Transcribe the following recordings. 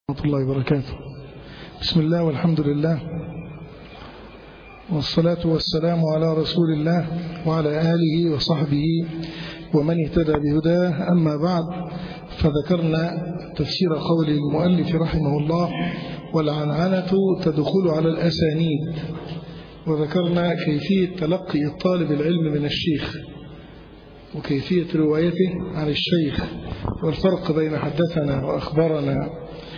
ورحمة الله وبركاته بسم الله والحمد لله والصلاة والسلام على رسول الله وعلى آله وصحبه ومن اهتدى بهداه أما بعد فذكرنا تفسير قول المؤلف رحمه الله والعنعنة تدخل على الأسانيد وذكرنا كيفية تلقي الطالب العلم من الشيخ وكيفية روايته عن الشيخ والفرق بين حدثنا وأخبرنا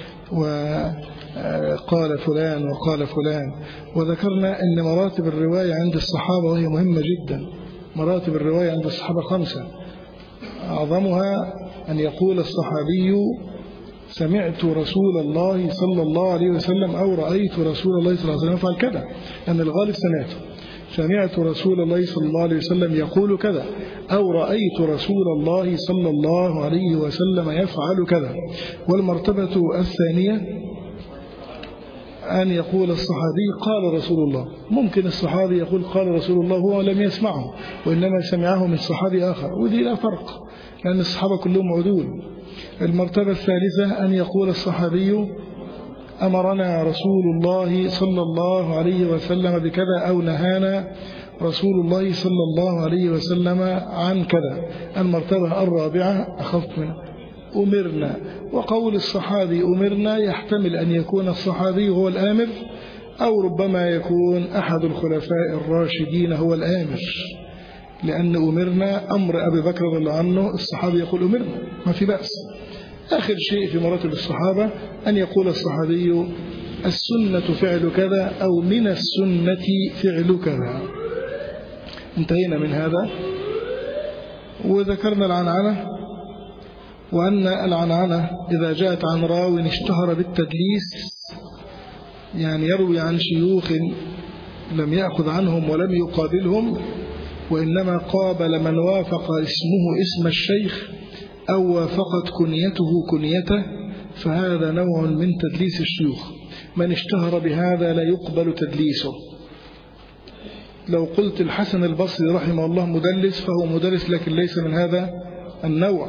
وقال فلان وقال فلان وذكرنا أن مراتب الرواية عند الصحابة وهي مهمة جدا مراتب الرواية عند الصحابة خمسة أعظمها أن يقول الصحابي سمعت رسول الله صلى الله عليه وسلم أو رأيت رسول الله صلى الله عليه وسلم يفعل كذا أن الغالب سمعته سمعت رسول الله صلى الله عليه وسلم يقول كذا أو رأيت رسول الله صلى الله عليه وسلم يفعل كذا والمرتبة الثانية أن يقول الصحابي قال رسول الله ممكن الصحابي يقول قال رسول الله هو لم يسمعه وإنما سمعه من صحابي آخر ودي لا فرق لأن الصحابة كلهم عدول المرتبة الثالثة أن يقول الصحابي أمرنا رسول الله صلى الله عليه وسلم بكذا أو نهانا رسول الله صلى الله عليه وسلم عن كذا المرتبة الرابعة أخف من أمرنا وقول الصحابي أمرنا يحتمل أن يكون الصحابي هو الآمر أو ربما يكون أحد الخلفاء الراشدين هو الآمر لأن أمرنا أمر أبي بكر رضي الله عنه الصحابي يقول أمرنا ما في بأس آخر شيء في مراتب الصحابة أن يقول الصحابي السنة فعل كذا أو من السنة فعل كذا انتهينا من هذا وذكرنا العنعنة وأن العنعنة إذا جاءت عن راو اشتهر بالتدليس يعني يروي عن شيوخ لم يأخذ عنهم ولم يقابلهم وإنما قابل من وافق اسمه اسم الشيخ أو وافقت كنيته كنيته فهذا نوع من تدليس الشيوخ من اشتهر بهذا لا يقبل تدليسه لو قلت الحسن البصري رحمه الله مدلس فهو مدلس لكن ليس من هذا النوع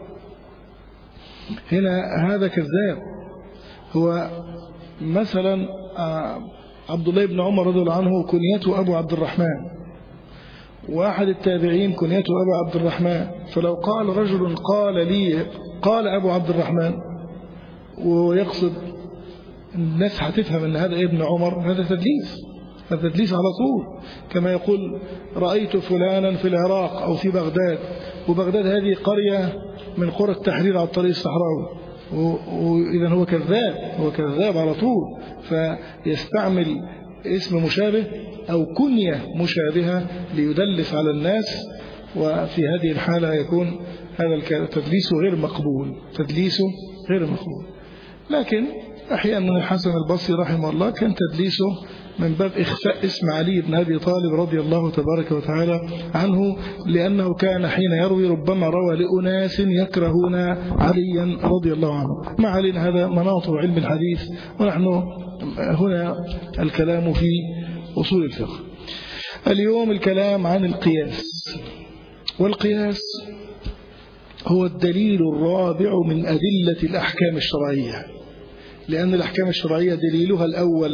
هنا هذا كذاب هو مثلا عبد الله بن عمر رضي الله عنه كنيته أبو عبد الرحمن واحد التابعين كنيته أبو عبد الرحمن فلو قال رجل قال لي قال أبو عبد الرحمن ويقصد الناس هتفهم أن هذا ابن عمر هذا تدليس هذا تدليس على طول كما يقول رأيت فلانا في العراق أو في بغداد وبغداد هذه قرية من قرى التحرير على الطريق الصحراوي وإذا هو كذاب هو كذاب على طول فيستعمل اسم مشابه أو كنية مشابهة ليدلس على الناس وفي هذه الحالة يكون هذا التدليس غير مقبول تدليسه غير مقبول لكن أحيانا الحسن البصري رحمه الله كان تدليسه من باب إخفاء اسم علي بن أبي طالب رضي الله تبارك وتعالى عنه لأنه كان حين يروي ربما روى لأناس يكرهون عليا رضي الله عنه ما علينا هذا مناط علم الحديث ونحن هنا الكلام في أصول الفقه اليوم الكلام عن القياس والقياس هو الدليل الرابع من أدلة الأحكام الشرعية لأن الأحكام الشرعية دليلها الأول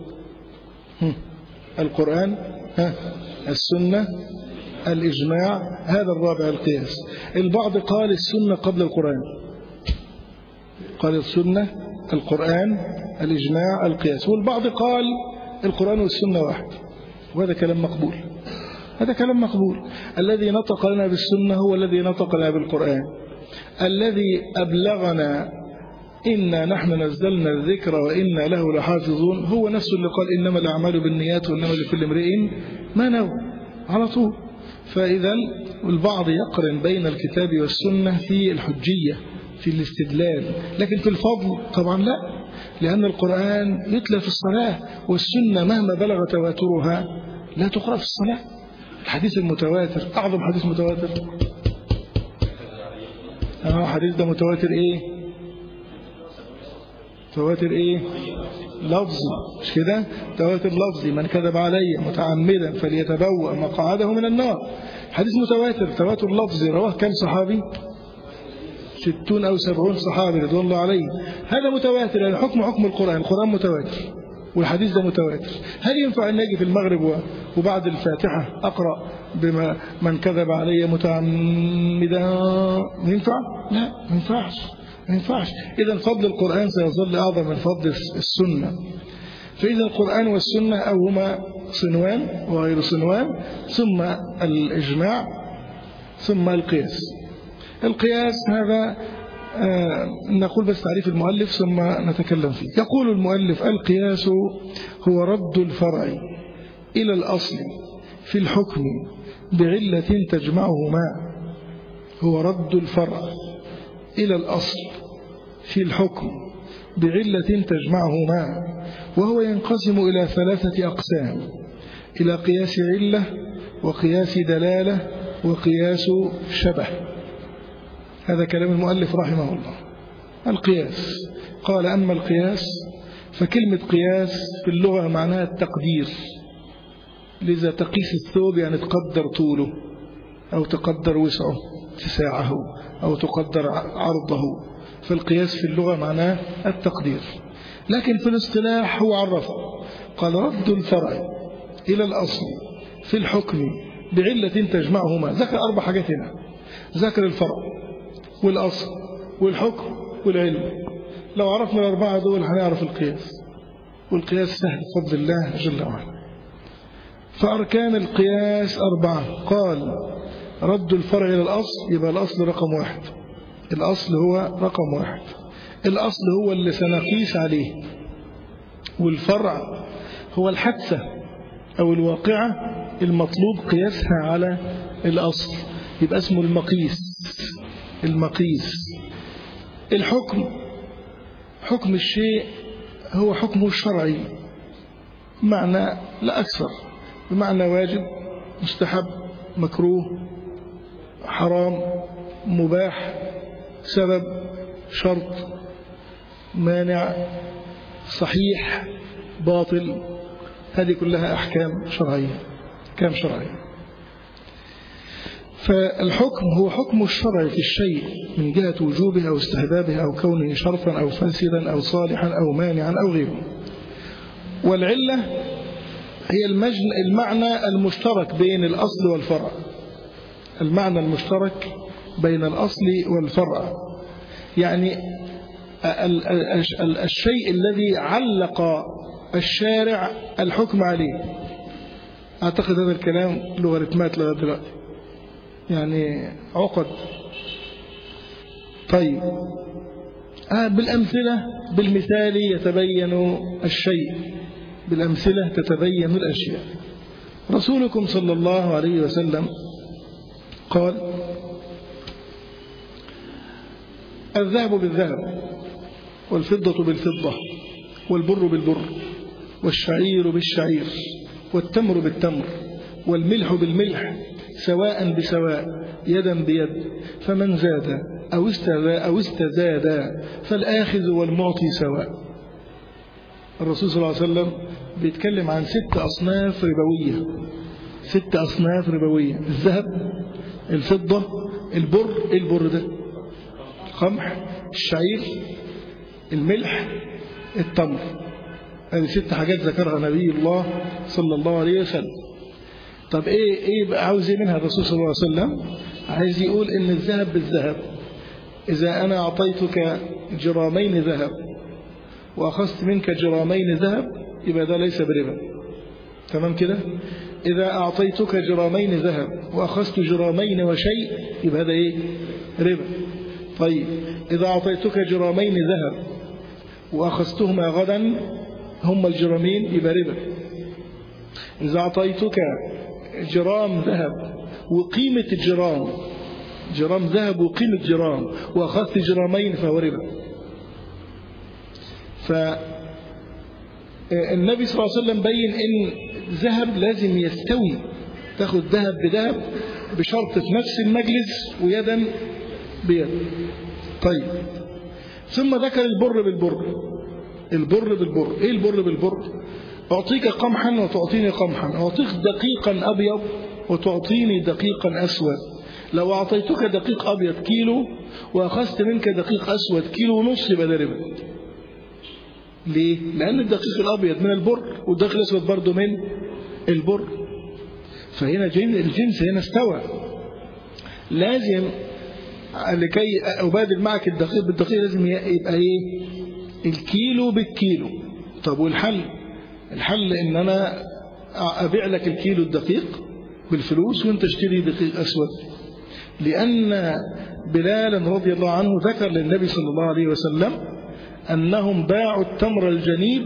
القرآن السنة الإجماع هذا الرابع القياس البعض قال السنة قبل القرآن قال السنة القرآن الإجماع القياس والبعض قال القرآن والسنة واحد وهذا كلام مقبول هذا كلام مقبول الذي نطق لنا بالسنة هو الذي نطق لنا بالقرآن الذي أبلغنا إنا نحن نزلنا الذكر وإنا له لحافظون هو نفس اللي قال إنما الأعمال بالنيات وإنما لكل امرئ ما نوى على طول فإذا البعض يقرن بين الكتاب والسنة في الحجية في الاستدلال لكن في الفضل طبعا لا لأن القرآن يتلى في الصلاة والسنة مهما بلغ تواترها لا تقرأ في الصلاة الحديث المتواتر أعظم حديث متواتر أه حديث ده متواتر إيه تواتر ايه لفظي مش كده تواتر لفظي من كذب علي متعمدا فليتبوأ مقعده من النار حديث متواتر تواتر لفظي رواه كم صحابي ستون أو سبعون صحابي رضوان الله عليه هذا متواتر يعني حكم حكم القرآن القرآن متواتر والحديث ده متواتر هل ينفع أن أجي في المغرب وبعد الفاتحة أقرأ بما من كذب علي متعمدا ينفع؟ لا ما ينفعش ما ينفعش إذا فضل القرآن سيظل أعظم من فضل السنة فإذا القرآن والسنة أو هما صنوان وغير صنوان ثم الإجماع ثم القياس القياس هذا آه نقول بس تعريف المؤلف ثم نتكلم فيه يقول المؤلف القياس هو رد الفرع إلى الأصل في الحكم بعلة تجمعهما هو رد الفرع إلى الأصل في الحكم بعلة تجمعهما وهو ينقسم إلى ثلاثة أقسام إلى قياس علة وقياس دلالة وقياس شبه هذا كلام المؤلف رحمه الله القياس قال أما القياس فكلمة قياس في اللغة معناها التقدير لذا تقيس الثوب يعني تقدر طوله أو تقدر وسعه اتساعه أو تقدر عرضه فالقياس في اللغة معناه التقدير لكن في الاصطلاح هو عرفه قال رد الفرع إلى الأصل في الحكم بعلة تجمعهما ذكر أربع حاجات هنا ذكر الفرع والأصل والحكم والعلم لو عرفنا الأربعة دول هنعرف القياس والقياس سهل بفضل الله جل وعلا فأركان القياس أربعة قال رد الفرع إلى الأصل يبقى الأصل رقم واحد الأصل هو رقم واحد الأصل هو اللي سنقيس عليه والفرع هو الحادثة أو الواقعة المطلوب قياسها على الأصل يبقى اسمه المقيس المقيس الحكم حكم الشيء هو حكمه الشرعي معنى لا أكثر بمعنى واجب مستحب مكروه حرام مباح سبب شرط مانع صحيح باطل هذه كلها أحكام شرعية أحكام شرعية فالحكم هو حكم الشرع في الشيء من جهة وجوبه أو استحبابه أو كونه شرطا أو فاسدا أو صالحا أو مانعا أو غيره والعلة هي المجن المعنى المشترك بين الأصل والفرع المعنى المشترك بين الأصل والفرع يعني الشيء الذي علق الشارع الحكم عليه أعتقد هذا الكلام لوغاريتمات لغاية دلوقتي يعني عقد طيب آه بالأمثلة بالمثال يتبين الشيء بالأمثلة تتبين الأشياء رسولكم صلى الله عليه وسلم قال الذهب بالذهب والفضة بالفضة والبر بالبر والشعير بالشعير والتمر بالتمر والملح بالملح سواء بسواء يدا بيد فمن زاد أو استزاد, أو استزاد فالآخذ والمعطي سواء الرسول صلى الله عليه وسلم بيتكلم عن ست أصناف ربوية ست أصناف ربوية الذهب الفضة البر البر ده القمح الشعير الملح التمر هذه ست حاجات ذكرها نبي الله صلى الله عليه وسلم طب ايه ايه بقى عاوز ايه منها الرسول صلى الله عليه وسلم عايز يقول ان الذهب بالذهب اذا انا اعطيتك جرامين ذهب واخذت منك جرامين ذهب يبقى ده ليس بربا تمام كده اذا اعطيتك جرامين ذهب واخذت جرامين وشيء يبقى هذا ايه ربا طيب اذا اعطيتك جرامين ذهب واخذتهما غدا هم الجرامين يبقى ربا إذا أعطيتك جرام ذهب وقيمة الجرام جرام ذهب وقيمة جرام وأخذت جرامين فهو ربا فالنبي صلى الله عليه وسلم بين إن ذهب لازم يستوي تاخد ذهب بذهب بشرط في نفس المجلس ويدا بيد طيب ثم ذكر البر بالبر البر بالبر ايه البر بالبر أعطيك قمحا وتعطيني قمحا أعطيك دقيقا أبيض وتعطيني دقيقا أسود لو أعطيتك دقيق أبيض كيلو وأخذت منك دقيق أسود كيلو ونص يبقى ده ربا ليه؟ لأن الدقيق الأبيض من البر والدقيق الأسود برضه من البر فهنا الجنس هنا استوى لازم لكي أبادل معك الدقيق بالدقيق لازم يبقى إيه الكيلو بالكيلو طب والحل الحل إن أنا أبيع لك الكيلو الدقيق بالفلوس وانت اشتري دقيق أسود لأن بلالا رضي الله عنه ذكر للنبي صلى الله عليه وسلم أنهم باعوا التمر الجنيب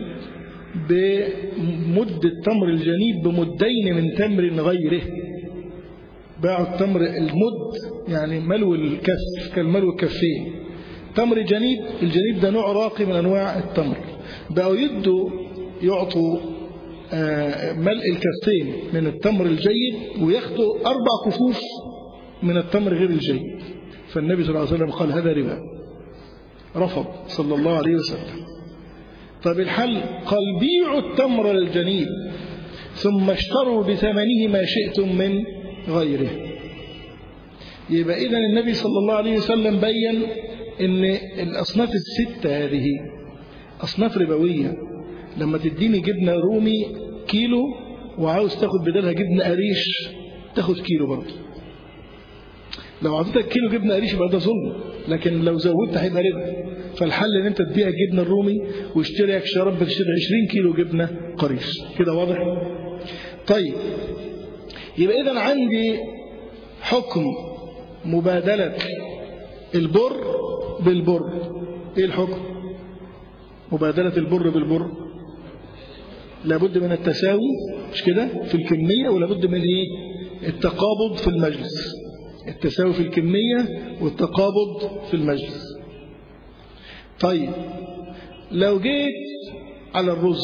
بمد التمر الجنيب بمدين من تمر غيره باعوا التمر المد يعني ملو الكف كالملو الكفين تمر جنيب الجنيب ده نوع راقي من أنواع التمر بقوا يدوا يعطوا ملء الكفين من التمر الجيد وياخدوا أربع كفوف من التمر غير الجيد فالنبي صلى الله عليه وسلم قال هذا ربا رفض صلى الله عليه وسلم طب الحل قال بيعوا التمر الجنيب ثم اشتروا بثمنه ما شئتم من غيره يبقى إذا النبي صلى الله عليه وسلم بين ان الأصناف الستة هذه أصناف ربوية لما تديني جبنة رومي كيلو وعاوز تاخد بدلها جبنة قريش تاخد كيلو برضه لو عطيتك كيلو جبنة قريش يبقى ده ظلم لكن لو زودت هيبقى ربا فالحل ان انت تبيع الجبنة الرومي واشتري شراب بتشتري 20 كيلو جبنة قريش كده واضح طيب يبقى اذا عندي حكم مبادلة البر بالبر ايه الحكم مبادلة البر بالبر لابد من التساوي مش كده في الكمية ولابد من ايه التقابض في المجلس التساوي في الكمية والتقابض في المجلس طيب لو جيت على الرز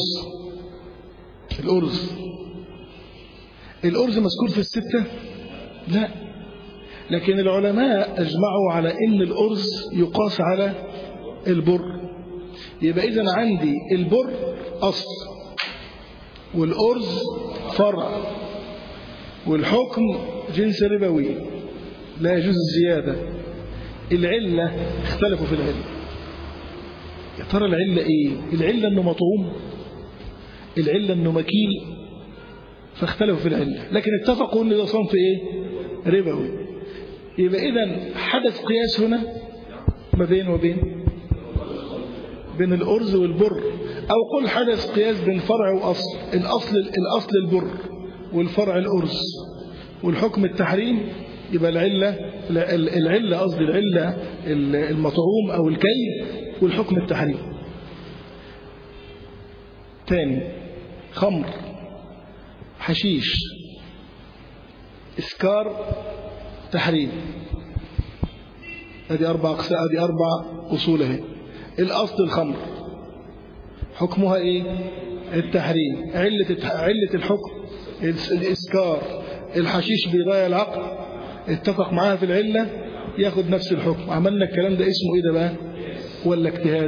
الأرز الأرز مذكور في الستة لا لكن العلماء أجمعوا على أن الأرز يقاس على البر يبقى إذا عندي البر أصل والأرز فرع والحكم جنس ربوي لا يجوز الزيادة العلة اختلفوا في العلة يا ترى العلة ايه العلة انه مطعوم العلة انه مكيل فاختلفوا في العلة لكن اتفقوا ان ده صنف ايه ربوي يبقى اذا حدث قياس هنا ما بين وبين بين الأرز والبر أو قل حدث قياس بين فرع وأصل الأصل, الأصل البر والفرع الأرز والحكم التحريم يبقى العلة العلة قصدي العلة المطعوم أو الكي والحكم التحريم تاني خمر حشيش إسكار تحريم هذه أربع أقسام هذه أربع أصول اهي الأصل الخمر حكمها إيه التحريم علة علة الحكم الإسكار الحشيش بيضيع العقل اتفق معاها في العلة ياخد نفس الحكم عملنا الكلام ده اسمه إيه ده بقى ولا اجتهاد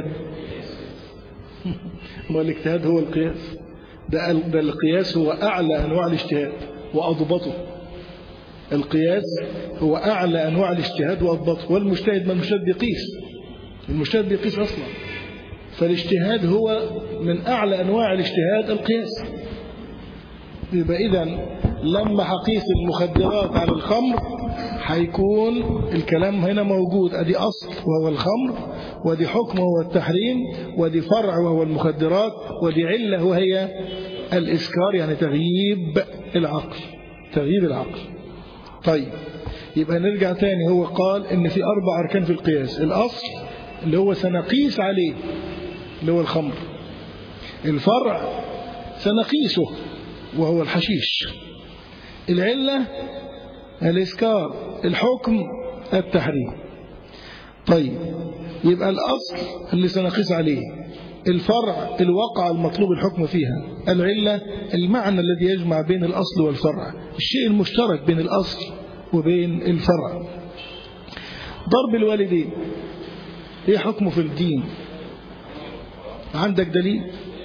ما الاجتهاد هو القياس ده, ده القياس هو أعلى أنواع الاجتهاد وأضبطه القياس هو أعلى أنواع الاجتهاد وأضبطه والمجتهد ما المجتهد بيقيس المجتهد بيقيس أصلا فالاجتهاد هو من أعلى أنواع الاجتهاد القياس يبقى إذا لما حقيس المخدرات على الخمر هيكون الكلام هنا موجود أدي أصل وهو الخمر ودي حكم وهو التحريم ودي فرع وهو المخدرات ودي علة وهي الإسكار يعني تغييب العقل تغييب العقل طيب يبقى نرجع تاني هو قال ان في أربع أركان في القياس الأصل اللي هو سنقيس عليه اللي هو الخمر الفرع سنقيسه وهو الحشيش العلة الإسكار الحكم التحريم طيب يبقى الأصل اللي سنقيس عليه الفرع الواقع المطلوب الحكم فيها العلة المعنى الذي يجمع بين الأصل والفرع الشيء المشترك بين الأصل وبين الفرع ضرب الوالدين ايه حكمه في الدين عندك دليل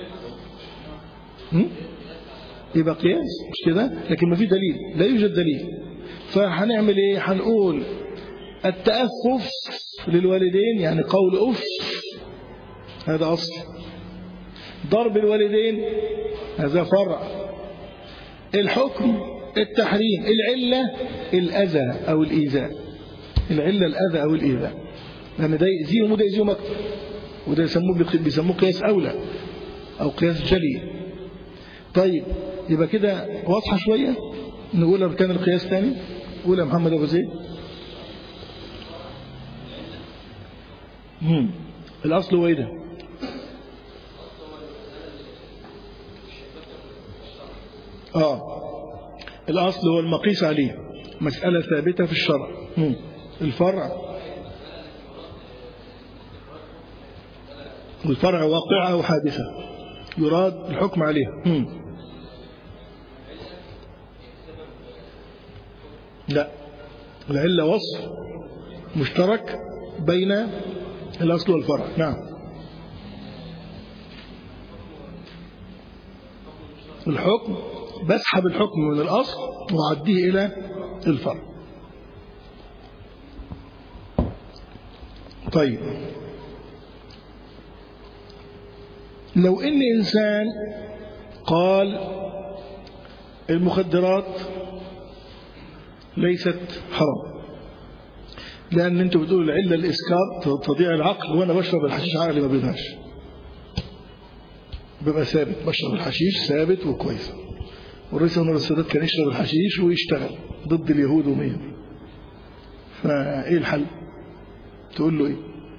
هم؟ يبقى قياس مش كده لكن ما في دليل لا يوجد دليل فهنعمل ايه هنقول التأفف للوالدين يعني قول أف هذا أصل ضرب الوالدين هذا فرع الحكم التحريم العلة الأذى أو الإيذاء العلة الأذى أو الإيذاء لأن ده يأذيهم وده يأذيهم أكثر وده يسموه بيسموه قياس أولى أو قياس جلي طيب يبقى كده واضحة شوية نقول أركان القياس تاني قول يا محمد أبو زيد مم. الأصل هو إيه ده آه الأصل هو المقيس عليه مسألة ثابتة في الشرع مم. الفرع والفرع واقعة أو حادثة يراد الحكم عليها مم. لا العلة وصف مشترك بين الأصل والفرع نعم الحكم بسحب الحكم من الأصل وأعديه إلى الفرع طيب لو إن إنسان قال المخدرات ليست حرام لأن أنتوا بتقولوا العلة الإسكار تضيع العقل وأنا بشرب الحشيش عقلي ما بيضيعش بيبقى ثابت بشرب الحشيش ثابت وكويس والرئيس أنور السادات كان يشرب الحشيش ويشتغل ضد اليهود ومية فإيه الحل تقول له إيه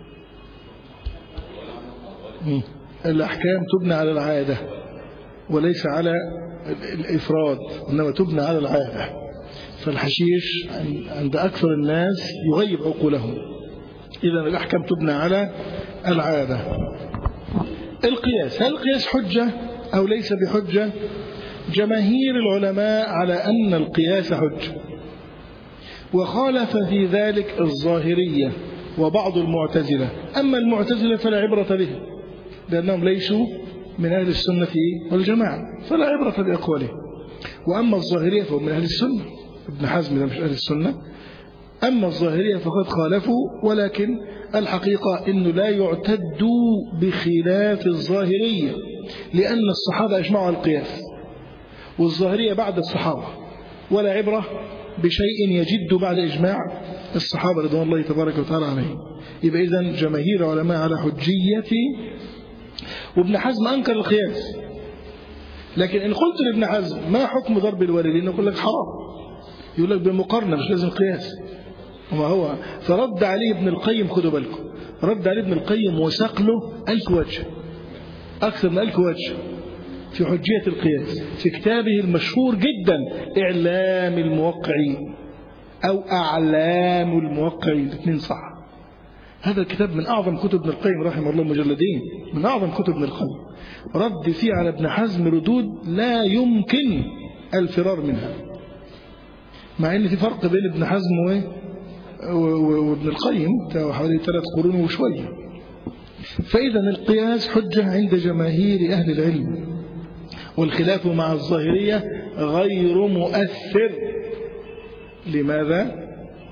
مم. الأحكام تبنى على العادة وليس على الإفراد إنما تبنى على العادة فالحشيش عند أكثر الناس يغيب عقولهم إذا الأحكام تبنى على العادة القياس هل القياس حجة أو ليس بحجة جماهير العلماء على أن القياس حجة وخالف في ذلك الظاهرية وبعض المعتزلة أما المعتزلة فلا عبرة به لأنهم ليسوا من أهل السنة والجماعة فلا عبرة بأقوالهم وأما الظاهرية فهم من أهل السنة ابن حزم ده مش أهل السنة أما الظاهرية فقد خالفوا ولكن الحقيقة أنه لا يعتد بخلاف الظاهرية لأن الصحابة أجمعوا على القياس والظاهرية بعد الصحابة ولا عبرة بشيء يجد بعد إجماع الصحابة رضوان الله تبارك وتعالى عليهم يبقى إذن جماهير علماء على حجية وابن حزم أنكر القياس لكن إن قلت لابن حزم ما حكم ضرب الوالدين يقول لك حرام يقول لك بمقارنة مش لازم قياس وما هو فرد عليه ابن القيم خدوا بالكم رد عليه ابن القيم وساق له ألف وجه أكثر من ألف وجه في حجية القياس في كتابه المشهور جدا إعلام الموقعين أو أعلام الموقعين الاثنين صح هذا الكتاب من أعظم كتب ابن القيم رحمه الله مجلدين من أعظم كتب ابن القيم رد فيه على ابن حزم ردود لا يمكن الفرار منها مع ان في فرق بين ابن حزم وابن القيم حوالي ثلاث قرون وشوية فإذا القياس حجة عند جماهير أهل العلم والخلاف مع الظاهرية غير مؤثر لماذا؟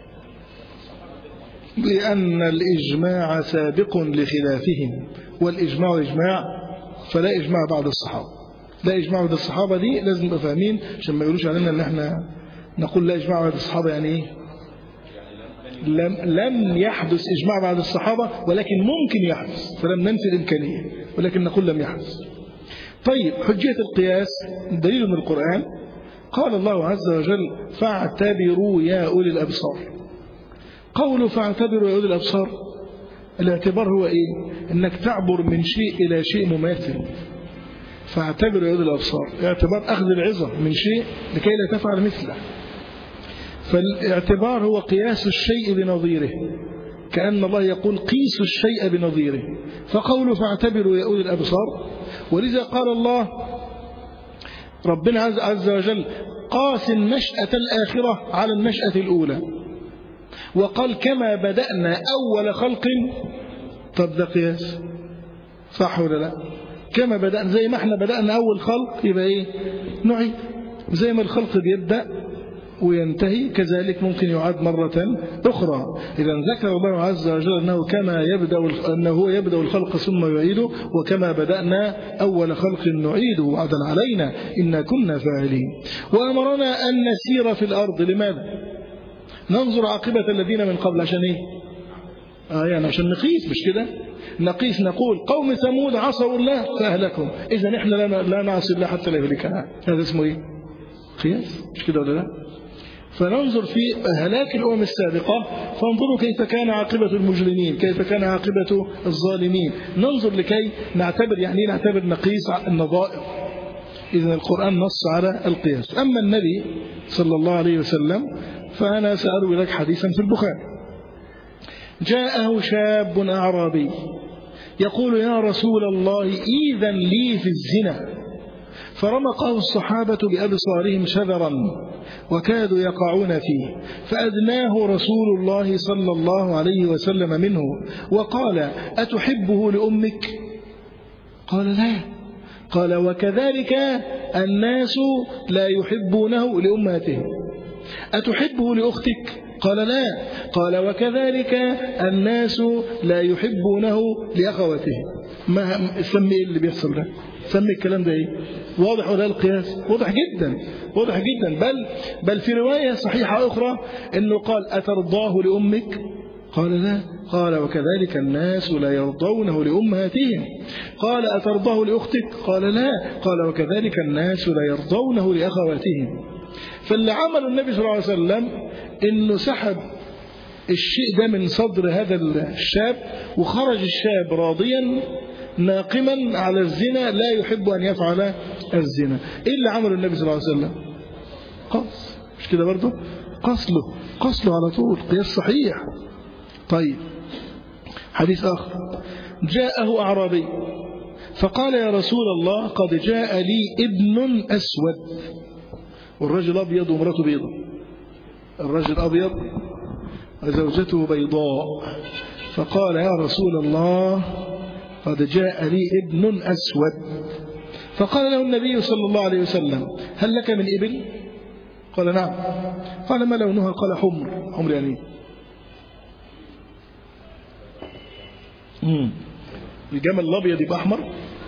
لأن الإجماع سابق لخلافهم والإجماع إجماع فلا إجماع بعد الصحابة لا إجماع بعد الصحابة دي لازم نبقى فاهمين عشان ما يقولوش علينا ان احنا نقول لا إجماع بعد الصحابة يعني إيه لم, لم يحدث إجماع بعد الصحابة ولكن ممكن يحدث فلم ننفي الإمكانية ولكن نقول لم يحدث طيب حجية القياس دليل من القرآن قال الله عز وجل فاعتبروا يا أولي الأبصار قوله فاعتبروا يا أولي الأبصار الاعتبار هو إيه إنك تعبر من شيء إلى شيء مماثل فاعتبروا يا أولي الأبصار اعتبار أخذ العظة من شيء لكي لا تفعل مثله فالاعتبار هو قياس الشيء بنظيره كأن الله يقول قيسوا الشيء بنظيره فقوله فاعتبروا يا أولي الأبصار ولذا قال الله ربنا عز وجل قاس النشأة الآخرة على النشأة الأولى وقال كما بدأنا أول خلق طب ده قياس صح ولا لا كما بدأنا زي ما احنا بدأنا أول خلق يبقى ايه نعيد زي ما الخلق بيبدأ وينتهي كذلك ممكن يعاد مرة أخرى إذا ذكر الله عز وجل أنه كما يبدأ أنه هو يبدأ الخلق ثم يعيده وكما بدأنا أول خلق نعيده وعدا علينا إنا كنا فاعلين وأمرنا أن نسير في الأرض لماذا ننظر عاقبة الذين من قبل عشان إيه آه يعني عشان نقيس مش كده نقيس نقول قوم ثمود عصوا الله فأهلكهم إذا إحنا لا نعصي الله حتى لا يهلكنا هذا اسمه إيه قياس مش كده ولا لا فننظر في هلاك الأمم السابقة فانظروا كيف كان عاقبة المجرمين كيف كان عاقبة الظالمين ننظر لكي نعتبر يعني نعتبر نقيس النظائر إذا القرآن نص على القياس أما النبي صلى الله عليه وسلم فأنا سأروي لك حديثا في البخاري جاءه شاب أعرابي يقول يا رسول الله إذا لي في الزنا فرمقه الصحابة بأبصارهم شذرا وكادوا يقعون فيه فأدناه رسول الله صلى الله عليه وسلم منه وقال أتحبه لأمك قال لا قال وكذلك الناس لا يحبونه لأمهاتهم أتحبه لأختك قال لا قال وكذلك الناس لا يحبونه لأخواتهم ما سمي إيه اللي بيحصل ده سمي الكلام ده ايه واضح ولا القياس واضح جدا واضح جدا بل بل في رواية صحيحة أخرى أنه قال أترضاه لأمك قال لا قال وكذلك الناس لا يرضونه لأمهاتهم قال أترضاه لأختك قال لا قال وكذلك الناس لا يرضونه لأخواتهم فاللي عمل النبي صلى الله عليه وسلم انه سحب الشيء ده من صدر هذا الشاب وخرج الشاب راضيا ناقما على الزنا لا يحب أن يفعل الزنا إيه اللي عمله النبي صلى الله عليه وسلم قص مش كده برضه قصله قصله على طول قياس صحيح طيب حديث آخر جاءه أعرابي فقال يا رسول الله قد جاء لي ابن أسود والرجل أبيض ومراته بيضة الرجل أبيض وزوجته بيضاء فقال يا رسول الله قد جاء لي ابن أسود فقال له النبي صلى الله عليه وسلم هل لك من إبل قال نعم قال ما لونها قال حمر حمر يعني مم. الجمل الأبيض يبقى أحمر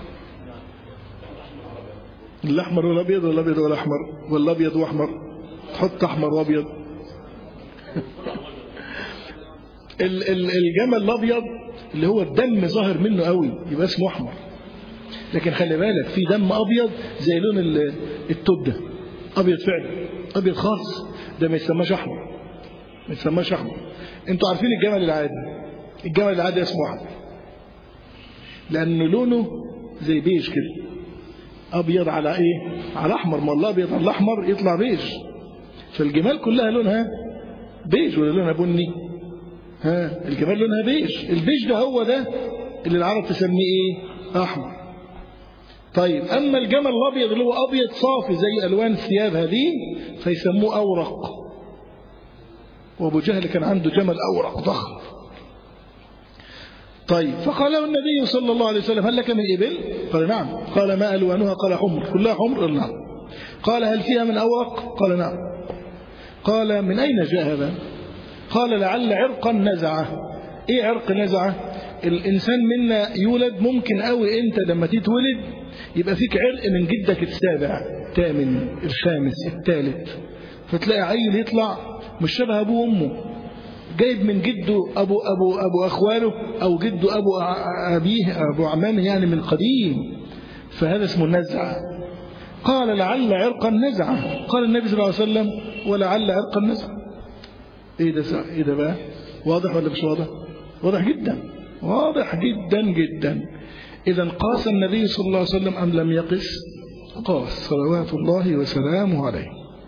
الأحمر والأبيض ولا الأبيض والأحمر ولا أبيض وأحمر تحط أحمر وأبيض الجمل الأبيض اللي هو الدم ظاهر منه قوي يبقى اسمه أحمر لكن خلي بالك في دم أبيض زي لون التوب ده أبيض فعلا أبيض خالص ده ما يسماش أحمر ما يسماش أحمر انتوا عارفين الجمل العادي الجمل العادي اسمه أحمر لأن لونه زي بيج كده أبيض على إيه على أحمر ما الله أبيض على الأحمر يطلع بيج فالجمال كلها لونها بيج ولا لونها بني ها الجمال لونها بيج البيج ده هو ده اللي العرب تسميه ايه احمر طيب اما الجمل الابيض اللي هو ابيض صافي زي الوان الثياب هذه فيسموه اورق وابو جهل كان عنده جمل اورق ضخم طيب فقال له النبي صلى الله عليه وسلم هل لك من ابل قال نعم قال ما الوانها قال حمر كلها حمر قال نعم قال هل فيها من اورق قال نعم قال من اين جاء هذا قال لعل عرقا نزعه ايه عرق نزعه الانسان منا يولد ممكن قوي انت لما تتولد يبقى فيك عرق من جدك السابع الثامن الخامس الثالث فتلاقي عيل يطلع مش شبه ابوه وامه جايب من جده ابو ابو ابو اخواله او جده ابو ابيه ابو عمامه يعني من قديم فهذا اسمه النزعه قال لعل عرقا نزعه قال النبي صلى الله عليه وسلم ولعل عرقا نزعه ايه ده ايه ده بقى واضح ولا مش واضح واضح جدا واضح جدا جدا اذا قاس النبي صلى الله عليه وسلم ام لم يقس قاس صلوات الله وسلامه عليه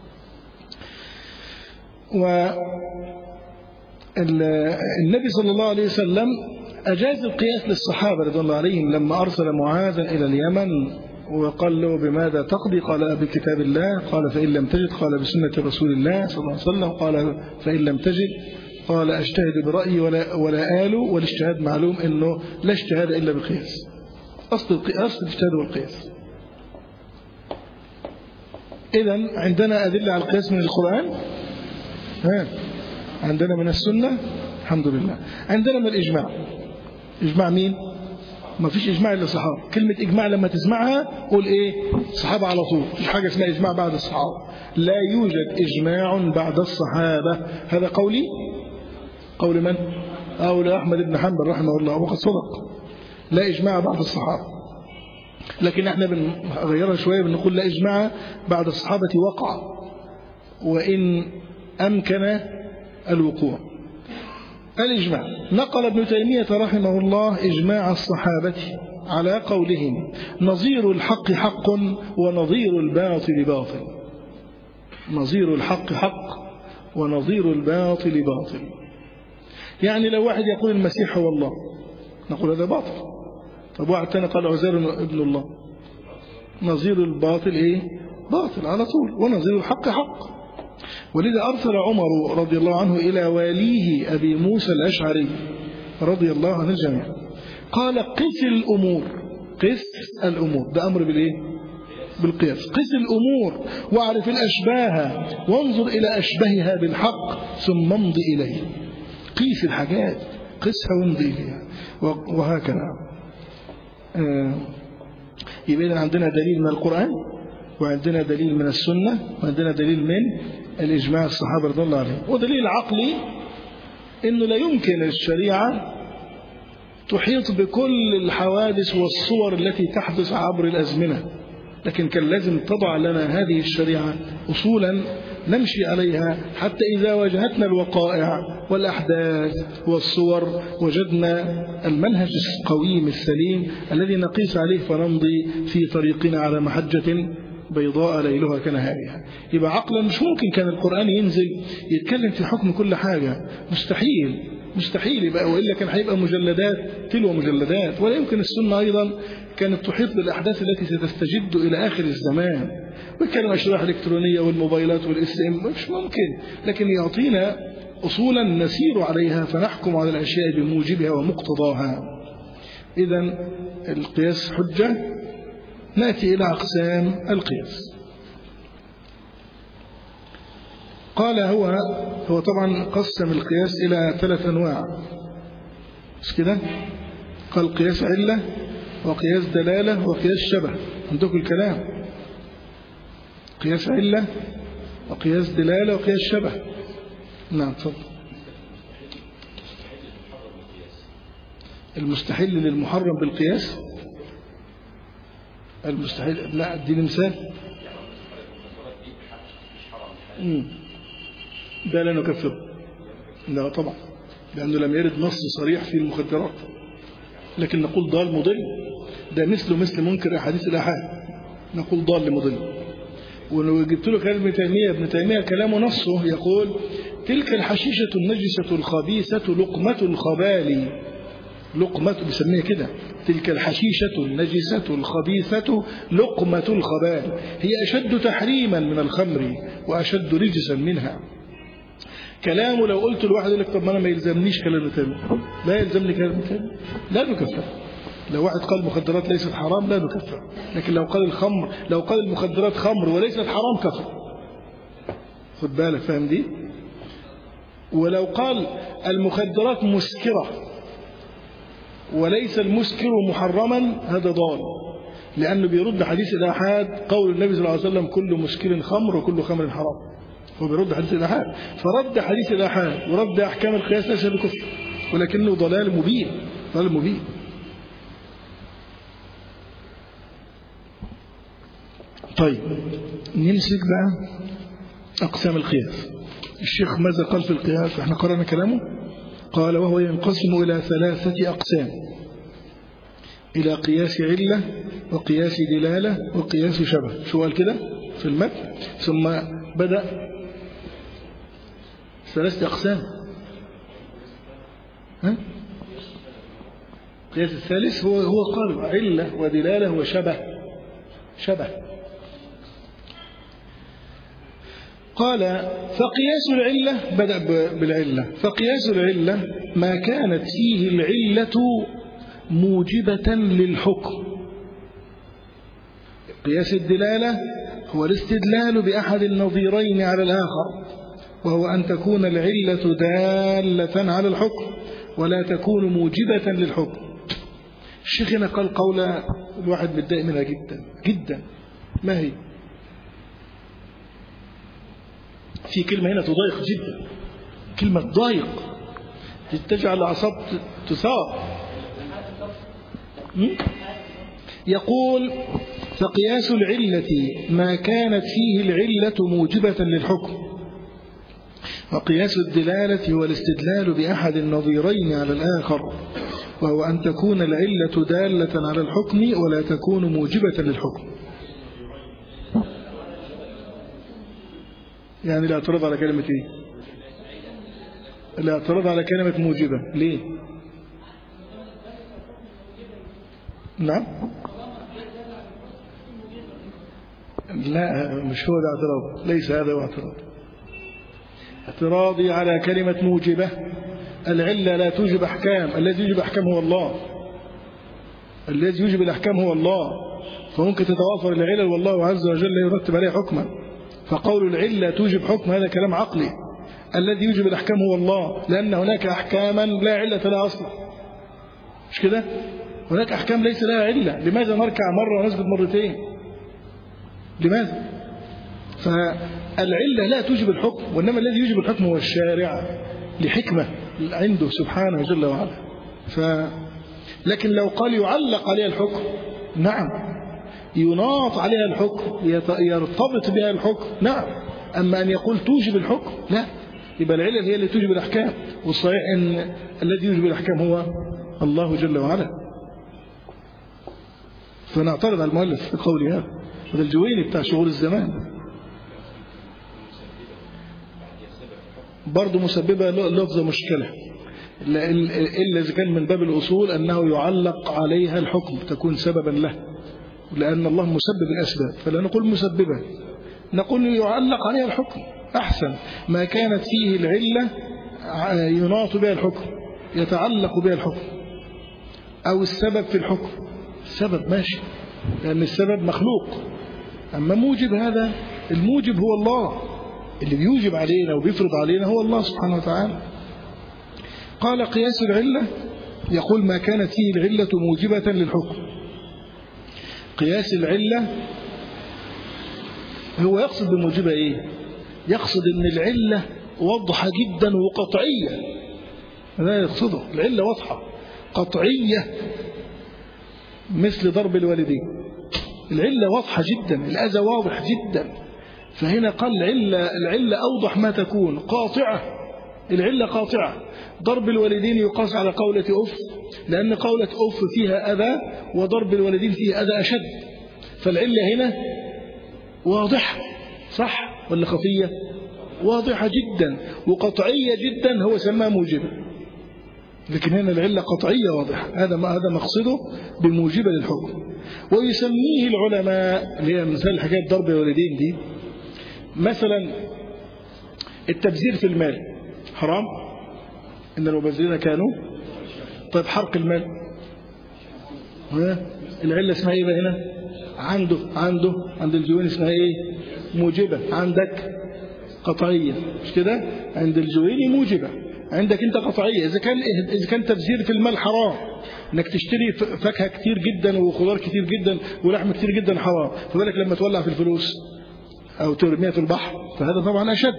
و النبي صلى الله عليه وسلم أجاز القياس للصحابة رضي الله عليهم لما أرسل معاذا إلى اليمن وقال له بماذا تقضي قال بكتاب الله قال فإن لم تجد قال بسنة رسول الله صلى الله عليه وسلم قال فإن لم تجد قال أجتهد برأيي ولا, ولا آل والاجتهاد معلوم أنه لا اجتهاد إلا بالقياس أصل القياس الاجتهاد والقياس إذا عندنا أدلة على القياس من القرآن ها عندنا من السنة الحمد لله عندنا من الإجماع إجماع مين ما فيش إجماع إلا الصحابة كلمة إجماع لما تسمعها قول إيه الصحابة على طول مفيش حاجة اسمها إجماع بعد الصحابة لا يوجد إجماع بعد الصحابة هذا قولي قول من قول أحمد بن حنبل رحمه الله وقد صدق لا إجماع بعد الصحابة لكن احنا بنغيرها شوية بنقول لا إجماع بعد الصحابة وقع وإن أمكن الوقوع الإجماع نقل ابن تيمية رحمه الله إجماع الصحابة على قولهم نظير الحق حق ونظير الباطل باطل نظير الحق حق ونظير الباطل باطل يعني لو واحد يقول المسيح هو الله نقول هذا باطل طب واحد تاني قال عزير ابن الله نظير الباطل ايه باطل على طول ونظير الحق حق ولذا أرسل عمر رضي الله عنه إلى واليه أبي موسى الأشعري رضي الله عن الجميع قال قس الأمور قس الأمور ده أمر بالإيه بالقياس قس الأمور واعرف الأشباه وانظر إلى أشبهها بالحق ثم امضي إليه قيس الحاجات قسها وامضي إليها وهكذا آه يبقى عندنا دليل من القرآن وعندنا دليل من السنة وعندنا دليل من الإجماع الصحابة رضي الله عليهم ودليل عقلي أنه لا يمكن الشريعة تحيط بكل الحوادث والصور التي تحدث عبر الأزمنة لكن كان لازم تضع لنا هذه الشريعة أصولا نمشي عليها حتى إذا واجهتنا الوقائع والأحداث والصور وجدنا المنهج القويم السليم الذي نقيس عليه فنمضي في طريقنا على محجة بيضاء ليلها كنهارها يبقى عقلا مش ممكن كان القرآن ينزل يتكلم في حكم كل حاجة مستحيل مستحيل يبقى وإلا كان هيبقى مجلدات تلو مجلدات ولا يمكن السنة أيضا كانت تحيط بالأحداث التي ستستجد إلى آخر الزمان ويتكلم أشراح الإلكترونية والموبايلات والاس ام مش ممكن لكن يعطينا أصولا نسير عليها فنحكم على الأشياء بموجبها ومقتضاها إذا القياس حجة نأتي إلى أقسام القياس قال هو هو طبعا قسم القياس إلى ثلاث أنواع مش كده قال قياس علة وقياس دلالة وقياس شبه عندكم الكلام قياس علة وقياس دلالة وقياس شبه نعم تفضل المستحيل للمحرم بالقياس المستحيل لا اديني مثال ده لا نكفره لا طبعا لأنه لم يرد نص صريح في المخدرات لكن نقول ضال مضل ده مثله مثل منكر أحاديث الأحاد نقول ضال مضل ولو جبت له كلام ابن تيمية ابن تيمية كلامه نصه يقول تلك الحشيشة النجسة الخبيثة لقمة الخبال لقمة بيسميها كده تلك الحشيشة النجسة الخبيثة لقمة الخبال هي أشد تحريما من الخمر وأشد رجسا منها كلامه لو قلت لواحد يقول لك طب ما انا ما يلزمنيش كلام تاني لا يلزمني كلام تاني لا نكفر لو واحد قال المخدرات ليست حرام لا نكفر لكن لو قال الخمر لو قال المخدرات خمر وليست حرام كفر خد بالك فاهم دي ولو قال المخدرات مسكرة وليس المسكر محرما هذا ضال لأنه بيرد حديث الآحاد قول النبي صلى الله عليه وسلم كل مسكر خمر وكل خمر حرام هو بيرد حديث الآحاد فرد حديث الآحاد ورد أحكام القياس ليس بكفر ولكنه ضلال مبين ضلال مبين طيب نمسك بقى أقسام القياس الشيخ ماذا قال في القياس احنا قرأنا كلامه قال وهو ينقسم إلى ثلاثة أقسام إلى قياس علة وقياس دلالة وقياس شبه شو قال كده في المتن ثم بدأ ثلاثة أقسام ها؟ القياس الثالث هو هو قال علة ودلالة وشبه شبه قال فقياس العلة بدأ بالعلة فقياس العلة ما كانت فيه العلة موجبة للحكم قياس الدلالة هو الاستدلال بأحد النظيرين على الآخر وهو أن تكون العلة دالة على الحكم ولا تكون موجبة للحكم الشيخ هنا قال قولة الواحد متضايق منها جدا جدا ما هي في كلمة هنا تضايق جدا كلمة ضايق تجعل الأعصاب تثار يقول فقياس العلة ما كانت فيه العلة موجبة للحكم وقياس الدلالة هو الاستدلال بأحد النظيرين على الآخر وهو أن تكون العلة دالة على الحكم ولا تكون موجبة للحكم يعني الاعتراض على كلمة ايه الاعتراض على كلمة موجبة ليه نعم لا مش هو ده اعتراض ليس هذا هو اعتراض اعتراضي على كلمة موجبة العلة لا توجب أحكام الذي يوجب أحكام هو الله الذي يوجب الأحكام هو الله فممكن تتوافر العلل والله عز وجل يرتب عليها حكما فقول العلة توجب حكم هذا كلام عقلي الذي يوجب الأحكام هو الله لأن هناك أحكاما لا علة لها أصلا مش كده هناك أحكام ليس لها علة لماذا نركع مرة ونسجد مرتين لماذا فالعلة لا توجب الحكم وإنما الذي يوجب الحكم هو الشارع لحكمة عنده سبحانه جل وعلا ف لكن لو قال يعلق عليها الحكم نعم يناط عليها الحكم يرتبط بها الحكم نعم أما أن يقول توجب الحكم لا يبقى العلل هي اللي توجب الأحكام والصحيح أن الذي يوجب الأحكام هو الله جل وعلا فنعترض على المؤلف في قول هذا هذا الجويني بتاع شغول الزمان برضه مسببة لفظة مشكلة إلا إذا كان من باب الأصول أنه يعلق عليها الحكم تكون سببا له لأن الله مسبب الأسباب فلا نقول مسببة نقول يعلق عليها الحكم أحسن ما كانت فيه العلة يناط بها الحكم يتعلق بها الحكم أو السبب في الحكم السبب ماشي لأن السبب مخلوق أما موجب هذا الموجب هو الله اللي بيوجب علينا وبيفرض علينا هو الله سبحانه وتعالى قال قياس العلة يقول ما كانت فيه العلة موجبة للحكم قياس العلة هو يقصد بموجبة ايه يقصد ان العلة واضحة جدا وقطعية هذا يقصده العلة واضحة قطعية مثل ضرب الوالدين العلة واضحة جدا الأذى واضح جدا فهنا قال العلة, العلة أوضح ما تكون قاطعة العلة قاطعة ضرب الوالدين يقاس على قولة أف لأن قولة أف فيها أذى وضرب الوالدين فيه أذى أشد فالعلة هنا واضحة صح ولا خفية واضحة جدا وقطعية جدا هو سماها موجبة لكن هنا العلة قطعية واضحة هذا ما هذا مقصده بموجبة للحكم ويسميه العلماء اللي هي مثال حكاية ضرب الوالدين دي مثلا التبذير في المال حرام إن المبذرين كانوا طيب حرق المال العلة اسمها ايه بقى هنا عنده عنده عند الجوين اسمها ايه موجبة عندك قطعية مش كده عند الجويني موجبة عندك انت قطعية اذا كان اذا كان تبذير في المال حرام انك تشتري فاكهة كتير جدا وخضار كتير جدا ولحم كتير جدا حرام فبالك لما تولع في الفلوس او ترميها في البحر فهذا طبعا اشد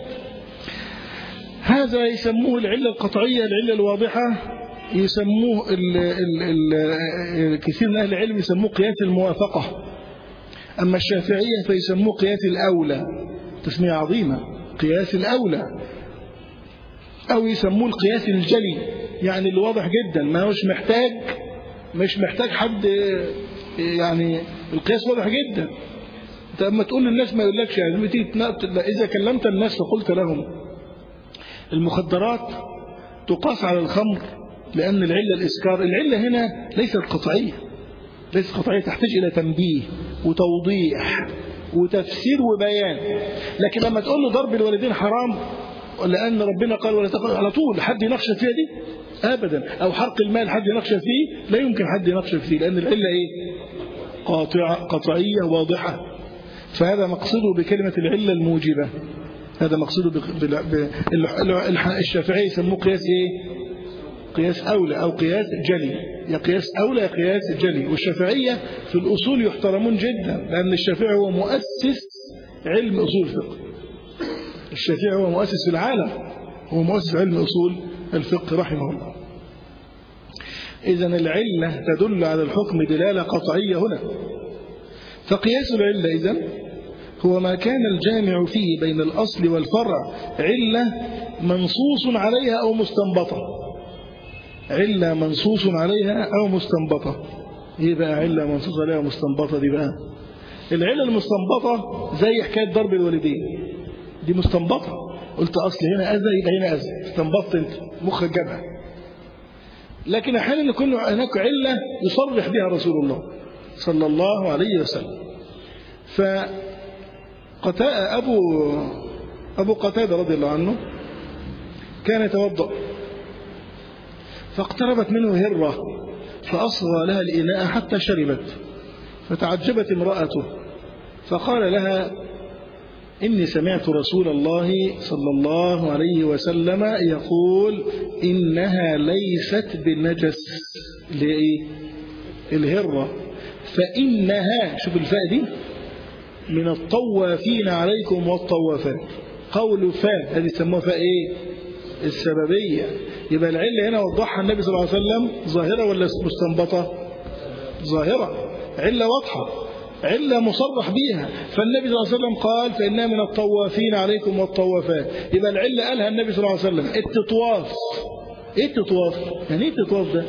هذا يسموه العلة القطعية العلة الواضحة يسموه ال ال ال كثير من أهل العلم يسموه قياس الموافقة أما الشافعية فيسموه قياس الأولى تسمية عظيمة قياس الأولى أو يسموه القياس الجلي يعني اللي واضح جدا ما هوش محتاج مش محتاج حد يعني القياس واضح جدا انت اما تقول للناس ما يقولكش يعني اذا كلمت الناس فقلت لهم المخدرات تقاس على الخمر لأن العلة الإسكار العلة هنا ليست قطعية ليست قطعية تحتاج إلى تنبيه وتوضيح وتفسير وبيان لكن لما تقول له ضرب الوالدين حرام لأن ربنا قال ولا تقل على طول حد يناقش فيها دي أبدا أو حرق المال حد يناقش فيه لا يمكن حد يناقش فيه لأن العلة إيه قاطعة قطعية واضحة فهذا مقصده بكلمة العلة الموجبة هذا مقصوده الشافعي يسموه قياس ايه قياس أولى أو قياس جلي يا قياس أولى يا قياس جلي والشافعية في الأصول يحترمون جدا لأن الشافعي هو مؤسس علم أصول الفقه الشافعي هو مؤسس في العالم هو مؤسس علم أصول الفقه رحمه الله إذا العلة تدل على الحكم دلالة قطعية هنا فقياس العلة إذن هو ما كان الجامع فيه بين الأصل والفرع علة منصوص عليها أو مستنبطة علة منصوص عليها أو مستنبطة إيه بقى علة منصوص عليها ومستنبطة دي بقى العلة المستنبطة زي حكاية ضرب الوالدين دي مستنبطة قلت أصل هنا أذى يبقى هنا أذى استنبطت أنت مخك جابها لكن أحيانا يكون هناك علة يصرح بها رسول الله صلى الله عليه وسلم فقتاء أبو أبو قتادة رضي الله عنه كان يتوضأ فاقتربت منه هرة فأصغى لها الإناء حتى شربت فتعجبت امرأته فقال لها إني سمعت رسول الله صلى الله عليه وسلم يقول إنها ليست بنجس لإيه الهرة فإنها شوف الفاء دي من الطوافين عليكم والطوافات قول فاء هذه يسموها فاء إيه السببية يبقى العلة هنا وضحها النبي صلى الله عليه وسلم ظاهرة ولا مستنبطة ظاهرة علة واضحة علة مصرح بيها فالنبي صلى الله عليه وسلم قال فإنها من الطوافين عليكم والطوافات يبقى العلة قالها النبي صلى الله عليه وسلم التطواف ايه التطواف يعني ايه التطواف ده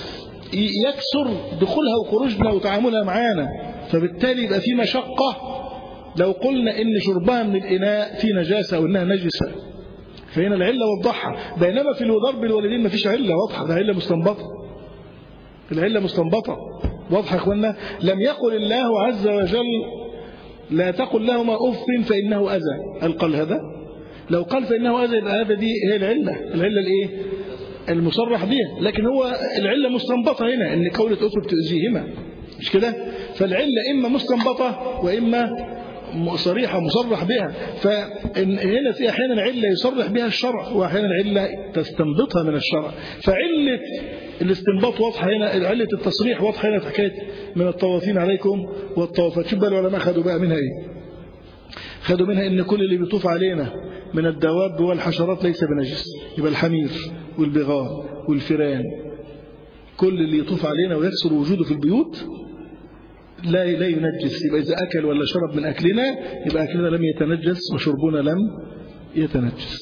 يكسر دخولها وخروجنا وتعاملها معانا فبالتالي يبقى في مشقة لو قلنا ان شربها من الإناء في نجاسة أو إنها نجسة فهنا العلة وضحها بينما في ضرب الوالدين ما فيش علة واضحة ده علة مستنبطة العلة مستنبطة واضحة يا اخوانا لم يقل الله عز وجل لا تقل لهما أف فإنه أذى هل قال هذا لو قال فإنه أذى يبقى هذا دي هي العلة العلة الإيه المصرح بها لكن هو العلة مستنبطة هنا ان قولة أف تؤذيهما مش كده فالعلة إما مستنبطة وإما صريحة مصرح بها فهنا في أحيانا علة يصرح بها الشرع وأحيانا علة تستنبطها من الشرع فعلة الاستنباط واضحة هنا علة التصريح واضحة هنا في حكاية من الطوافين عليكم والطوافات شوف بقى العلماء خدوا بقى منها ايه خدوا منها ان كل اللي بيطوف علينا من الدواب والحشرات ليس بنجس يبقى الحمير والبغال والفيران كل اللي يطوف علينا ويكسر وجوده في البيوت لا لا ينجس يبقى إذا أكل ولا شرب من أكلنا يبقى أكلنا لم يتنجس وشربنا لم يتنجس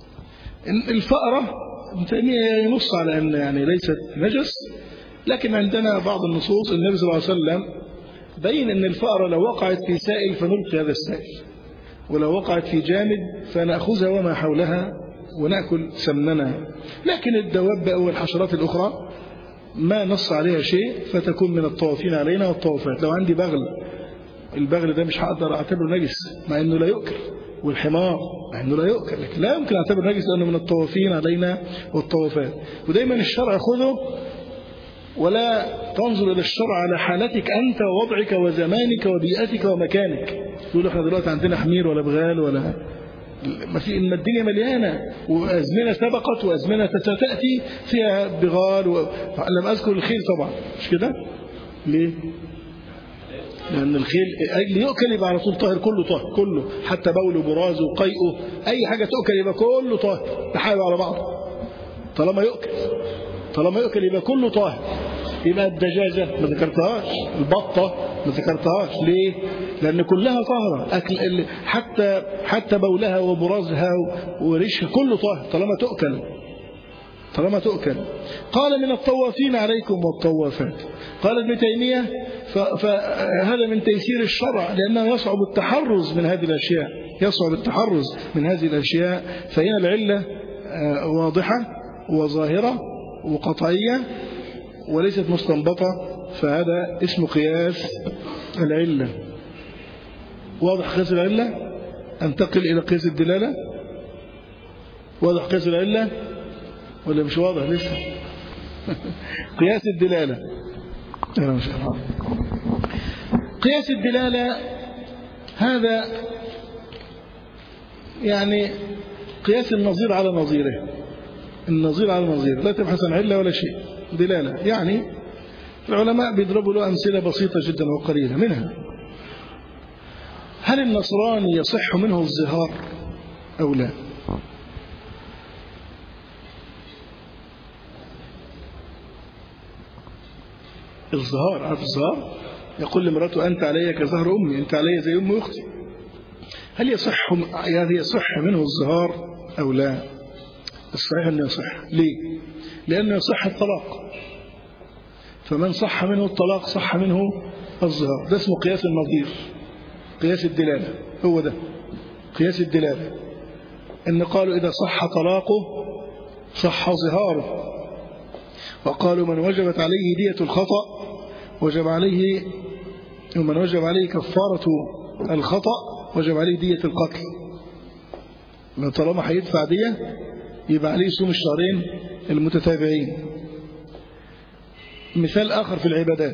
الفأرة تيمية ينص على أن يعني ليست نجس لكن عندنا بعض النصوص النبي صلى الله عليه وسلم بين أن الفأرة لو وقعت في سائل فنلقي هذا السائل ولو وقعت في جامد فنأخذها وما حولها ونأكل سمننا لكن الدواب أو الحشرات الأخرى ما نص عليها شيء فتكون من الطوافين علينا والطوافات لو عندي بغل البغل ده مش هقدر اعتبره نجس مع انه لا يؤكل والحمار مع انه لا يؤكل لكن لا يمكن اعتبر نجس لانه من الطوافين علينا والطوافات ودايما الشرع خذه ولا تنظر الى الشرع على حالتك انت ووضعك وزمانك وبيئتك ومكانك تقول احنا دلوقتي عندنا حمير ولا بغال ولا ما في ان الدنيا مليانه وازمنه سبقت وازمنه ستاتي فيها بغال و... لم اذكر الخيل طبعا مش كده ليه لان الخيل اجل يؤكل يبقى على طول طاهر كله طاهر كله حتى بوله برازه وقيئه اي حاجه تؤكل يبقى كله طاهر تحاول على بعضه طالما يؤكل طالما يؤكل يبقى كله طاهر يبقى الدجاجة ما ذكرتهاش البطة ما ذكرتهاش ليه لأن كلها طاهرة أكل حتى حتى بولها وبرازها وريشها كله طاهر طالما تؤكل طالما تؤكل قال من الطوافين عليكم والطوافات قال ابن تيمية فهذا من تيسير الشرع لأنه يصعب التحرز من هذه الأشياء يصعب التحرز من هذه الأشياء فهنا العلة واضحة وظاهرة وقطعية وليست مستنبطة فهذا اسم قياس العلة واضح قياس العلة انتقل إلى قياس الدلالة واضح قياس العلة ولا مش واضح لسه قياس الدلالة ما شاء الله قياس الدلالة هذا يعني قياس النظير على نظيره النظير على نظيره لا تبحث عن علة ولا شيء دلالة يعني العلماء بيضربوا له أمثلة بسيطة جدا وقليلة منها هل النصراني يصح منه الزهار أو لا الزهار عارف الزهار يقول لمراته أنت علي كزهر أمي أنت علي زي أم أختي هل يصح يعني يصح منه الزهار أو لا الصحيح أنه يصح ليه لأنه يصح الطلاق فمن صح منه الطلاق صح منه الزهار ده اسمه قياس النظير قياس الدلالة هو ده قياس الدلالة إن قالوا إذا صح طلاقه صح ظهاره وقالوا من وجبت عليه دية الخطأ وجب عليه ومن وجب عليه كفارة الخطأ وجب عليه دية القتل من طالما هيدفع دية يبقى عليه يصوم الشهرين المتتابعين مثال آخر في العبادات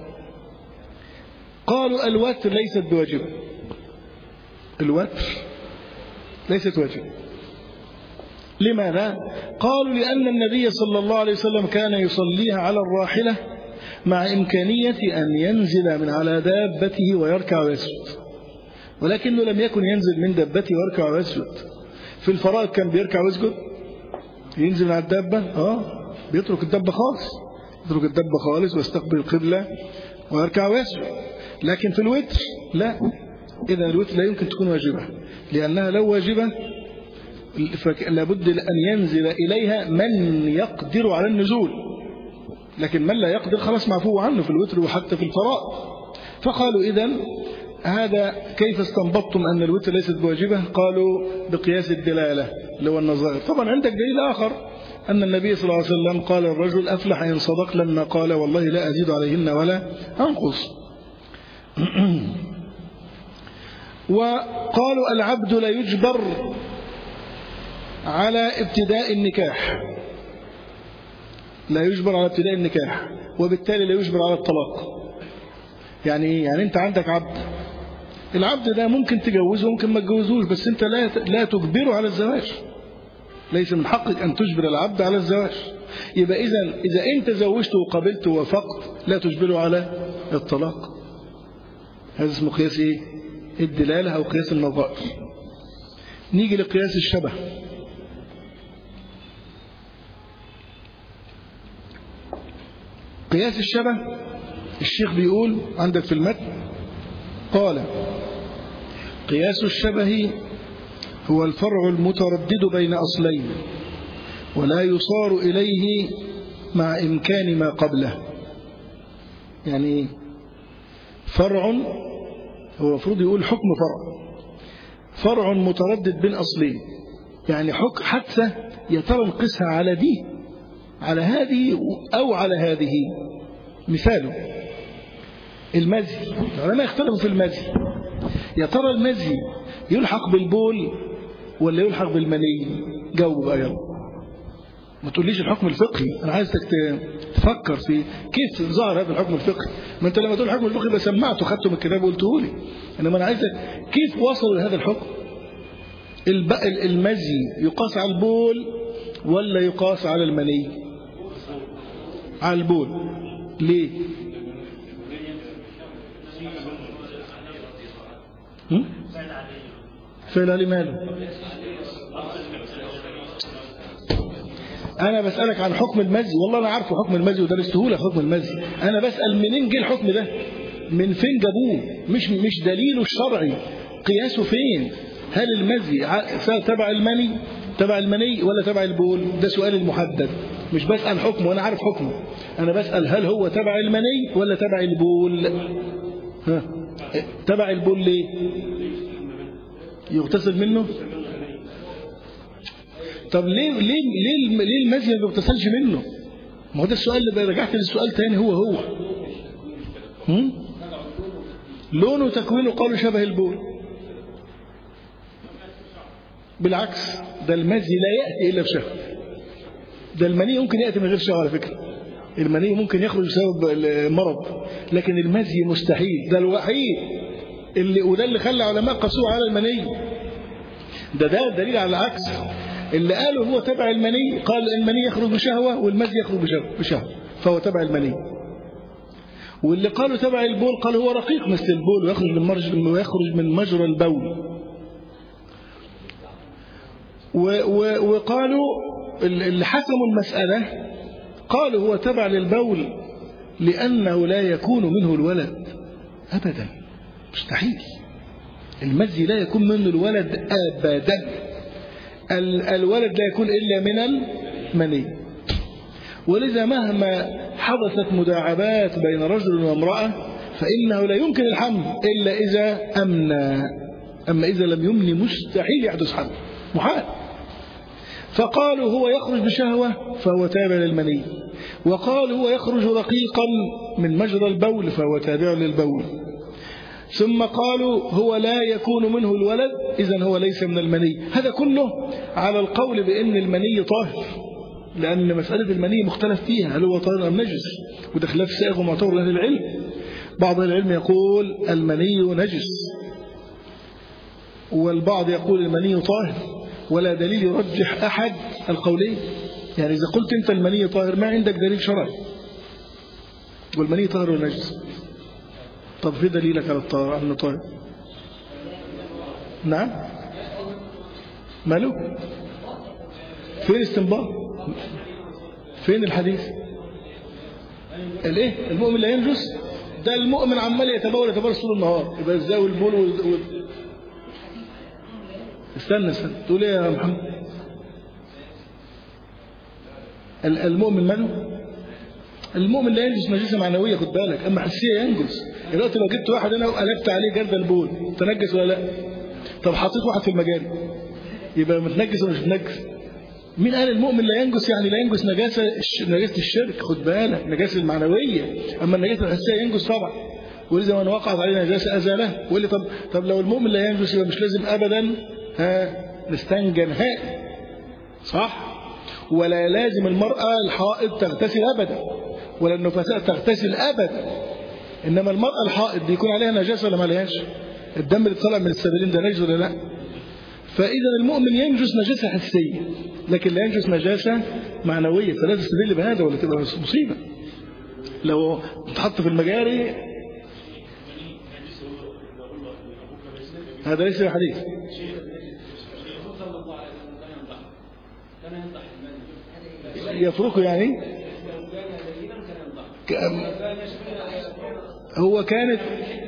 قالوا الوتر ليست بواجبة الوتر ليست واجبة لماذا؟ قالوا لأن النبي صلى الله عليه وسلم كان يصليها على الراحلة مع إمكانية أن ينزل من على دابته ويركع ويسجد ولكنه لم يكن ينزل من دابته ويركع ويسجد في الفرائض كان بيركع ويسجد ينزل من على الدابة اه بيترك الدابة خالص يترك الدابة خالص ويستقبل القبلة ويركع ويسجد لكن في الوتر لا إذا الوتر لا يمكن تكون واجبة لأنها لو واجبة لابد أن ينزل إليها من يقدر على النزول لكن من لا يقدر خلاص معفو عنه في الوتر وحتى في الفراء فقالوا إذا هذا كيف استنبطتم أن الوتر ليست بواجبة قالوا بقياس الدلالة اللي هو النظائر طبعا عندك دليل آخر أن النبي صلى الله عليه وسلم قال الرجل أفلح إن صدق لما قال والله لا أزيد عليهن ولا أنقص وقالوا العبد لا يجبر على ابتداء النكاح لا يجبر على ابتداء النكاح وبالتالي لا يجبر على الطلاق يعني ايه يعني انت عندك عبد العبد ده ممكن تجوزه وممكن ما تجوزوش بس انت لا لا تجبره على الزواج ليس من حقك ان تجبر العبد على الزواج يبقى اذا اذا انت زوجته وقبلته ووافقت لا تجبره على الطلاق هذا اسمه قياس ايه الدلاله او قياس النظائر نيجي لقياس الشبه قياس الشبه الشيخ بيقول عندك في المتن قال قياس الشبه هو الفرع المتردد بين أصلين ولا يصار إليه مع إمكان ما قبله يعني فرع هو المفروض يقول حكم فرع فرع متردد بين أصلين يعني حك حتى يا ترى نقيسها على دي على هذه أو على هذه مثاله المزي العلماء اختلفوا في المزي يا ترى المزي يلحق بالبول ولا يلحق بالمني جاوب بقى يلا ما تقوليش الحكم الفقهي انا عايزك تفكر في كيف ظهر هذا الحكم الفقهي ما انت لما تقول الحكم الفقهي يبقى سمعته خدته من الكتاب وقلته لي انما انا عايزك كيف وصلوا لهذا الحكم المزي يقاس على البول ولا يقاس على المني على البول ليه فعل عليه ماله انا بسالك عن حكم المزي والله انا عارفه حكم المزي ودرسته لك حكم المزي انا بسال منين جه الحكم ده من فين جابوه مش مش دليله الشرعي قياسه فين هل المزي تبع المني تبع المني ولا تبع البول ده سؤال المحدد مش بسأل حكمه وأنا عارف حكمه أنا بسأل هل هو تبع المني ولا تبع البول ها تبع البول ليه يغتسل منه طب ليه ليه ليه ليه المزي ما بيغتسلش منه ما هو ده السؤال اللي رجعت للسؤال تاني هو هو هم؟ لونه وتكوينه قالوا شبه البول بالعكس ده المزي لا يأتي إلا بشهوة ده المني ممكن يأتي من غير شهوة على فكرة المني ممكن يخرج بسبب المرض لكن المزي مستحيل ده الوحيد اللي وده اللي خلى علماء قسوه على المني ده ده دليل على العكس اللي قالوا هو تبع المني قال المني يخرج بشهوة والمزي يخرج بشهوة فهو تبع المني واللي قالوا تبع البول قال هو رقيق مثل البول ويخرج من مرج ويخرج من مجرى البول وقالوا اللي حكموا المسألة قالوا هو تبع للبول لأنه لا يكون منه الولد أبدا مستحيل المزي لا يكون منه الولد أبدا الولد لا يكون إلا من المني ولذا مهما حدثت مداعبات بين رجل وامرأة فإنه لا يمكن الحمل إلا إذا أمنى أما إذا لم يمني مستحيل يحدث حمل محال فقالوا هو يخرج بشهوة فهو تابع للمني وقالوا هو يخرج رقيقا من مجرى البول فهو تابع للبول ثم قالوا هو لا يكون منه الولد إذا هو ليس من المني هذا كله على القول بأن المني طاهر لأن مسألة المني مختلف فيها هل هو طاهر أم نجس وده خلاف سائغ ومعتبر لأهل العلم بعض العلم يقول المني نجس والبعض يقول المني طاهر ولا دليل يرجح أحد القولين يعني إذا قلت أنت المني طاهر ما عندك دليل شرعي والمني طاهر ونجس طب في دليلك على الطاهر أنه طاهر نعم ماله فين استنباط فين الحديث الايه المؤمن لا ينجس ده المؤمن عمال يتبول يتبول طول النهار يبقى ازاي والبول وال... استنى استنى تقول ايه يا محمد المؤمن ماله المؤمن لا ينجس نجاسه معنويه خد بالك اما حسيه ينجس دلوقتي لو جبت واحد هنا وقلبت عليه جرد البول تنجس ولا لا طب حطيت واحد في المجاري يبقى متنجس ولا مش متنجس مين قال المؤمن لا ينجس يعني لا ينجس نجاسه نجاسه الشرك خد بالك نجاسه المعنويه اما النجاسه الحسيه ينجس طبعا ولذا من وقعت عليه نجاسه ازاله ويقول لي طب طب لو المؤمن لا ينجس يبقى مش لازم ابدا ها نستنجى نهائي صح ولا لازم المرأة الحائض تغتسل أبدا ولا النفساء تغتسل أبدا إنما المرأة الحائض بيكون عليها نجاسة ولا ما عليهاش الدم اللي طلع من السبيلين ده نجس ولا لا فإذا المؤمن ينجس نجاسة حسية لكن لا ينجس نجاسة معنوية فلا تستدل بهذا ولا تبقى مصيبة لو تحط في المجاري هذا ليس حديث يتركه يعني هو كانت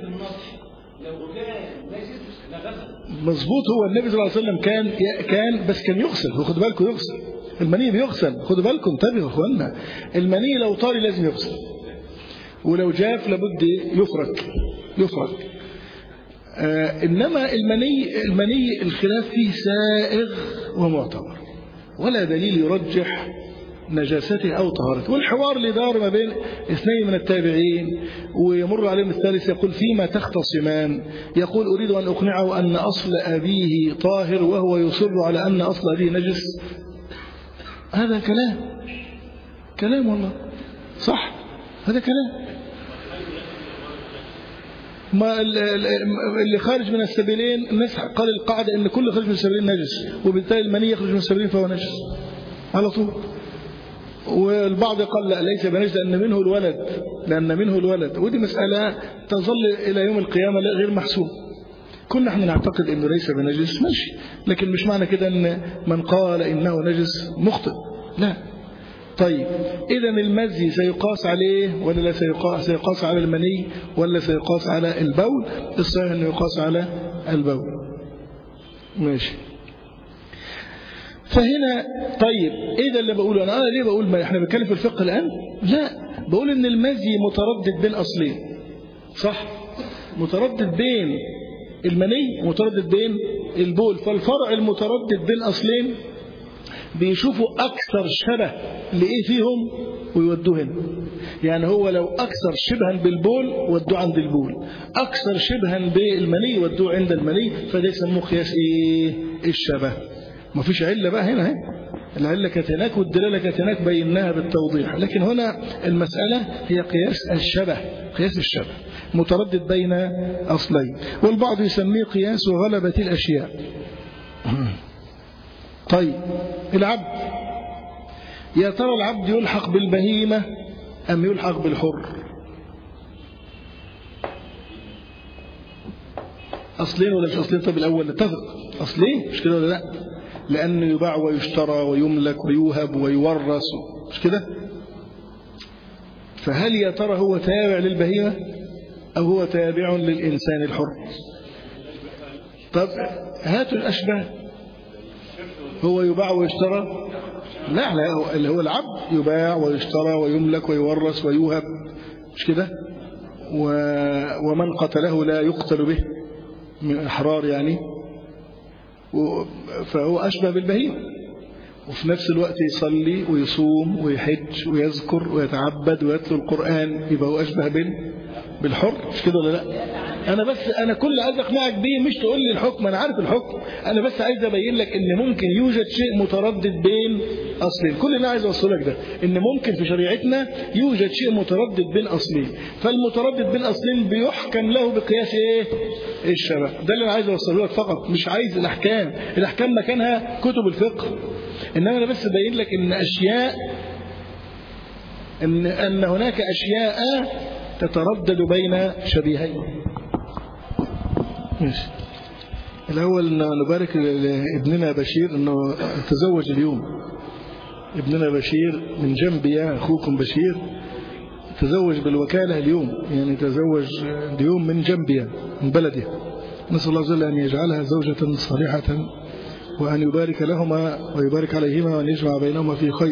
مظبوط هو النبي صلى الله عليه وسلم كان كان بس كان يغسل هو خدوا بالكم يغسل المني بيغسل خدوا بالكم انتبهوا يا اخوانا المني لو طاري لازم يغسل ولو جاف لابد يفرك يفرك آه انما المني المني الخلاف فيه سائغ ومعتبر ولا دليل يرجح نجاسته أو طهارته والحوار اللي دار ما بين اثنين من التابعين ويمر عليهم الثالث يقول فيما تختصمان يقول أريد أن أقنعه أن أصل أبيه طاهر وهو يصر على أن أصل أبيه نجس هذا كلام كلام والله صح هذا كلام ما اللي خارج من السبيلين الناس قال القاعدة ان كل خارج من السبيلين نجس وبالتالي المني يخرج من السبيلين فهو نجس على طول والبعض قال لا ليس بنجس لأن منه الولد لأن منه الولد ودي مسألة تظل إلى يوم القيامة غير محسوب كنا احنا نعتقد انه ليس بنجس ماشي لكن مش معنى كده ان من قال انه نجس مخطئ لا طيب إذا المزي سيقاس عليه ولا لا سيقاس, سيقاس على المني ولا سيقاس على البول الصحيح أنه يقاس على البول ماشي فهنا طيب ايه ده اللي بقوله انا انا ليه بقول ما احنا بنتكلم في الفقه الان لا بقول ان المزي متردد بين اصلين صح متردد بين المني متردد بين البول فالفرع المتردد بين اصلين بيشوفوا أكثر شبه لإيه فيهم ويودوه هنا يعني هو لو أكثر شبها بالبول ودوه عند البول أكثر شبها بالمني ودوه عند المني فده يسموه قياس إيه الشبه ما فيش علة بقى هنا هي. العلة كانت هناك والدلالة كانت هناك بيناها بالتوضيح لكن هنا المسألة هي قياس الشبه قياس الشبه متردد بين أصلين والبعض يسميه قياس غلبة الأشياء طيب العبد يا ترى العبد يلحق بالبهيمة أم يلحق بالحر أصلين ولا مش أصلين طب الأول نتفق أصلين مش كده ولا لا لأنه يباع ويشترى ويملك ويوهب ويورث مش كده فهل يا ترى هو تابع للبهيمة أو هو تابع للإنسان الحر طب هاتوا الأشباه هو يباع ويشترى لا لا اللي هو العبد يباع ويشترى ويملك ويورث ويوهب مش كده و... ومن قتله لا يقتل به من أحرار يعني و... فهو أشبه بالبهيمة وفي نفس الوقت يصلي ويصوم ويحج ويذكر ويتعبد ويتلو القرآن يبقى هو أشبه بال... بالحر مش كده ولا لا أنا بس أنا كل عايز أقنعك بيه مش تقول لي الحكم أنا عارف الحكم أنا بس عايز أبين لك إن ممكن يوجد شيء متردد بين أصلين كل اللي عايز أوصلك ده إن ممكن في شريعتنا يوجد شيء متردد بين أصلين فالمتردد بين أصلين بيحكم له بقياس إيه الشبه ده اللي أنا عايز أوصله لك فقط مش عايز الأحكام الأحكام مكانها كتب الفقه إنما أنا بس أبين لك إن أشياء إن, أن هناك أشياء تتردد بين شبيهين ماشي الأول نبارك لابننا بشير أنه تزوج اليوم ابننا بشير من جنبي أخوكم بشير تزوج بالوكالة اليوم يعني تزوج اليوم من جنبي من بلده نسأل الله جل أن يجعلها زوجة صالحة وأن يبارك لهما ويبارك عليهما وأن يجمع بينهما في خير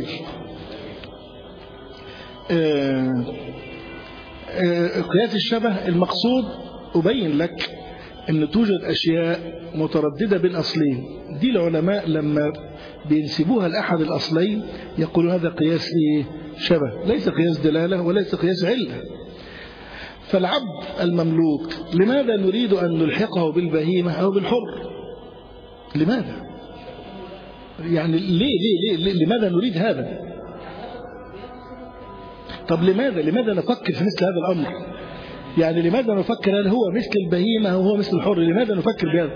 قياس الشبه المقصود أبين لك أن توجد أشياء مترددة بين أصلين دي العلماء لما بينسبوها لأحد الأصلين يقولون هذا قياس إيه؟ شبه ليس قياس دلالة وليس قياس علة فالعبد المملوك لماذا نريد أن نلحقه بالبهيمة أو بالحر لماذا يعني ليه ليه, ليه لماذا نريد هذا طب لماذا لماذا نفكر في مثل هذا الأمر يعني لماذا نفكر هل هو مثل البهيمة أو هو مثل الحر لماذا نفكر بهذا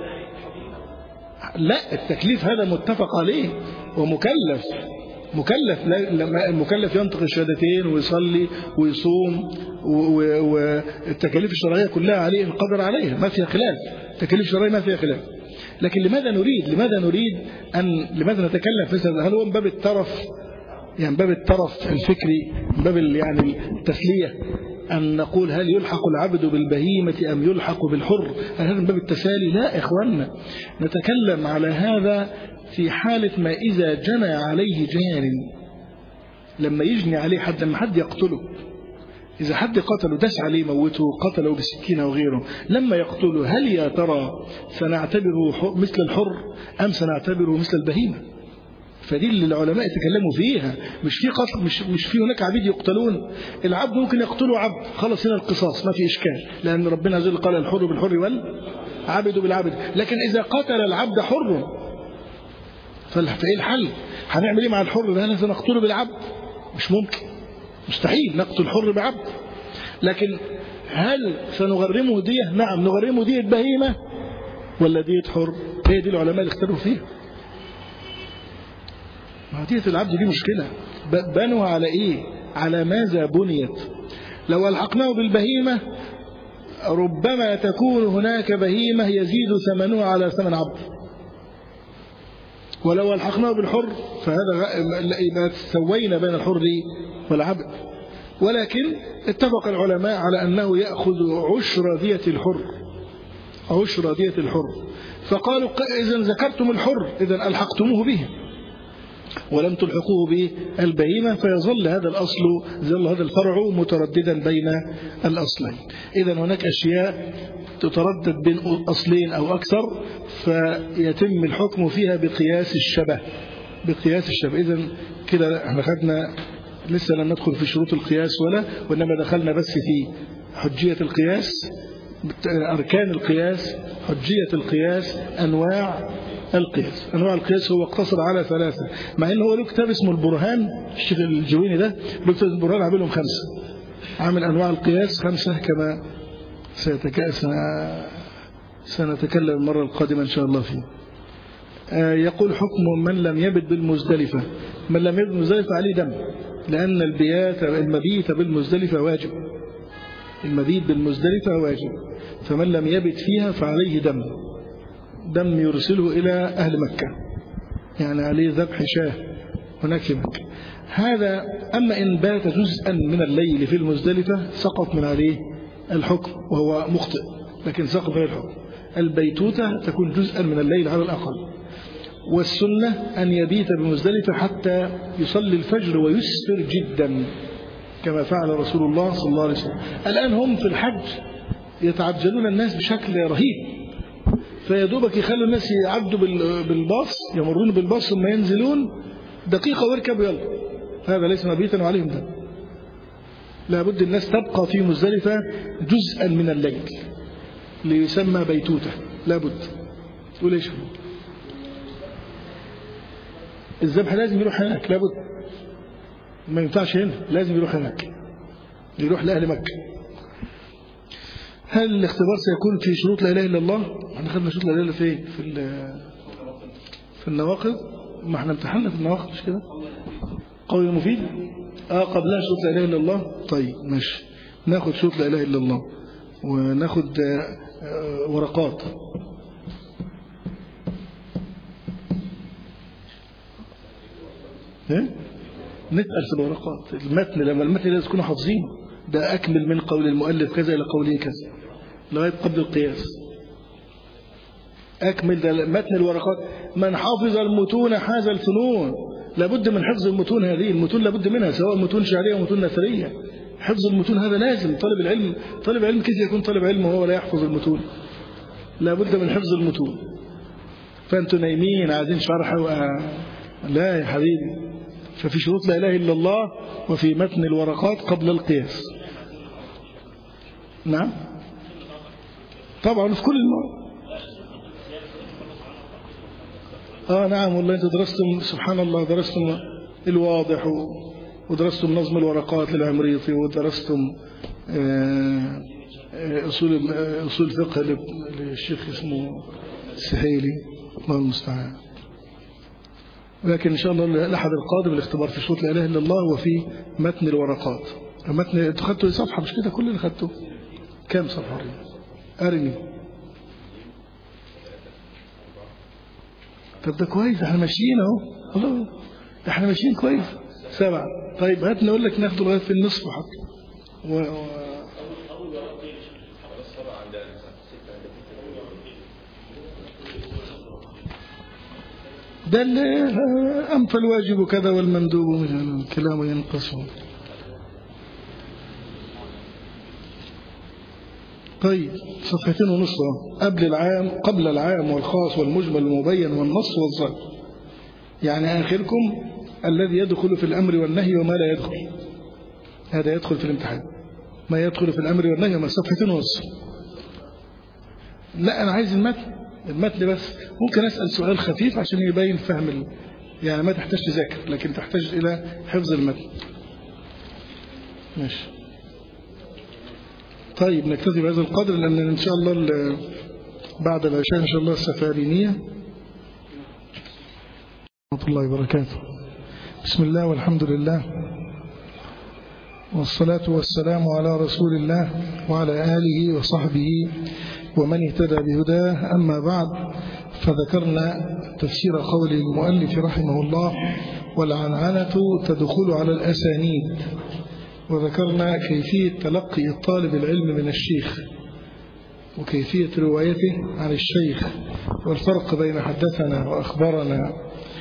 لا التكليف هذا متفق عليه ومكلف مكلف لما المكلف ينطق الشهادتين ويصلي ويصوم والتكاليف الشرعية كلها عليه القدر عليها ما فيها خلاف التكاليف الشرعية ما فيها خلاف لكن لماذا نريد لماذا نريد أن لماذا نتكلم في هل هو من باب الترف يعني باب الترف الفكري من باب يعني التسلية أن نقول هل يلحق العبد بالبهيمة أم يلحق بالحر هل هذا من باب التسالي لا إخواننا نتكلم على هذا في حالة ما إذا جنى عليه جار لما يجني عليه حد لما حد يقتله إذا حد قتله دس عليه موته قتله بسكينة وغيره لما يقتله هل يا ترى سنعتبره مثل الحر أم سنعتبره مثل البهيمة فدي اللي العلماء يتكلموا فيها مش في قتل مش مش في هناك عبيد يقتلون العبد ممكن يقتله عبد خلص هنا القصاص ما في اشكال لان ربنا عز وجل قال الحر بالحر والعبد بالعبد لكن اذا قتل العبد حر فايه الحل هنعمل ايه مع الحر ده لازم نقتله بالعبد مش ممكن مستحيل نقتل الحر بعبد لكن هل سنغرمه دية نعم نغرمه دية بهيمة ولا دية حر هي دي العلماء اللي اختلفوا فيها ما دية العبد دي مشكلة بنوا على ايه على ماذا بنيت لو الحقناه بالبهيمة ربما تكون هناك بهيمة يزيد ثمنها على ثمن عبد ولو الحقناه بالحر فهذا يبقى سوينا بين الحر والعبد ولكن اتفق العلماء على أنه يأخذ عشر دية الحر عشر دية الحر فقالوا إذا ذكرتم الحر إذا ألحقتموه به ولم تلحقوه بالبهيمة فيظل هذا الأصل ظل هذا الفرع مترددا بين الأصلين إذا هناك أشياء تتردد بين أصلين أو أكثر فيتم الحكم فيها بقياس الشبه بقياس الشبه إذا كده احنا خدنا لسه لم ندخل في شروط القياس ولا وإنما دخلنا بس في حجية القياس أركان القياس حجية القياس أنواع القياس أنواع القياس هو اقتصر على ثلاثة مع أنه هو له كتاب اسمه البرهان الشيخ الجويني ده له كتاب البرهان عاملهم خمسة عامل أنواع القياس خمسة كما سنتكلم المرة القادمة إن شاء الله فيه يقول حكم من لم يبت بالمزدلفة من لم يبت بالمزدلفة عليه دم لأن البيات المبيت بالمزدلفة واجب المبيت بالمزدلفة واجب فمن لم يبت فيها فعليه دم دم يرسله إلى أهل مكة يعني عليه ذبح شاه هناك في مكة هذا أما إن بات جزءا من الليل في المزدلفة سقط من عليه الحكم وهو مخطئ لكن سقط من الحكم البيتوتة تكون جزءا من الليل على الأقل والسنة أن يبيت بمزدلفة حتى يصلي الفجر ويسفر جدا كما فعل رسول الله صلى الله عليه وسلم الآن هم في الحج يتعجلون الناس بشكل رهيب فيدوبك يخلوا الناس يعدوا بالباص يمرون بالباص ثم ينزلون دقيقة واركبوا يلا هذا ليس مبيتا وعليهم ده لابد الناس تبقى في مزدلفة جزءا من الليل ليسمى بيتوتة لابد تقول ايش الذبح لازم يروح هناك لابد ما ينفعش هنا لازم يروح هناك يروح لأهل مكة هل الاختبار سيكون في شروط لا إله إلا الله احنا خدنا شروط لا إله إلا في في في النواقض ما احنا امتحنا في النواقض مش كده قول مفيد اه قبلها شروط لا إله إلا الله طيب ماشي ناخد شروط لا إله إلا الله وناخد ورقات ايه نسأل في الورقات المتن لما المتن لازم تكونوا حافظينه ده أكمل من قول المؤلف كذا إلى قوله كذا لغاية قبل القياس أكمل ده متن الورقات من حافظ المتون حاز الفنون لابد من حفظ المتون هذه المتون لابد منها سواء متون شعرية أو متون نثرية حفظ المتون هذا لازم طالب العلم طالب العلم كيف يكون طالب علم وهو لا يحفظ المتون لابد من حفظ المتون فأنتوا نايمين عايزين شرح و... لا يا حبيبي ففي شروط لا إله إلا الله وفي متن الورقات قبل القياس نعم طبعا في كل المواد آه نعم والله أنت درستم سبحان الله درستم الواضح ودرستم نظم الورقات للعمريطي ودرستم أصول أصول فقه للشيخ اسمه السهيلي الله المستعان لكن إن شاء الله الأحد القادم الاختبار في شروط لا إله إلا الله وفي متن الورقات متن أنتوا خدتوا صفحة مش كده كل اللي خدته كام صفحة أرني طب ده كويس احنا ماشيين اهو الله احنا ماشيين كويس سبعة طيب هات نقول لك ناخده لغايه في النصف حتى و... و... ده اللي أنفى الواجب كذا والمندوب الكلام ينقص طيب صفحتين ونص قبل العام قبل العام والخاص والمجمل المبين والنص والظاهر يعني آخركم الذي يدخل في الأمر والنهي وما لا يدخل هذا يدخل في الامتحان ما يدخل في الأمر والنهي وما صفحتين ونص لا أنا عايز المتن المتن بس ممكن أسأل سؤال خفيف عشان يبين فهم ال... يعني ما تحتاج تذاكر لكن تحتاج إلى حفظ المتن ماشي طيب نكتفي بهذا القدر لأن إن شاء الله بعد العشاء إن شاء الله السفارينية ورحمة الله وبركاته بسم الله والحمد لله والصلاة والسلام على رسول الله وعلى آله وصحبه ومن اهتدى بهداه أما بعد فذكرنا تفسير قول المؤلف رحمه الله والعنعنة تدخل على الأسانيد وذكرنا كيفية تلقي الطالب العلم من الشيخ وكيفية روايته عن الشيخ والفرق بين حدثنا وأخبرنا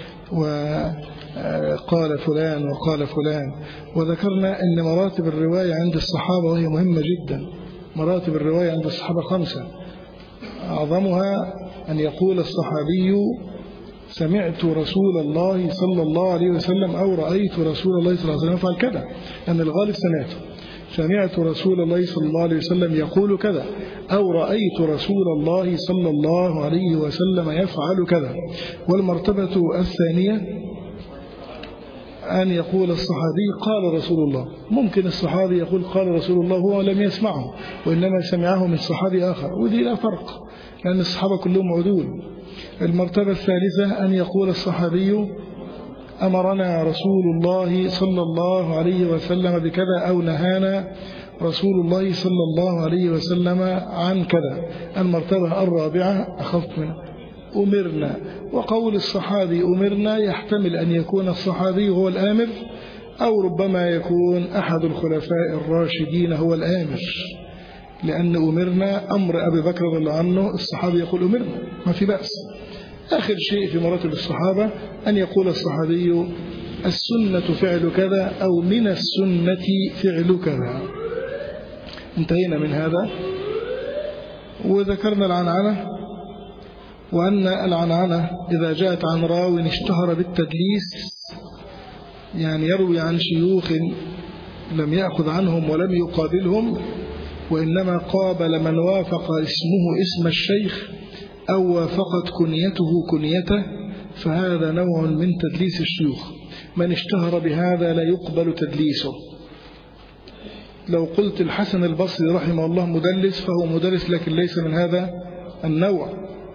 وقال فلان وقال فلان وذكرنا أن مراتب الرواية عند الصحابة وهي مهمة جدا مراتب الرواية عند الصحابة خمسة أعظمها أن يقول الصحابي سمعت رسول الله صلى الله عليه وسلم أو رأيت رسول الله صلى الله عليه وسلم يفعل كذا أن الغالب سمعته سمعت رسول الله صلى الله عليه وسلم يقول كذا أو رأيت رسول الله صلى الله عليه وسلم يفعل كذا والمرتبة الثانية أن يقول الصحابي قال رسول الله ممكن الصحابي يقول قال رسول الله هو لم يسمعه وإنما سمعه من صحابي آخر ودي لا فرق لأن الصحابة كلهم عدول المرتبة الثالثة أن يقول الصحابي أمرنا رسول الله صلى الله عليه وسلم بكذا أو نهانا رسول الله صلى الله عليه وسلم عن كذا المرتبة الرابعة أخف من أمرنا وقول الصحابي أمرنا يحتمل أن يكون الصحابي هو الآمر أو ربما يكون أحد الخلفاء الراشدين هو الآمر لأن أمرنا أمر أبي بكر رضي الله عنه الصحابي يقول أمرنا ما في بأس آخر شيء في مراتب الصحابة أن يقول الصحابي السنة فعل كذا أو من السنة فعل كذا انتهينا من هذا وذكرنا العنعنة وأن العنعنة إذا جاءت عن راو اشتهر بالتدليس يعني يروي عن شيوخ لم يأخذ عنهم ولم يقابلهم وإنما قابل من وافق اسمه اسم الشيخ أو وافقت كنيته كنيته فهذا نوع من تدليس الشيوخ من اشتهر بهذا لا يقبل تدليسه لو قلت الحسن البصري رحمه الله مدلس فهو مدلس لكن ليس من هذا النوع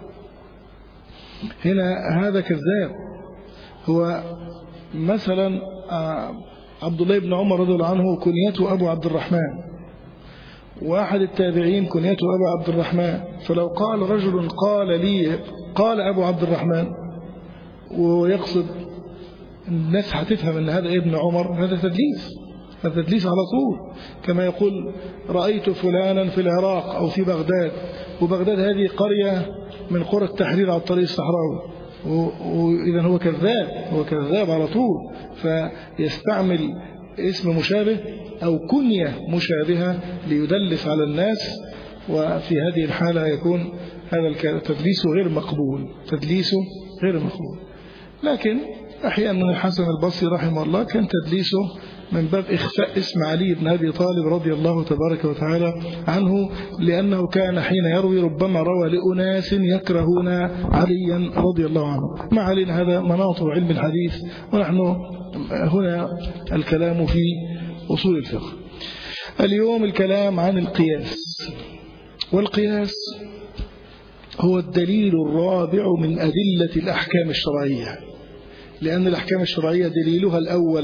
هنا هذا كذاب هو مثلا عبد الله بن عمر رضي الله عنه كنيته أبو عبد الرحمن واحد التابعين كنيته أبو عبد الرحمن فلو قال رجل قال لي قال أبو عبد الرحمن ويقصد الناس هتفهم أن هذا ابن عمر هذا تدليس هذا تدليس على طول كما يقول رأيت فلانا في العراق أو في بغداد وبغداد هذه قرية من قرى التحرير على الطريق الصحراوي وإذا هو كذاب هو كذاب على طول فيستعمل اسم مشابه أو كنية مشابهة ليدلس على الناس وفي هذه الحالة يكون هذا التدليس غير مقبول تدليسه غير مقبول لكن أحيانا الحسن البصري رحمه الله كان تدليسه من باب إخفاء اسم علي بن أبي طالب رضي الله تبارك وتعالى عنه لأنه كان حين يروي ربما روى لأناس يكرهون عليا رضي الله عنه ما علينا هذا مناط علم الحديث ونحن هنا الكلام في أصول الفقه اليوم الكلام عن القياس والقياس هو الدليل الرابع من أدلة الأحكام الشرعية لأن الأحكام الشرعية دليلها الأول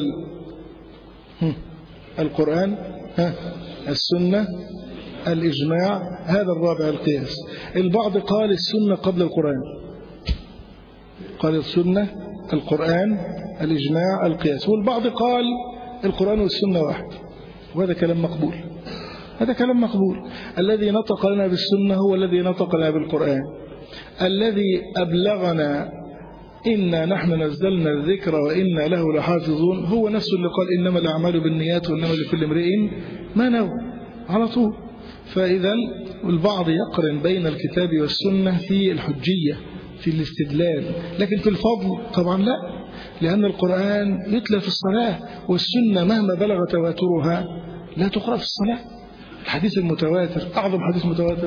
القرآن السنة الإجماع هذا الرابع القياس البعض قال السنة قبل القرآن قال السنة القرآن الإجماع القياس والبعض قال القرآن والسنة واحد وهذا كلام مقبول هذا كلام مقبول الذي نطق لنا بالسنة هو الذي نطق لنا بالقرآن الذي أبلغنا إنا نحن نزلنا الذكر وإنا له لحافظون هو نفس اللي قال إنما الأعمال بالنيات وإنما لكل امرئ ما نوى على طول فإذا البعض يقرن بين الكتاب والسنة في الحجية في الاستدلال لكن في الفضل طبعا لا لأن القرآن يتلى في الصلاة والسنة مهما بلغ تواترها لا تقرأ في الصلاة الحديث المتواتر أعظم حديث متواتر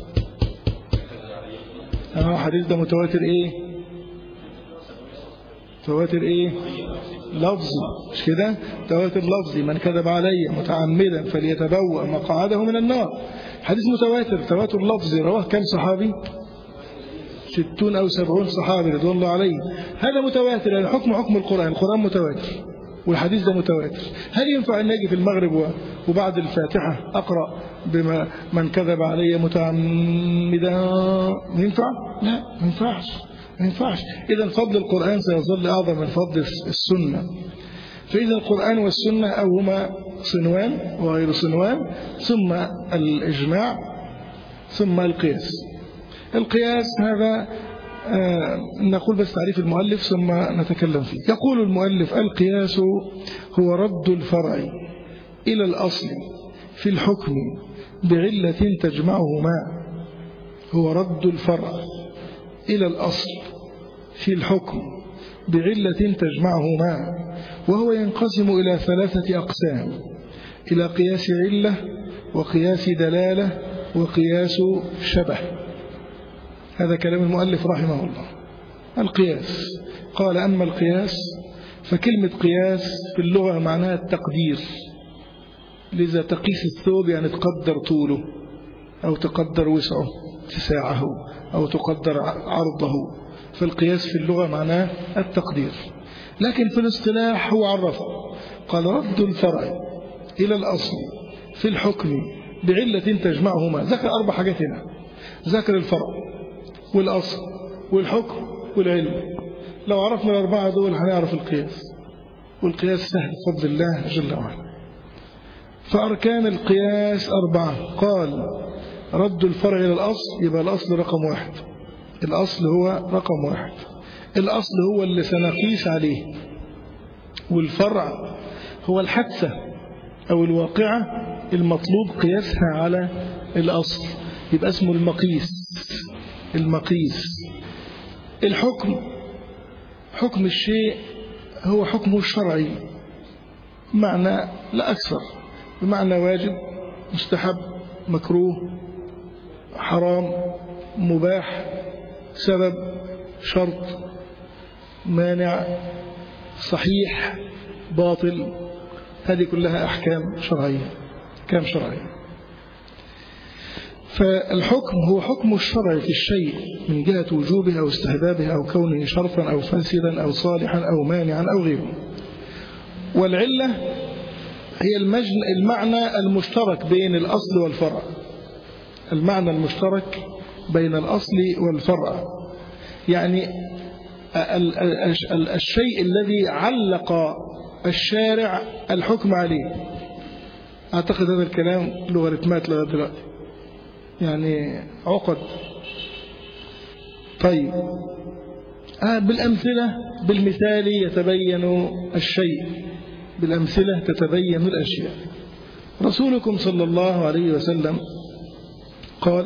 أه حديث ده متواتر إيه تواتر ايه لفظي مش كده تواتر لفظي من كذب علي متعمدا فليتبوأ مقعده من النار حديث متواتر تواتر لفظي رواه كم صحابي ستون أو سبعون صحابي رضوان الله عليه هذا متواتر يعني حكم حكم القرآن القرآن متواتر والحديث ده متواتر هل ينفع أن نجي في المغرب وبعد الفاتحة أقرأ بما من كذب علي متعمدا ينفع لا ما ينفعش ما ينفعش إذا فضل القرآن سيظل أعظم من فضل السنة فإذا القرآن والسنة أو هما صنوان وغير صنوان ثم الإجماع ثم القياس القياس هذا آه نقول بس تعريف المؤلف ثم نتكلم فيه يقول المؤلف القياس هو رد الفرع إلى الأصل في الحكم بعلة تجمعهما هو رد الفرع إلى الأصل في الحكم بعلة تجمعهما وهو ينقسم إلى ثلاثة أقسام إلى قياس علة وقياس دلالة وقياس شبه هذا كلام المؤلف رحمه الله القياس قال أما القياس فكلمة قياس في اللغة معناها التقدير لذا تقيس الثوب يعني تقدر طوله أو تقدر وسعه اتساعه أو تقدر عرضه فالقياس في اللغة معناه التقدير لكن في الاصطلاح هو عرفه قال رد الفرع إلى الأصل في الحكم بعلة تجمعهما ذكر أربع حاجات هنا ذكر الفرع والأصل والحكم والعلم لو عرفنا الأربعة دول هنعرف القياس والقياس سهل بفضل الله جل وعلا فأركان القياس أربعة قال رد الفرع إلى الأصل يبقى الأصل رقم واحد الأصل هو رقم واحد الأصل هو اللي سنقيس عليه والفرع هو الحادثة أو الواقعة المطلوب قياسها على الأصل يبقى اسمه المقيس المقيس الحكم حكم الشيء هو حكمه الشرعي معنى لا أكثر بمعنى واجب مستحب مكروه حرام مباح سبب شرط مانع صحيح باطل هذه كلها أحكام شرعية أحكام شرعية فالحكم هو حكم الشرع في الشيء من جهة وجوبه أو استحبابه أو كونه شرطا أو فاسدا أو صالحا أو مانعا أو غيره والعلة هي المجن المعنى المشترك بين الأصل والفرع المعنى المشترك بين الأصل والفرع يعني الشيء الذي علق الشارع الحكم عليه أعتقد هذا الكلام لوغاريتمات لغاية دلوقتي يعني عقد طيب آه بالأمثلة بالمثال يتبين الشيء بالأمثلة تتبين الأشياء رسولكم صلى الله عليه وسلم قال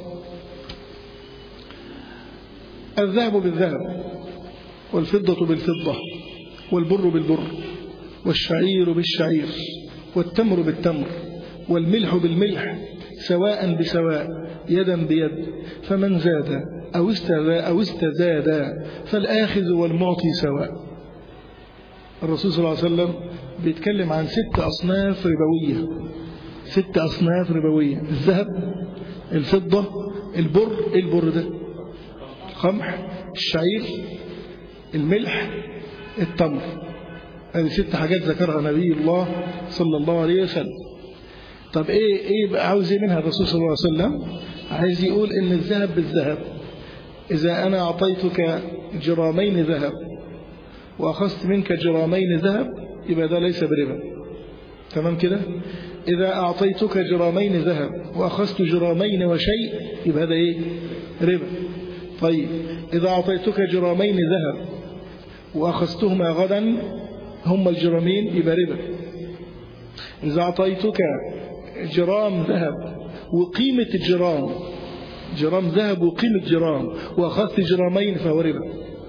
الذهب بالذهب والفضة بالفضة والبر بالبر والشعير بالشعير والتمر بالتمر والملح بالملح سواء بسواء يدا بيد فمن زاد أو استزاد, أو استزاد فالآخذ والمعطي سواء الرسول صلى الله عليه وسلم بيتكلم عن ست أصناف ربوية ست أصناف ربوية الذهب الفضة البر البر ده القمح الشعير الملح التمر هذه ست حاجات ذكرها نبي الله صلى الله عليه وسلم طب ايه ايه بقى عاوز ايه منها الرسول صلى الله عليه وسلم عايز يقول ان الذهب بالذهب اذا انا اعطيتك جرامين ذهب واخذت منك جرامين ذهب يبقى ده ليس بربا تمام كده اذا اعطيتك جرامين ذهب واخذت جرامين وشيء يبقى هذا ايه ربا طيب اذا اعطيتك جرامين ذهب واخذتهما غدا هما الجرامين يبقى ربا إذا أعطيتك جرام ذهب وقيمة الجرام جرام ذهب وقيمة جرام وأخذت جرامين فهو ربا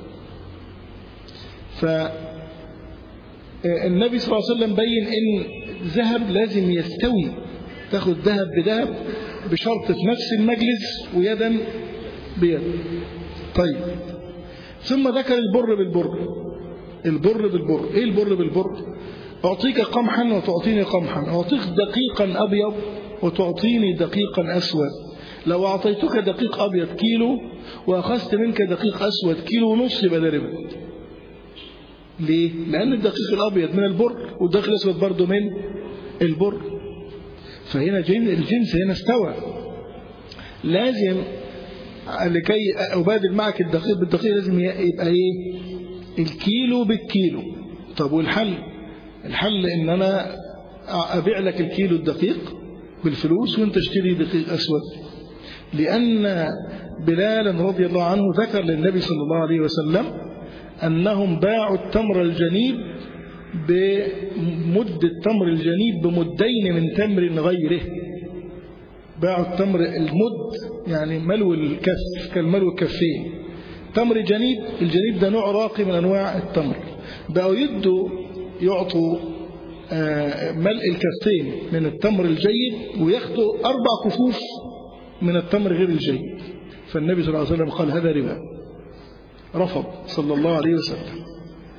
فالنبي صلى الله عليه وسلم بين إن ذهب لازم يستوي تاخد ذهب بذهب بشرط في نفس المجلس ويدا بيد طيب ثم ذكر البر بالبر البر بالبر ايه البر بالبر أعطيك قمحا وتعطيني قمحا أعطيك دقيقا أبيض وتعطيني دقيقا أسود لو أعطيتك دقيق أبيض كيلو وأخذت منك دقيق أسود كيلو ونص يبقى ده ربا ليه؟ لأن الدقيق الأبيض من البر والدقيق الأسود برضه من البر فهنا الجنس هنا استوى لازم لكي أبادل معك الدقيق بالدقيق لازم يبقى إيه الكيلو بالكيلو طب والحل الحل ان انا ابيع لك الكيلو الدقيق بالفلوس وانت اشتري دقيق اسود لان بلالا رضي الله عنه ذكر للنبي صلى الله عليه وسلم انهم باعوا التمر الجنيب بمد التمر الجنيب بمدين من تمر غيره باعوا التمر المد يعني ملو الكف كالملو الكفين تمر جنيب الجنيب ده نوع راقي من انواع التمر بقوا يدوا يعطوا ملء الكفين من التمر الجيد وياخدوا أربع كفوف من التمر غير الجيد فالنبي صلى الله عليه وسلم قال هذا ربا رفض صلى الله عليه وسلم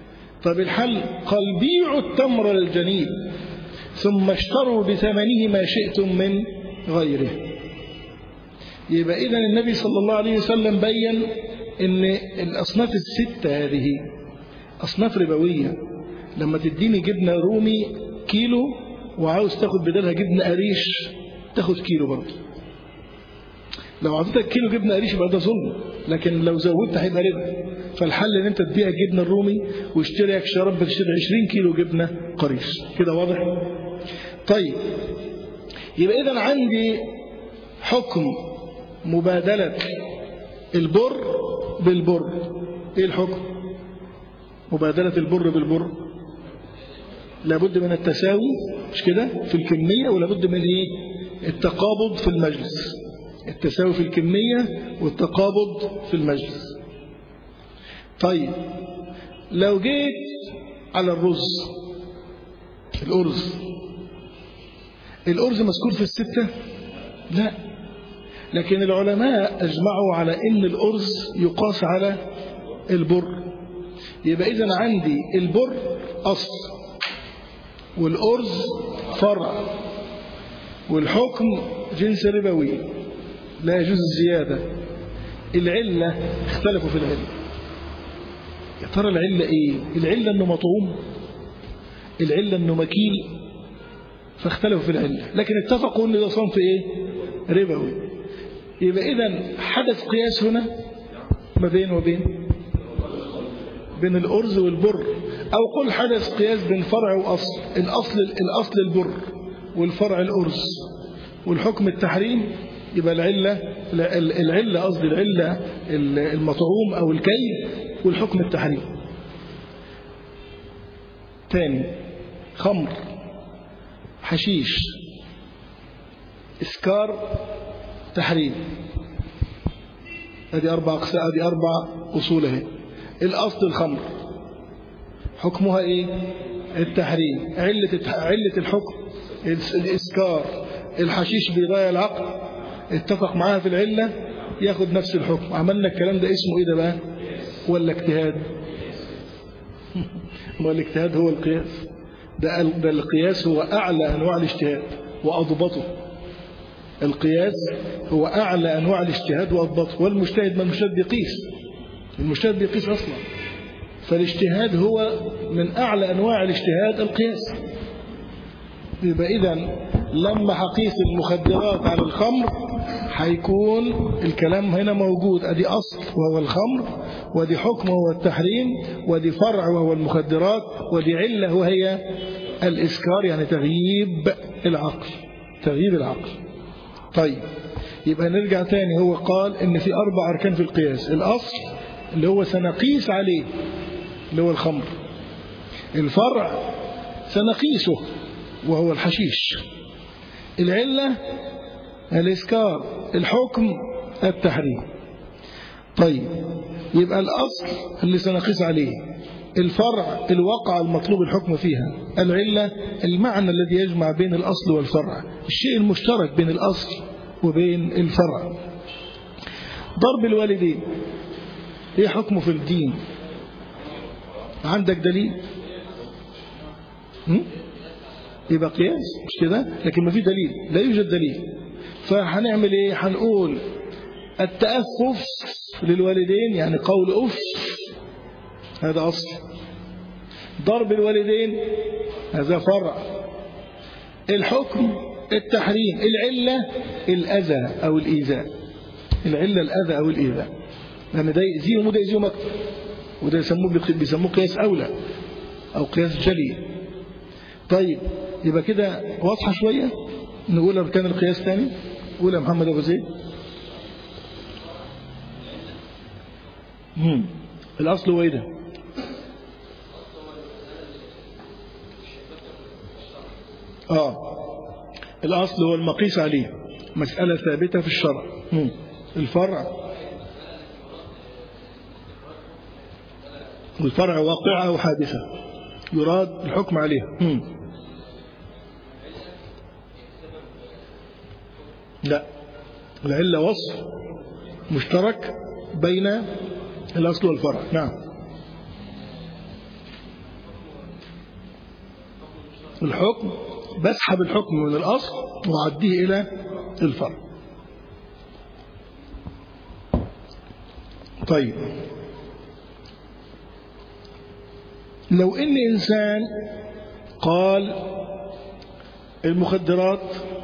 طب الحل قال بيعوا التمر الجنيب ثم اشتروا بثمنه ما شئتم من غيره يبقى إذا النبي صلى الله عليه وسلم بين ان الأصناف الستة هذه أصناف ربوية لما تديني جبنة رومي كيلو وعاوز تاخد بدلها جبنة قريش تاخد كيلو برضه لو عطيتك كيلو جبنة قريش يبقى ده ظلم لكن لو زودت هيبقى ربا فالحل ان انت تبيع الجبنة الرومي واشتري شراب بتشتري 20 كيلو جبنة قريش كده واضح طيب يبقى اذا عندي حكم مبادلة البر بالبر ايه الحكم مبادلة البر بالبر لابد من التساوي مش كده في الكمية ولابد من ايه التقابض في المجلس التساوي في الكمية والتقابض في المجلس طيب لو جيت على الرز الأرز الأرز مذكور في الستة لا لكن العلماء أجمعوا على أن الأرز يقاس على البر يبقى إذا عندي البر أصل والأرز فرع والحكم جنس ربوي لا يجوز الزيادة العلة اختلفوا في العلة يا ترى العلة ايه العلة انه مطعوم العلة انه مكيل فاختلفوا في العلة لكن اتفقوا ان ده صنف ايه ربوي يبقى اذا حدث قياس هنا ما بين وبين بين الأرز والبر أو قل حدث قياس بين فرع وأصل الأصل, الأصل البر والفرع الأرز والحكم التحريم يبقى العلة العلة قصدي العلة المطعوم أو الكي والحكم التحريم تاني خمر حشيش إسكار تحريم هذه أربع أقسام هذه أربع أصول اهي الأصل الخمر حكمها إيه التحريم علة علة الحكم الإسكار الحشيش بيضيع العقل اتفق معاها في العلة ياخد نفس الحكم عملنا الكلام ده اسمه ايه ده بقى ولا اجتهاد ما الاجتهاد هو القياس ده, ده القياس هو أعلى أنواع الاجتهاد وأضبطه القياس هو أعلى أنواع الاجتهاد وأضبطه والمجتهد ما المجتهد بيقيس المجتهد بيقيس أصلا فالاجتهاد هو من أعلى أنواع الاجتهاد القياس يبقى إذا لما حقيس المخدرات على الخمر هيكون الكلام هنا موجود ادي اصل وهو الخمر ودي حكم وهو التحريم ودي فرع وهو المخدرات ودي عله وهي الاسكار يعني تغييب العقل تغييب العقل طيب يبقى نرجع تاني هو قال ان في اربع اركان في القياس الاصل اللي هو سنقيس عليه اللي هو الخمر الفرع سنقيسه وهو الحشيش العلة الإسكار الحكم التحريم طيب يبقى الأصل اللي سنقيس عليه الفرع الواقع المطلوب الحكم فيها العلة المعنى الذي يجمع بين الأصل والفرع الشيء المشترك بين الأصل وبين الفرع ضرب الوالدين ايه حكمه في الدين عندك دليل هم؟ يبقى قياس مش كده لكن ما في دليل لا يوجد دليل فهنعمل ايه هنقول التأفف للوالدين يعني قول أف هذا أصل ضرب الوالدين هذا فرع الحكم التحريم العلة الأذى أو الإيذاء العلة الأذى أو الإيذاء لأن ده يأذيهم وده يأذيهم أكثر وده يسموه بيسموه قياس أولى أو قياس جلي طيب يبقى كده واضحة شوية نقول أركان القياس تاني قول يا محمد أبو زيد مم. الأصل هو إيه ده آه الأصل هو المقيس عليه مسألة ثابتة في الشرع مم. الفرع والفرع واقعة أو حادثة يراد الحكم عليها مم. لا العلة وصف مشترك بين الأصل والفرع نعم الحكم بسحب الحكم من الأصل وأعديه إلى الفرع طيب لو إن إنسان قال المخدرات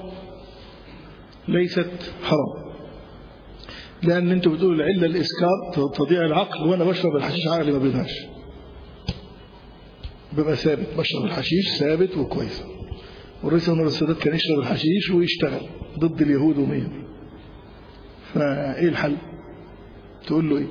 ليست حرام لأن أنتوا بتقولوا العلة الإسكار تضيع العقل وأنا بشرب الحشيش عقلي ما بيضيعش ببقى ثابت بشرب الحشيش ثابت وكويس والرئيس أنور السادات كان يشرب الحشيش ويشتغل ضد اليهود ومية فإيه الحل تقول له إيه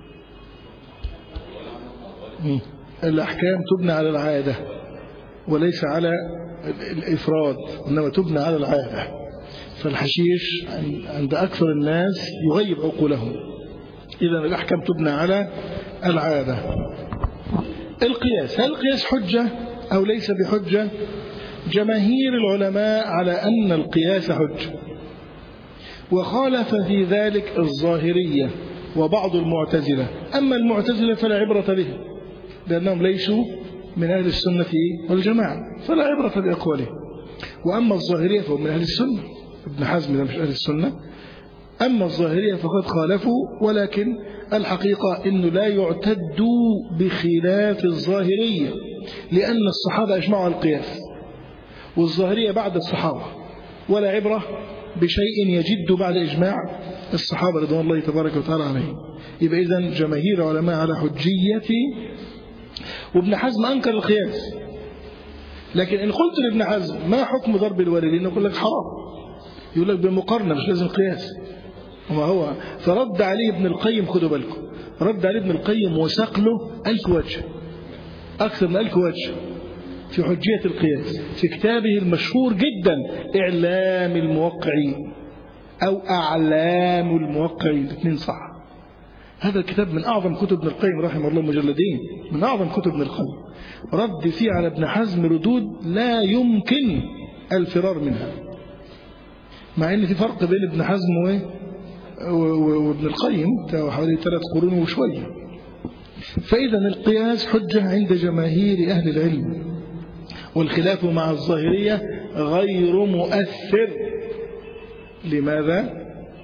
الأحكام تبنى على العادة وليس على الإفراد إنما تبنى على العادة فالحشيش عند أكثر الناس يغيب عقولهم إذا الأحكام تبنى على العادة القياس هل القياس حجة أو ليس بحجة جماهير العلماء على أن القياس حجة وخالف في ذلك الظاهرية وبعض المعتزلة أما المعتزلة فلا عبرة به لأنهم ليسوا من أهل السنة والجماعة فلا عبرة بأقوالهم وأما الظاهرية فهم من أهل السنة ابن حزم ده مش أهل السنة أما الظاهرية فقد خالفوا ولكن الحقيقة أنه لا يعتد بخلاف الظاهرية لأن الصحابة أجمعوا على القياس والظاهرية بعد الصحابة ولا عبرة بشيء يجد بعد إجماع الصحابة رضوان الله تبارك وتعالى عليهم يبقى إذن جماهير علماء على حجية وابن حزم أنكر القياس لكن إن قلت لابن حزم ما حكم ضرب الوالدين يقول لك حرام يقول لك بمقارنة مش لازم قياس وما هو فرد عليه ابن القيم خدوا بالكم رد عليه ابن القيم وساق له ألف وجه أكثر من ألف وجه في حجية القياس في كتابه المشهور جدا إعلام الموقعين أو أعلام الموقعين الاثنين صح هذا الكتاب من أعظم كتب ابن القيم رحمه الله مجلدين من أعظم كتب ابن القيم رد فيه على ابن حزم ردود لا يمكن الفرار منها مع ان في فرق بين ابن حزم وابن القيم حوالي ثلاث قرون وشوية فإذا القياس حجة عند جماهير أهل العلم والخلاف مع الظاهرية غير مؤثر لماذا؟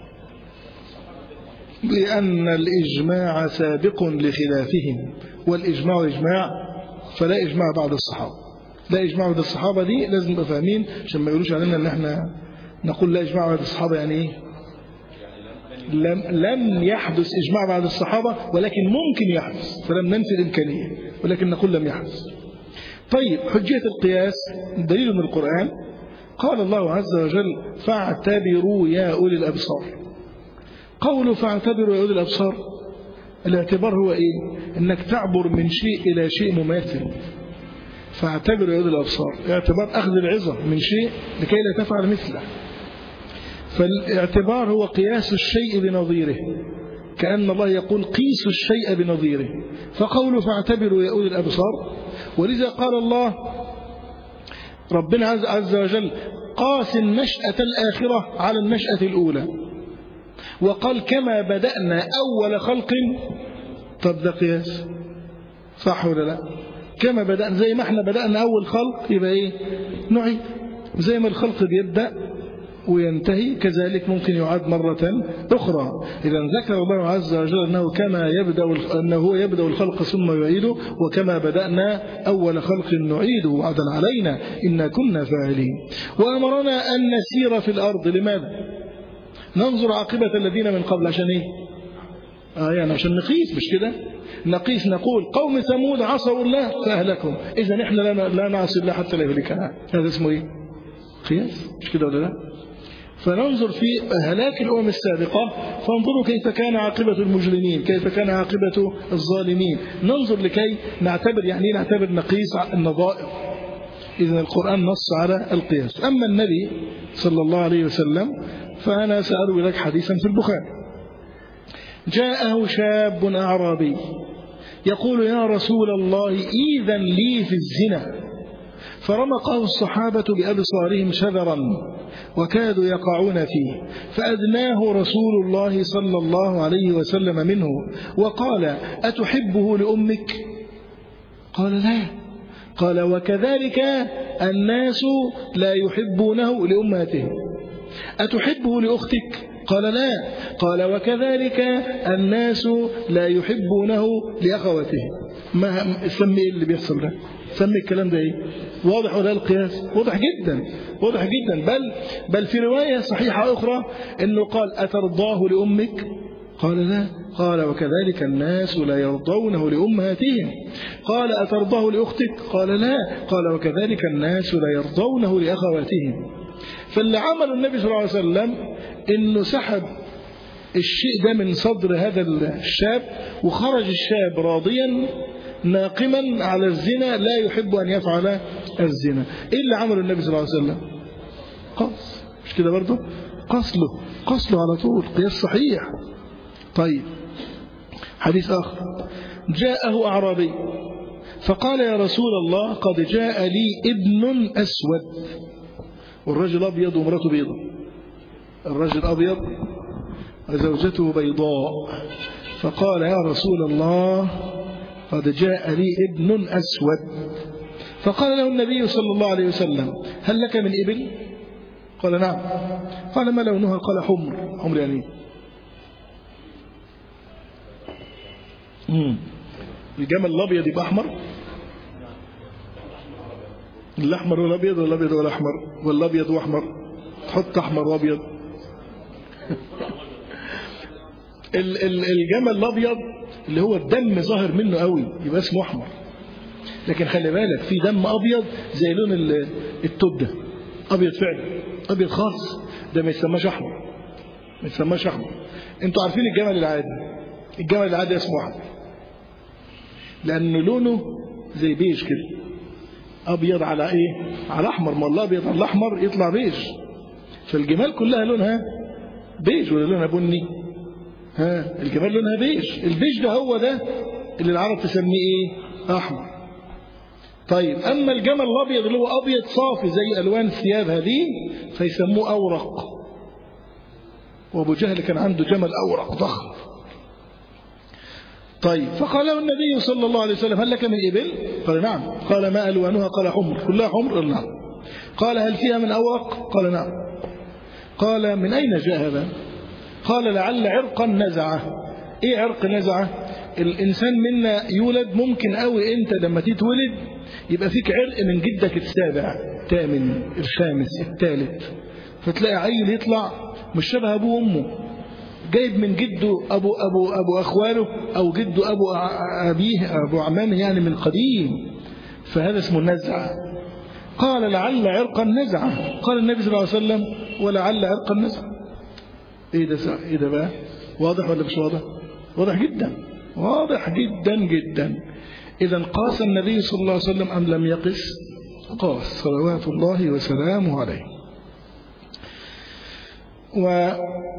لأن الإجماع سابق لخلافهم والإجماع إجماع فلا إجماع بعد الصحابة لا إجماع بعد الصحابة دي لازم نبقى فاهمين عشان ما يقولوش علينا ان احنا نقول لا إجماع بعد الصحابة يعني إيه لم, لم يحدث إجماع بعد الصحابة ولكن ممكن يحدث فلم ننفي الإمكانية ولكن نقول لم يحدث طيب حجية القياس دليل من القرآن قال الله عز وجل فاعتبروا يا أولي الأبصار قوله فاعتبروا يا أولي الأبصار الاعتبار هو إيه إنك تعبر من شيء إلى شيء مماثل فاعتبروا يا أولي الأبصار اعتبار أخذ العظة من شيء لكي لا تفعل مثله فالاعتبار هو قياس الشيء بنظيره كأن الله يقول قيسوا الشيء بنظيره فقوله فاعتبروا يا أولي الأبصار ولذا قال الله ربنا عز وجل قاس النشأة الآخرة على النشأة الأولى وقال كما بدأنا أول خلق طب ده قياس صح ولا لا كما بدأنا زي ما احنا بدأنا أول خلق يبقى ايه نعيد زي ما الخلق بيبدأ وينتهي كذلك ممكن يعاد مرة أخرى إذا ذكر الله عز وجل أنه كما يبدأ أنه هو يبدأ الخلق ثم يعيده وكما بدأنا أول خلق نعيده وعدا علينا إنا كنا فاعلين وأمرنا أن نسير في الأرض لماذا ننظر عاقبة الذين من قبل عشان إيه آه يعني عشان نقيس مش كده نقيس نقول قوم ثمود عصوا الله فأهلكهم إذا إحنا لا نعصي الله حتى لا يهلكنا هذا اسمه إيه قياس مش كده ولا لا فننظر في هلاك الأمم السابقة فانظروا كيف كان عاقبة المجرمين كيف كان عاقبة الظالمين ننظر لكي نعتبر يعني نعتبر نقيس النظائر إذا القرآن نص على القياس أما النبي صلى الله عليه وسلم فأنا سأروي لك حديثا في البخاري جاءه شاب أعرابي يقول يا رسول الله إذا لي في الزنا فرمقه الصحابة بأبصارهم شذرا وكادوا يقعون فيه فأدناه رسول الله صلى الله عليه وسلم منه وقال أتحبه لأمك قال لا قال وكذلك الناس لا يحبونه لأمهاتهم أتحبه لأختك قال لا قال وكذلك الناس لا يحبونه لأخواتهم ما سمي إيه اللي بيحصل ده سمي الكلام ده ايه واضح ولا القياس واضح جدا واضح جدا بل بل في رواية صحيحة أخرى أنه قال أترضاه لأمك قال لا قال وكذلك الناس لا يرضونه لأمهاتهم قال أترضاه لأختك قال لا قال وكذلك الناس لا يرضونه لأخواتهم فاللي عمل النبي صلى الله عليه وسلم انه سحب الشيء ده من صدر هذا الشاب وخرج الشاب راضيا ناقما على الزنا لا يحب أن يفعل الزنا إيه اللي عمله النبي صلى الله عليه وسلم قص مش كده برضه قصله قصله على طول قياس صحيح طيب حديث آخر جاءه أعرابي فقال يا رسول الله قد جاء لي ابن أسود والرجل أبيض ومراته بيضة الرجل أبيض وزوجته بيضاء فقال يا رسول الله قد جاء لي ابن أسود فقال له النبي صلى الله عليه وسلم هل لك من إبل قال نعم قال ما لونها قال حمر حمر يعني مم. الجمل الأبيض يبقى أحمر الأحمر والأبيض ولا الأبيض والأحمر ولا أبيض وأحمر تحط أحمر وأبيض الجمل الأبيض اللي هو الدم ظاهر منه قوي يبقى اسمه أحمر لكن خلي بالك في دم أبيض زي لون التوب ده أبيض فعلا أبيض خالص ده ما يسماش أحمر ما يسماش أحمر انتوا عارفين الجمل العادي الجمل العادي اسمه أحمر لأن لونه زي بيج كده أبيض على إيه على أحمر ما الله أبيض على الأحمر يطلع بيج فالجمال كلها لونها بيج ولا لونها بني ها الجمال لونها بيج البيج ده هو ده اللي العرب تسميه ايه احمر طيب اما الجمل الابيض اللي هو ابيض صافي زي الوان الثياب هذه فيسموه اورق وابو جهل كان عنده جمل اورق ضخم طيب فقال له النبي صلى الله عليه وسلم هل لك من ابل قال نعم قال ما الوانها قال حمر كلها حمر قال نعم قال هل فيها من اورق قال نعم قال من اين جاء هذا قال لعل عرقا نزعه ايه عرق نزعه الانسان منا يولد ممكن قوي انت لما تتولد يبقى فيك عرق من جدك السابع الثامن الخامس الثالث فتلاقي عيل يطلع مش شبه ابوه وامه جايب من جده ابو ابو ابو اخواله او جده ابو ابيه ابو عمامه يعني من قديم فهذا اسمه النزعه قال لعل عرقا نزعه قال النبي صلى الله عليه وسلم ولعل عرقا نزعه ايه ده ايه ده بقى واضح ولا مش واضح واضح جدا واضح جدا جدا اذا قاس النبي صلى الله عليه وسلم ام لم يقس قاس صلوات الله وسلامه عليه و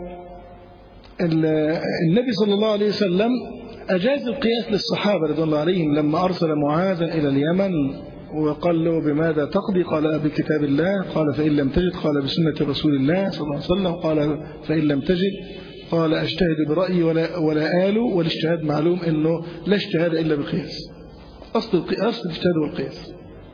النبي صلى الله عليه وسلم أجاز القياس للصحابة رضي الله عليهم لما أرسل معاذا إلى اليمن وقال له بماذا تقضي قال بكتاب الله قال فإن لم تجد قال بسنة رسول الله صلى الله عليه وسلم قال فإن لم تجد قال أجتهد برأيي ولا, ولا آل والاجتهاد معلوم أنه لا اجتهاد إلا بالقياس أصل القياس الاجتهاد والقياس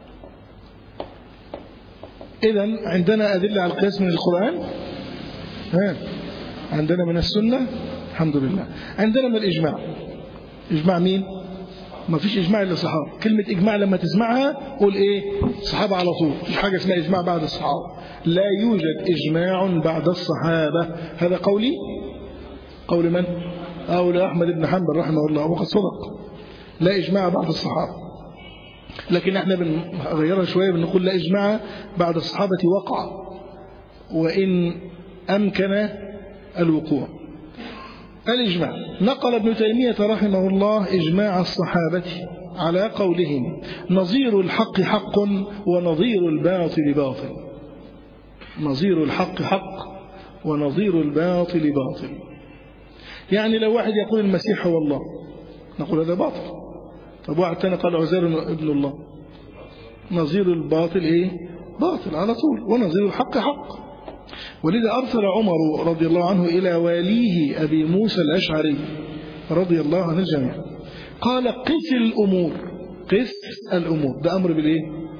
إذا عندنا أدلة على القياس من القرآن ها عندنا من السنة الحمد لله عندنا من الإجماع إجماع مين ما فيش إجماع إلا الصحابة كلمة إجماع لما تسمعها قول إيه صحابة على طول مفيش حاجة اسمها إجماع بعد الصحابة لا يوجد إجماع بعد الصحابة هذا قولي قول من قول أحمد بن حنبل رحمه الله وقد صدق لا إجماع بعد الصحابة لكن احنا بنغيرها شوية بنقول لا إجماع بعد الصحابة وقع وإن أمكن الوقوع الإجماع نقل ابن تيمية رحمه الله إجماع الصحابة على قولهم نظير الحق حق ونظير الباطل باطل نظير الحق حق ونظير الباطل باطل يعني لو واحد يقول المسيح هو الله نقول هذا باطل طب واحد ثاني قال عزير ابن الله نظير الباطل ايه باطل على طول ونظير الحق حق ولذا أرسل عمر رضي الله عنه إلى واليه أبي موسى الأشعري رضي الله عن الجميع قال قس الأمور قس الأمور ده أمر بالإيه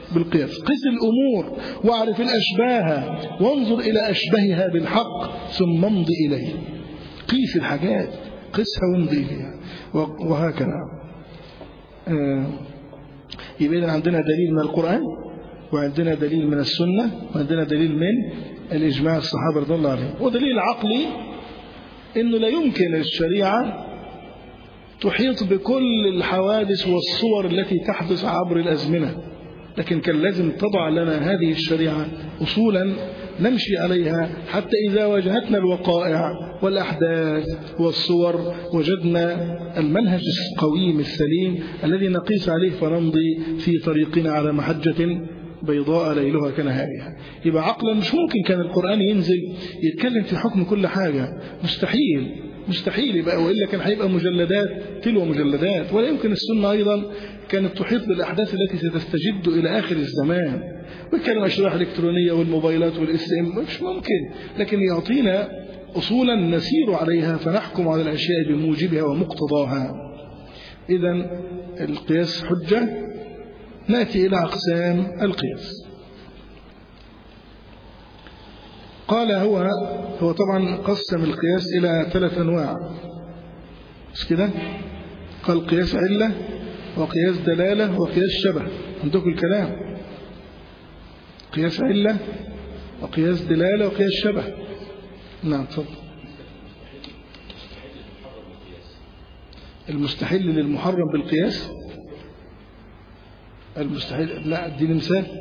بالقياس قس الأمور واعرف الأشباه وانظر إلى أشبهها بالحق ثم امض إليه قيس الحاجات قسها وامضي إليها وهكذا آه يبقى عندنا دليل من القرآن وعندنا دليل من السنة وعندنا دليل من الإجماع الصحابة رضي الله عليهم ودليل عقلي إنه لا يمكن الشريعة تحيط بكل الحوادث والصور التي تحدث عبر الأزمنة لكن كان لازم تضع لنا هذه الشريعة أصولا نمشي عليها حتى إذا واجهتنا الوقائع والأحداث والصور وجدنا المنهج القويم السليم الذي نقيس عليه فنمضي في طريقنا على محجة بيضاء ليلها كنهارها يبقى عقلا مش ممكن كان القرآن ينزل يتكلم في حكم كل حاجة مستحيل مستحيل يبقى وإلا كان هيبقى مجلدات تلو مجلدات ولا يمكن السنة أيضا كانت تحيط بالأحداث التي ستستجد إلى آخر الزمان ويتكلم أشراح الإلكترونية والموبايلات والاس ام مش ممكن لكن يعطينا أصولا نسير عليها فنحكم على الأشياء بموجبها ومقتضاها إذا القياس حجة نأتي إلى أقسام القياس قال هو هو طبعا قسم القياس إلى ثلاث أنواع مش كده قال قياس علة وقياس دلالة وقياس شبه عندكم الكلام قياس علة وقياس دلالة وقياس شبه نعم تفضل المستحيل للمحرم بالقياس المستحيل لا اديني مثال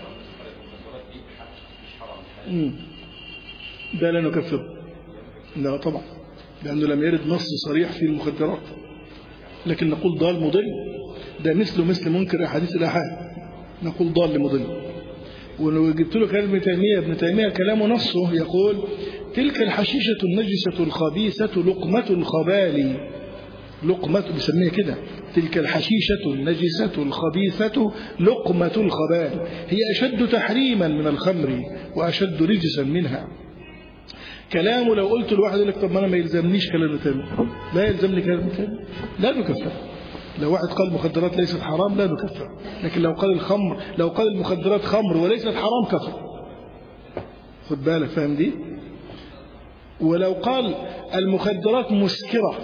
ده لا نكفره لا طبعا لأنه لم يرد نص صريح في المخدرات لكن نقول ضال مضل ده مثله مثل منكر أحاديث الأحاد نقول ضال مضل ولو جبت له كلام ابن تيمية ابن تيمية كلامه نصه يقول تلك الحشيشة النجسة الخبيثة لقمة الخبال لقمة بيسميها كده تلك الحشيشة النجسة الخبيثة لقمة الخبال هي أشد تحريما من الخمر وأشد رجسا منها كلامه لو قلت لواحد يقول لك طب ما انا ما يلزمنيش كلام تاني لا يلزمني كلام تاني لا نكفر لو واحد قال المخدرات ليست حرام لا نكفر لكن لو قال الخمر لو قال المخدرات خمر وليست حرام كفر خد بالك فاهم دي ولو قال المخدرات مسكرة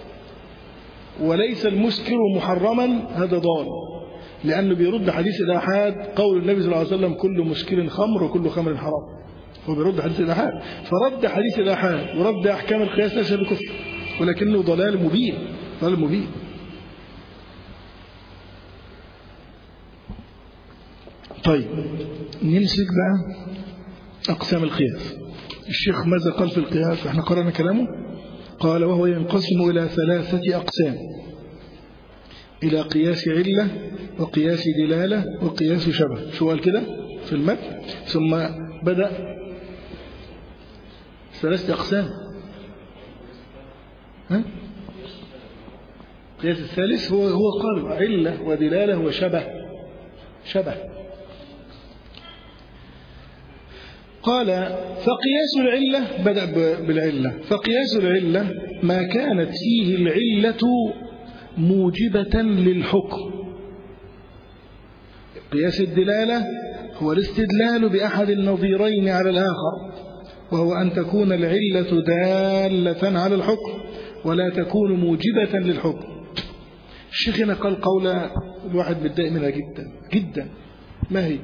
وليس المسكر محرما هذا ضال لأنه بيرد حديث الآحاد قول النبي صلى الله عليه وسلم كل مسكر خمر وكل خمر حرام هو بيرد حديث الآحاد فرد حديث الآحاد ورد أحكام القياس ليس بكفر ولكنه ضلال مبين ضلال مبين طيب نمسك بقى أقسام القياس الشيخ ماذا قال في القياس احنا قرأنا كلامه قال وهو ينقسم إلى ثلاثة أقسام إلى قياس علة وقياس دلالة وقياس شبه شو قال كده في المتن ثم بدأ ثلاثة أقسام ها؟ القياس الثالث هو هو قال علة ودلالة وشبه شبه قال فقياس العلة بدأ بالعلة فقياس العلة ما كانت فيه العلة موجبة للحكم قياس الدلالة هو الاستدلال بأحد النظيرين على الآخر وهو أن تكون العلة دالة على الحكم ولا تكون موجبة للحكم الشيخ هنا قال قولة الواحد متضايق منها جدا جدا ما هي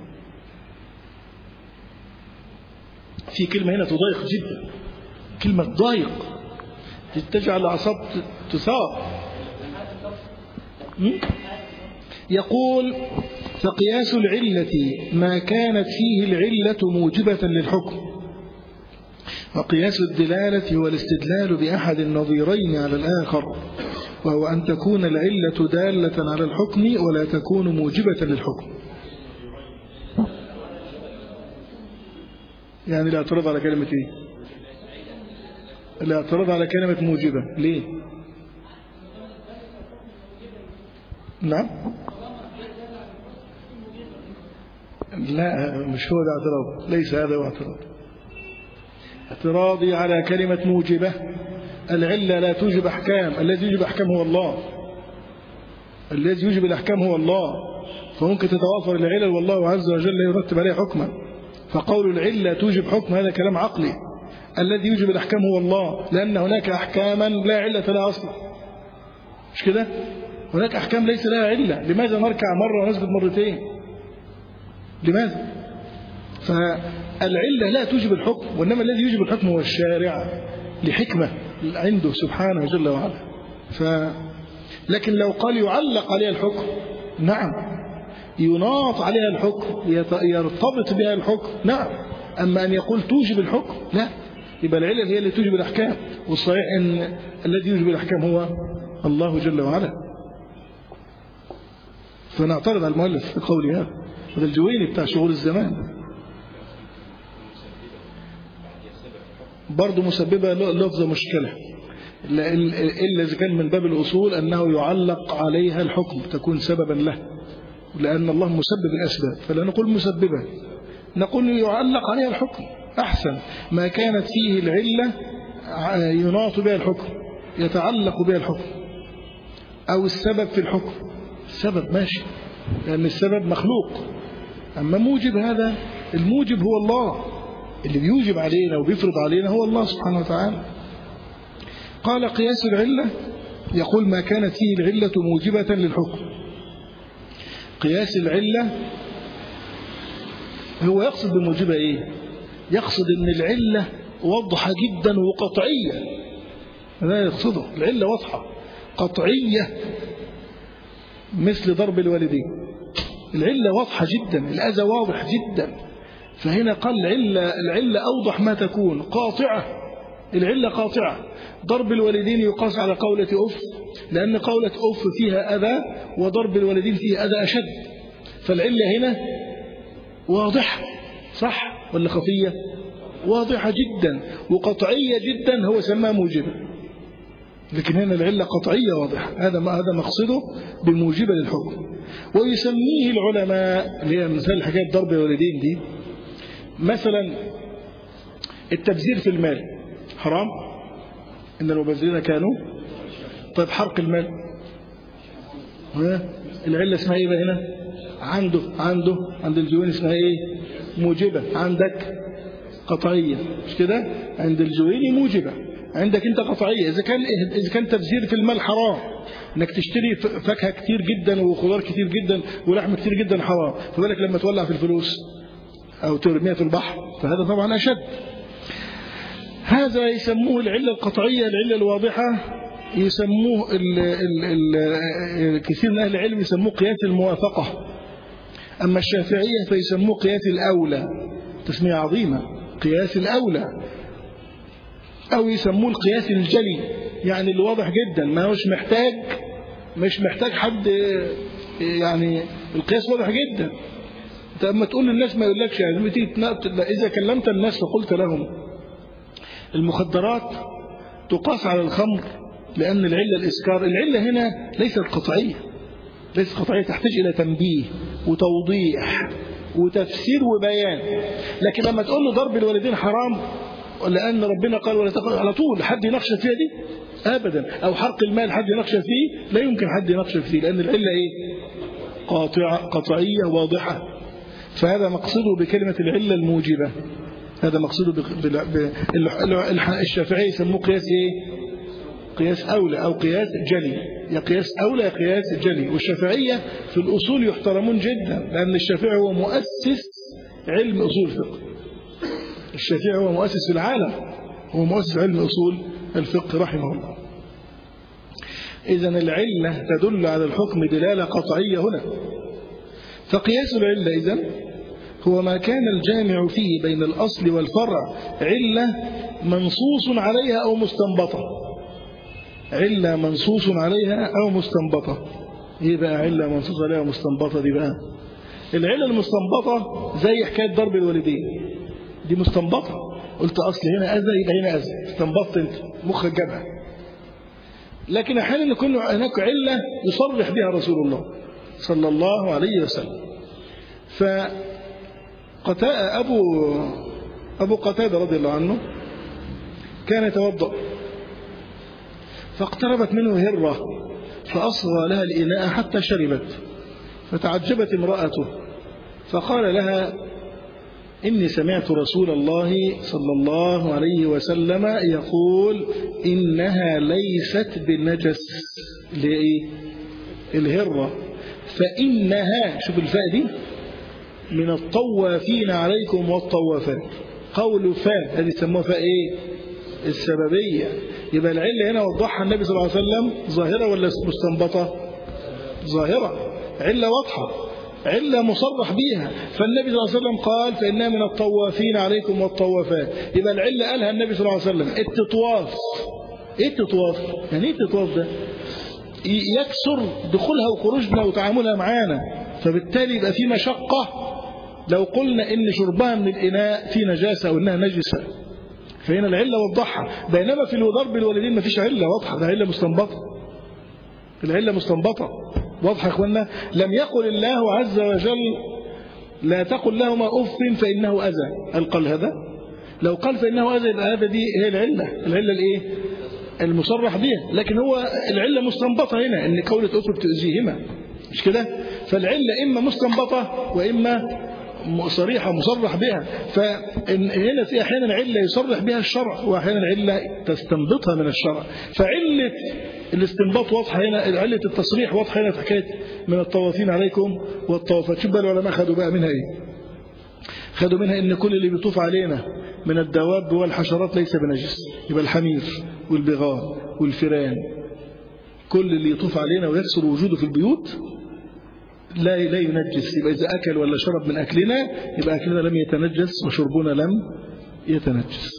في كلمة هنا تضايق جدا كلمة ضايق تجعل الأعصاب تثار يقول فقياس العلة ما كانت فيه العلة موجبة للحكم وقياس الدلالة هو الاستدلال بأحد النظيرين على الآخر وهو أن تكون العلة دالة على الحكم ولا تكون موجبة للحكم يعني لا اعتراض على كلمة ايه لا اعتراض على كلمة موجبة ليه نعم لا مش هو ده اعتراض ليس هذا هو اعتراض اعتراضي على كلمة موجبة العلة لا توجب أحكام الذي يوجب أحكام هو الله الذي يوجب الأحكام هو الله فممكن تتوافر العلل والله عز وجل يرتب عليها حكما فقول العلة توجب حكم هذا كلام عقلي الذي يوجب الأحكام هو الله لأن هناك أحكاما لا علة لها أصلا مش كده هناك أحكام ليس لها علة لماذا نركع مرة ونسجد مرتين لماذا فالعلة لا توجب الحكم وإنما الذي يوجب الحكم هو الشارع لحكمة عنده سبحانه جل وعلا ف لكن لو قال يعلق عليها الحكم نعم يناط عليها الحكم يرتبط بها الحكم نعم أما أن يقول توجب الحكم لا يبقى العلل هي اللي توجب الأحكام والصحيح أن الذي يوجب الأحكام هو الله جل وعلا فنعترض على المؤلف في قول هذا هذا الجويني بتاع شغل الزمان برضه مسببة لفظة مشكلة إلا إذا كان من باب الأصول أنه يعلق عليها الحكم تكون سببا له لأن الله مسبب الأسباب فلا نقول مسببة نقول يعلق عليها الحكم أحسن ما كانت فيه العلة يناط بها الحكم يتعلق بها الحكم أو السبب في الحكم السبب ماشي لأن السبب مخلوق أما موجب هذا الموجب هو الله اللي بيوجب علينا وبيفرض علينا هو الله سبحانه وتعالى قال قياس العلة يقول ما كانت فيه العلة موجبة للحكم قياس العلة هو يقصد بموجبة ايه يقصد ان العلة واضحة جدا وقطعية هذا يقصده العلة واضحة قطعية مثل ضرب الوالدين العلة واضحة جدا الأذى واضح جدا فهنا قال العلة, العلة أوضح ما تكون قاطعة العلة قاطعة ضرب الوالدين يقاس على قولة أف لأن قولة أف فيها أذى وضرب الوالدين فيه أذى أشد فالعلة هنا واضحة صح ولا خفية واضحة جدا وقطعية جدا هو سماها موجبة لكن هنا العلة قطعية واضحة هذا ما هذا مقصده بموجبة للحكم ويسميه العلماء اللي هي مثال حكاية ضرب الوالدين دي مثلا التبذير في المال حرام إن المبذرين كانوا طيب حرق المال العلة اسمها ايه بقى هنا عنده عنده عند الجوين اسمها ايه موجبة عندك قطعية مش كده عند الجويني موجبة عندك انت قطعية اذا كان اذا كان تبذير في المال حرام انك تشتري فاكهة كتير جدا وخضار كتير جدا ولحم كتير جدا حرام فبالك لما تولع في الفلوس او ترميها في البحر فهذا طبعا اشد هذا يسموه العلة القطعية العلة الواضحة يسموه ال ال ال كثير من أهل العلم يسموه قياس الموافقة أما الشافعية فيسموه قياس الأولى تسمية عظيمة قياس الأولى أو يسموه القياس الجلي يعني اللي واضح جدا ما هوش محتاج مش محتاج حد يعني القياس واضح جدا انت اما تقول للناس ما يقولكش يعني اذا كلمت الناس فقلت لهم المخدرات تقاس على الخمر لأن العلة الإسكار العلة هنا ليست قطعية ليست قطعية تحتاج إلى تنبيه وتوضيح وتفسير وبيان لكن لما تقول له ضرب الوالدين حرام لأن ربنا قال ولا تقل على طول حد يناقش فيها دي أبدا أو حرق المال حد يناقش فيه لا يمكن حد يناقش فيه لأن العلة إيه قاطعة قطعية واضحة فهذا مقصده بكلمة العلة الموجبة هذا مقصوده الشافعي يسموه قياس ايه قياس أولى أو قياس جلي يا قياس أولى يا قياس جلي والشافعية في الأصول يحترمون جدا لأن الشافعي هو مؤسس علم أصول الفقه الشافعي هو مؤسس في العالم هو مؤسس علم أصول الفقه رحمه الله إذا العلة تدل على الحكم دلالة قطعية هنا فقياس العلة إذن هو ما كان الجامع فيه بين الأصل والفرع علة منصوص عليها أو مستنبطة علة منصوص عليها أو مستنبطة إيه بقى علة منصوص عليها ومستنبطة دي بقى العلة المستنبطة زي حكاية ضرب الوالدين دي مستنبطة قلت أصل هنا أذى يبقى هنا أذى استنبطت أنت مخك جابها لكن أحيانا يكون هناك علة يصرح بها رسول الله صلى الله عليه وسلم ف أبو أبو قتادة رضي الله عنه كان يتوضأ فاقتربت منه هرة فأصغى لها الإناء حتى شربت فتعجبت امرأته فقال لها إني سمعت رسول الله صلى الله عليه وسلم يقول إنها ليست بنجس لإيه الهرة فإنها شوف الفاء دي من الطوافين عليكم والطوافات قول فاء هذه يسموها فاء إيه السببية يبقى العلة هنا وضحها النبي صلى الله عليه وسلم ظاهرة ولا مستنبطة ظاهرة علة واضحة علة مصرح بيها فالنبي صلى الله عليه وسلم قال فإنها من الطوافين عليكم والطوافات يبقى العلة قالها النبي صلى الله عليه وسلم التطواف ايه التطواف يعني ايه التطواف ده يكسر دخولها وخروجنا وتعاملها معانا فبالتالي يبقى في مشقة لو قلنا ان شربها من الإناء في نجاسة أو إنها نجسة فهنا العلة وضحها بينما في ضرب الوالدين ما فيش علة واضحة ده علة مستنبطة العلة مستنبطة واضحة يا اخوانا لم يقل الله عز وجل لا تقل لهما أف فإنه أذى قال هذا لو قال فإنه أذى يبقى هذا دي هي العلة العلة الإيه المصرح بها لكن هو العلة مستنبطة هنا ان قولة أف تؤذيهما مش كده فالعلة إما مستنبطة وإما صريحة مصرح بها فهنا في أحيانا علة يصرح بها الشرع وأحيانا علة تستنبطها من الشرع فعلة الاستنباط واضحة هنا علة التصريح واضحة هنا في حكاية من الطوافين عليكم والطوافات شوف بقى العلماء خدوا بقى منها ايه خدوا منها ان كل اللي بيطوف علينا من الدواب والحشرات ليس بنجس يبقى الحمير والبغال والفيران كل اللي يطوف علينا ويكسر وجوده في البيوت لا لا ينجس يبقى إذا أكل ولا شرب من أكلنا يبقى أكلنا لم يتنجس وشربنا لم يتنجس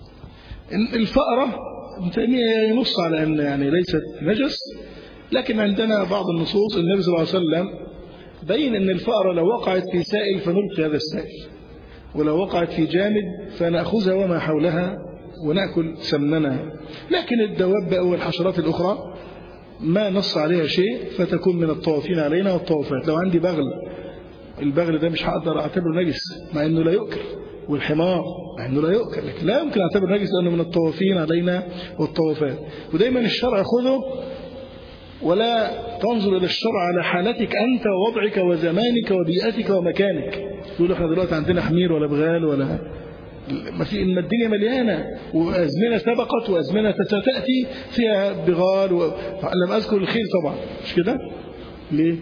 الفأرة تيمية ينص على أن يعني ليست نجس لكن عندنا بعض النصوص النبي صلى الله عليه وسلم بين أن الفأرة لو وقعت في سائل فنلقي هذا السائل ولو وقعت في جامد فنأخذها وما حولها ونأكل سمننا لكن الدواب أو الحشرات الأخرى ما نص عليها شيء فتكون من الطوافين علينا والطوافات لو عندي بغل البغل ده مش هقدر اعتبره نجس مع انه لا يؤكل والحمار مع انه لا يؤكل لكن لا يمكن اعتبر نجس لانه من الطوافين علينا والطوافات ودايما الشرع خذه ولا تنظر الى الشرع على حالتك انت ووضعك وزمانك وبيئتك ومكانك يقول احنا دلوقتي عندنا حمير ولا بغال ولا ما في ان الدنيا مليانه وازمنه سبقت وازمنه ستاتي فيها بغال و... لم اذكر الخيل طبعا مش كده ليه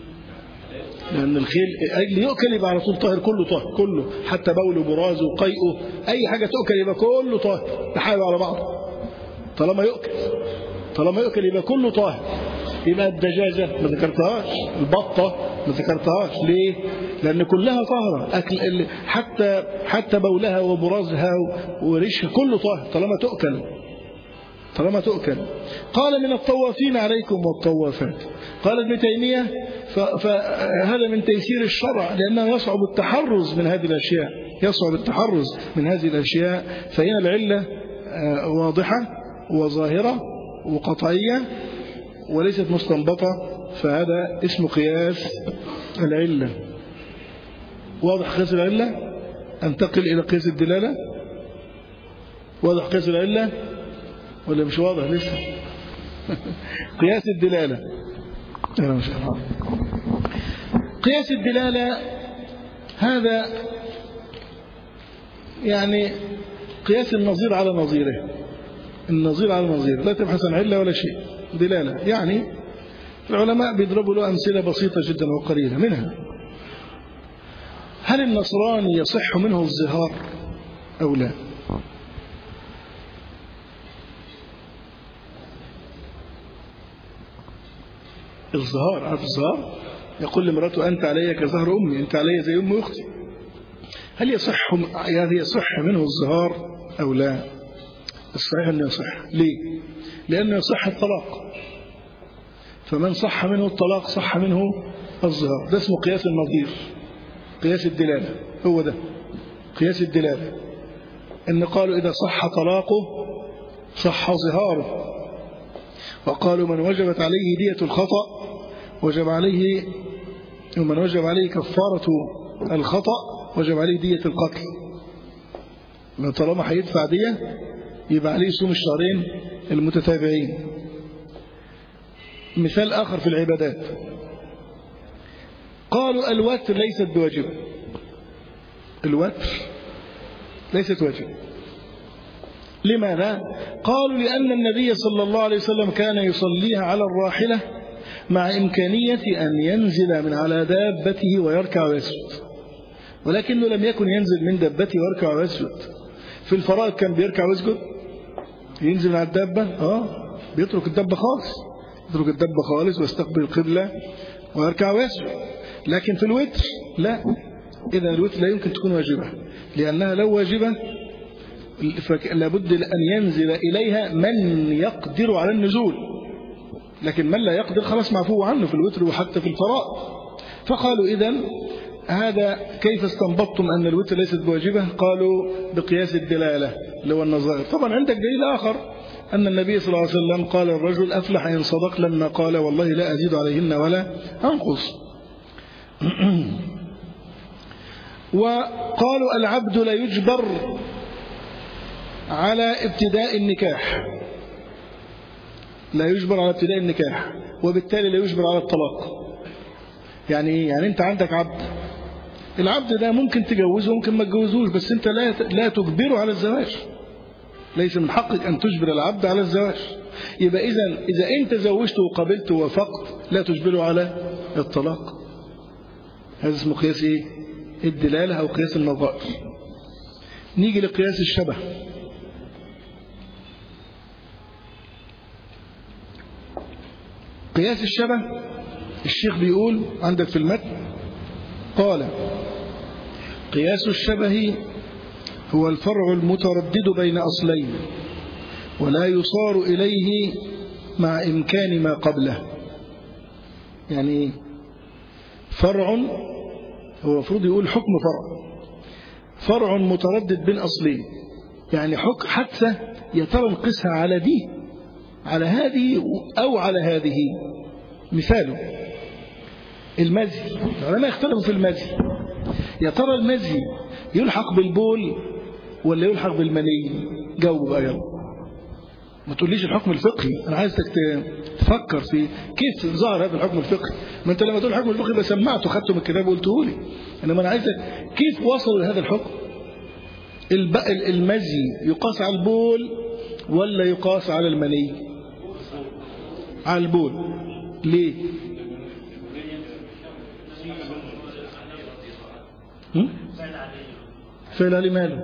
لان الخيل اجل يؤكل يبقى على طول طاهر كله طاهر كله حتى بوله برازه وقيئه اي حاجه تؤكل يبقى كله طاهر تحاول على بعضه طالما يؤكل طالما يؤكل يبقى كله طاهر يبقى الدجاجة ما ذكرتهاش البطة ما ذكرتهاش ليه لأن كلها طاهرة أكل حتى حتى بولها وبرازها وريشها كله طاهر طالما تؤكل طالما تؤكل قال من الطوافين عليكم والطوافات قال ابن تيمية فهذا من تيسير الشرع لأنه يصعب التحرز من هذه الأشياء يصعب التحرز من هذه الأشياء فهنا العلة واضحة وظاهرة وقطعية وليست مستنبطة فهذا اسم قياس العلة واضح قياس العلة انتقل إلى قياس الدلالة واضح قياس العلة ولا مش واضح لسه قياس الدلالة ما شاء الله قياس الدلالة هذا يعني قياس النظير على نظيره النظير على نظيره لا تبحث عن علة ولا شيء دلالة يعني العلماء بيضربوا له أمثلة بسيطة جدا وقليلة منها هل النصراني يصح منه الزهار أو لا الزهار عارف الزهار يقول لمراته أنت علي كزهر أمي أنت علي زي أم أختي هل يصح يعني يصح منه الزهار أو لا الصحيح أنه يصح ليه لأنه يصح الطلاق فمن صح منه الطلاق صح منه الظهار ده اسمه قياس النظير قياس الدلالة هو ده قياس الدلالة إن قالوا إذا صح طلاقه صح ظهاره وقالوا من وجبت عليه دية الخطأ وجب عليه ومن وجب عليه كفارة الخطأ وجب عليه دية القتل طالما هيدفع دية يبقى عليه يصوم الشهرين المتتابعين مثال آخر في العبادات قالوا الوتر ليست بواجبة الوتر ليست واجبة لماذا؟ قالوا لأن النبي صلى الله عليه وسلم كان يصليها على الراحلة مع إمكانية أن ينزل من على دابته ويركع ويسجد ولكنه لم يكن ينزل من دابته ويركع ويسجد في الفرائض كان بيركع ويسجد ينزل من على الدابة اه بيترك الدابة خالص يترك الدابة خالص ويستقبل القبلة ويركع ويسجد لكن في الوتر لا إذا الوتر لا يمكن تكون واجبة لأنها لو واجبة لابد أن ينزل إليها من يقدر على النزول لكن من لا يقدر خلاص معفو عنه في الوتر وحتى في الفرائض فقالوا إذا هذا كيف استنبطتم أن الوتر ليست بواجبة قالوا بقياس الدلالة اللي هو النظائر طبعا عندك دليل آخر أن النبي صلى الله عليه وسلم قال الرجل أفلح إن صدق لما قال والله لا أزيد عليهن ولا أنقص وقالوا العبد لا يجبر على ابتداء النكاح لا يجبر على ابتداء النكاح وبالتالي لا يجبر على الطلاق يعني ايه يعني انت عندك عبد العبد ده ممكن تجوزه وممكن ما تجوزوش بس انت لا لا تجبره على الزواج ليس من حقك ان تجبر العبد على الزواج يبقى اذا اذا انت زوجته وقبلته ووافقت لا تجبره على الطلاق هذا اسمه قياس ايه الدلاله او قياس النظائر نيجي لقياس الشبه قياس الشبه الشيخ بيقول عندك في المتن قال قياس الشبه هو الفرع المتردد بين أصلين ولا يصار إليه مع إمكان ما قبله يعني فرع هو المفروض يقول حكم فرع فرع متردد بين أصلين يعني حكم حتى يا ترى نقيسها على دي على هذه أو على هذه مثاله المزي العلماء اختلفوا في المزي يا ترى المزي يلحق بالبول ولا يلحق بالمني جاوب بقى يلا ما تقوليش الحكم الفقهي انا عايزك تفكر في كيف ظهر هذا الحكم الفقهي ما انت لما تقول الحكم الفقهي يبقى سمعته خدته من الكتاب وقلته لي انما انا عايزك كيف وصلوا لهذا الحكم المزي يقاس على البول ولا يقاس على المني على البول ليه فعل علي ماله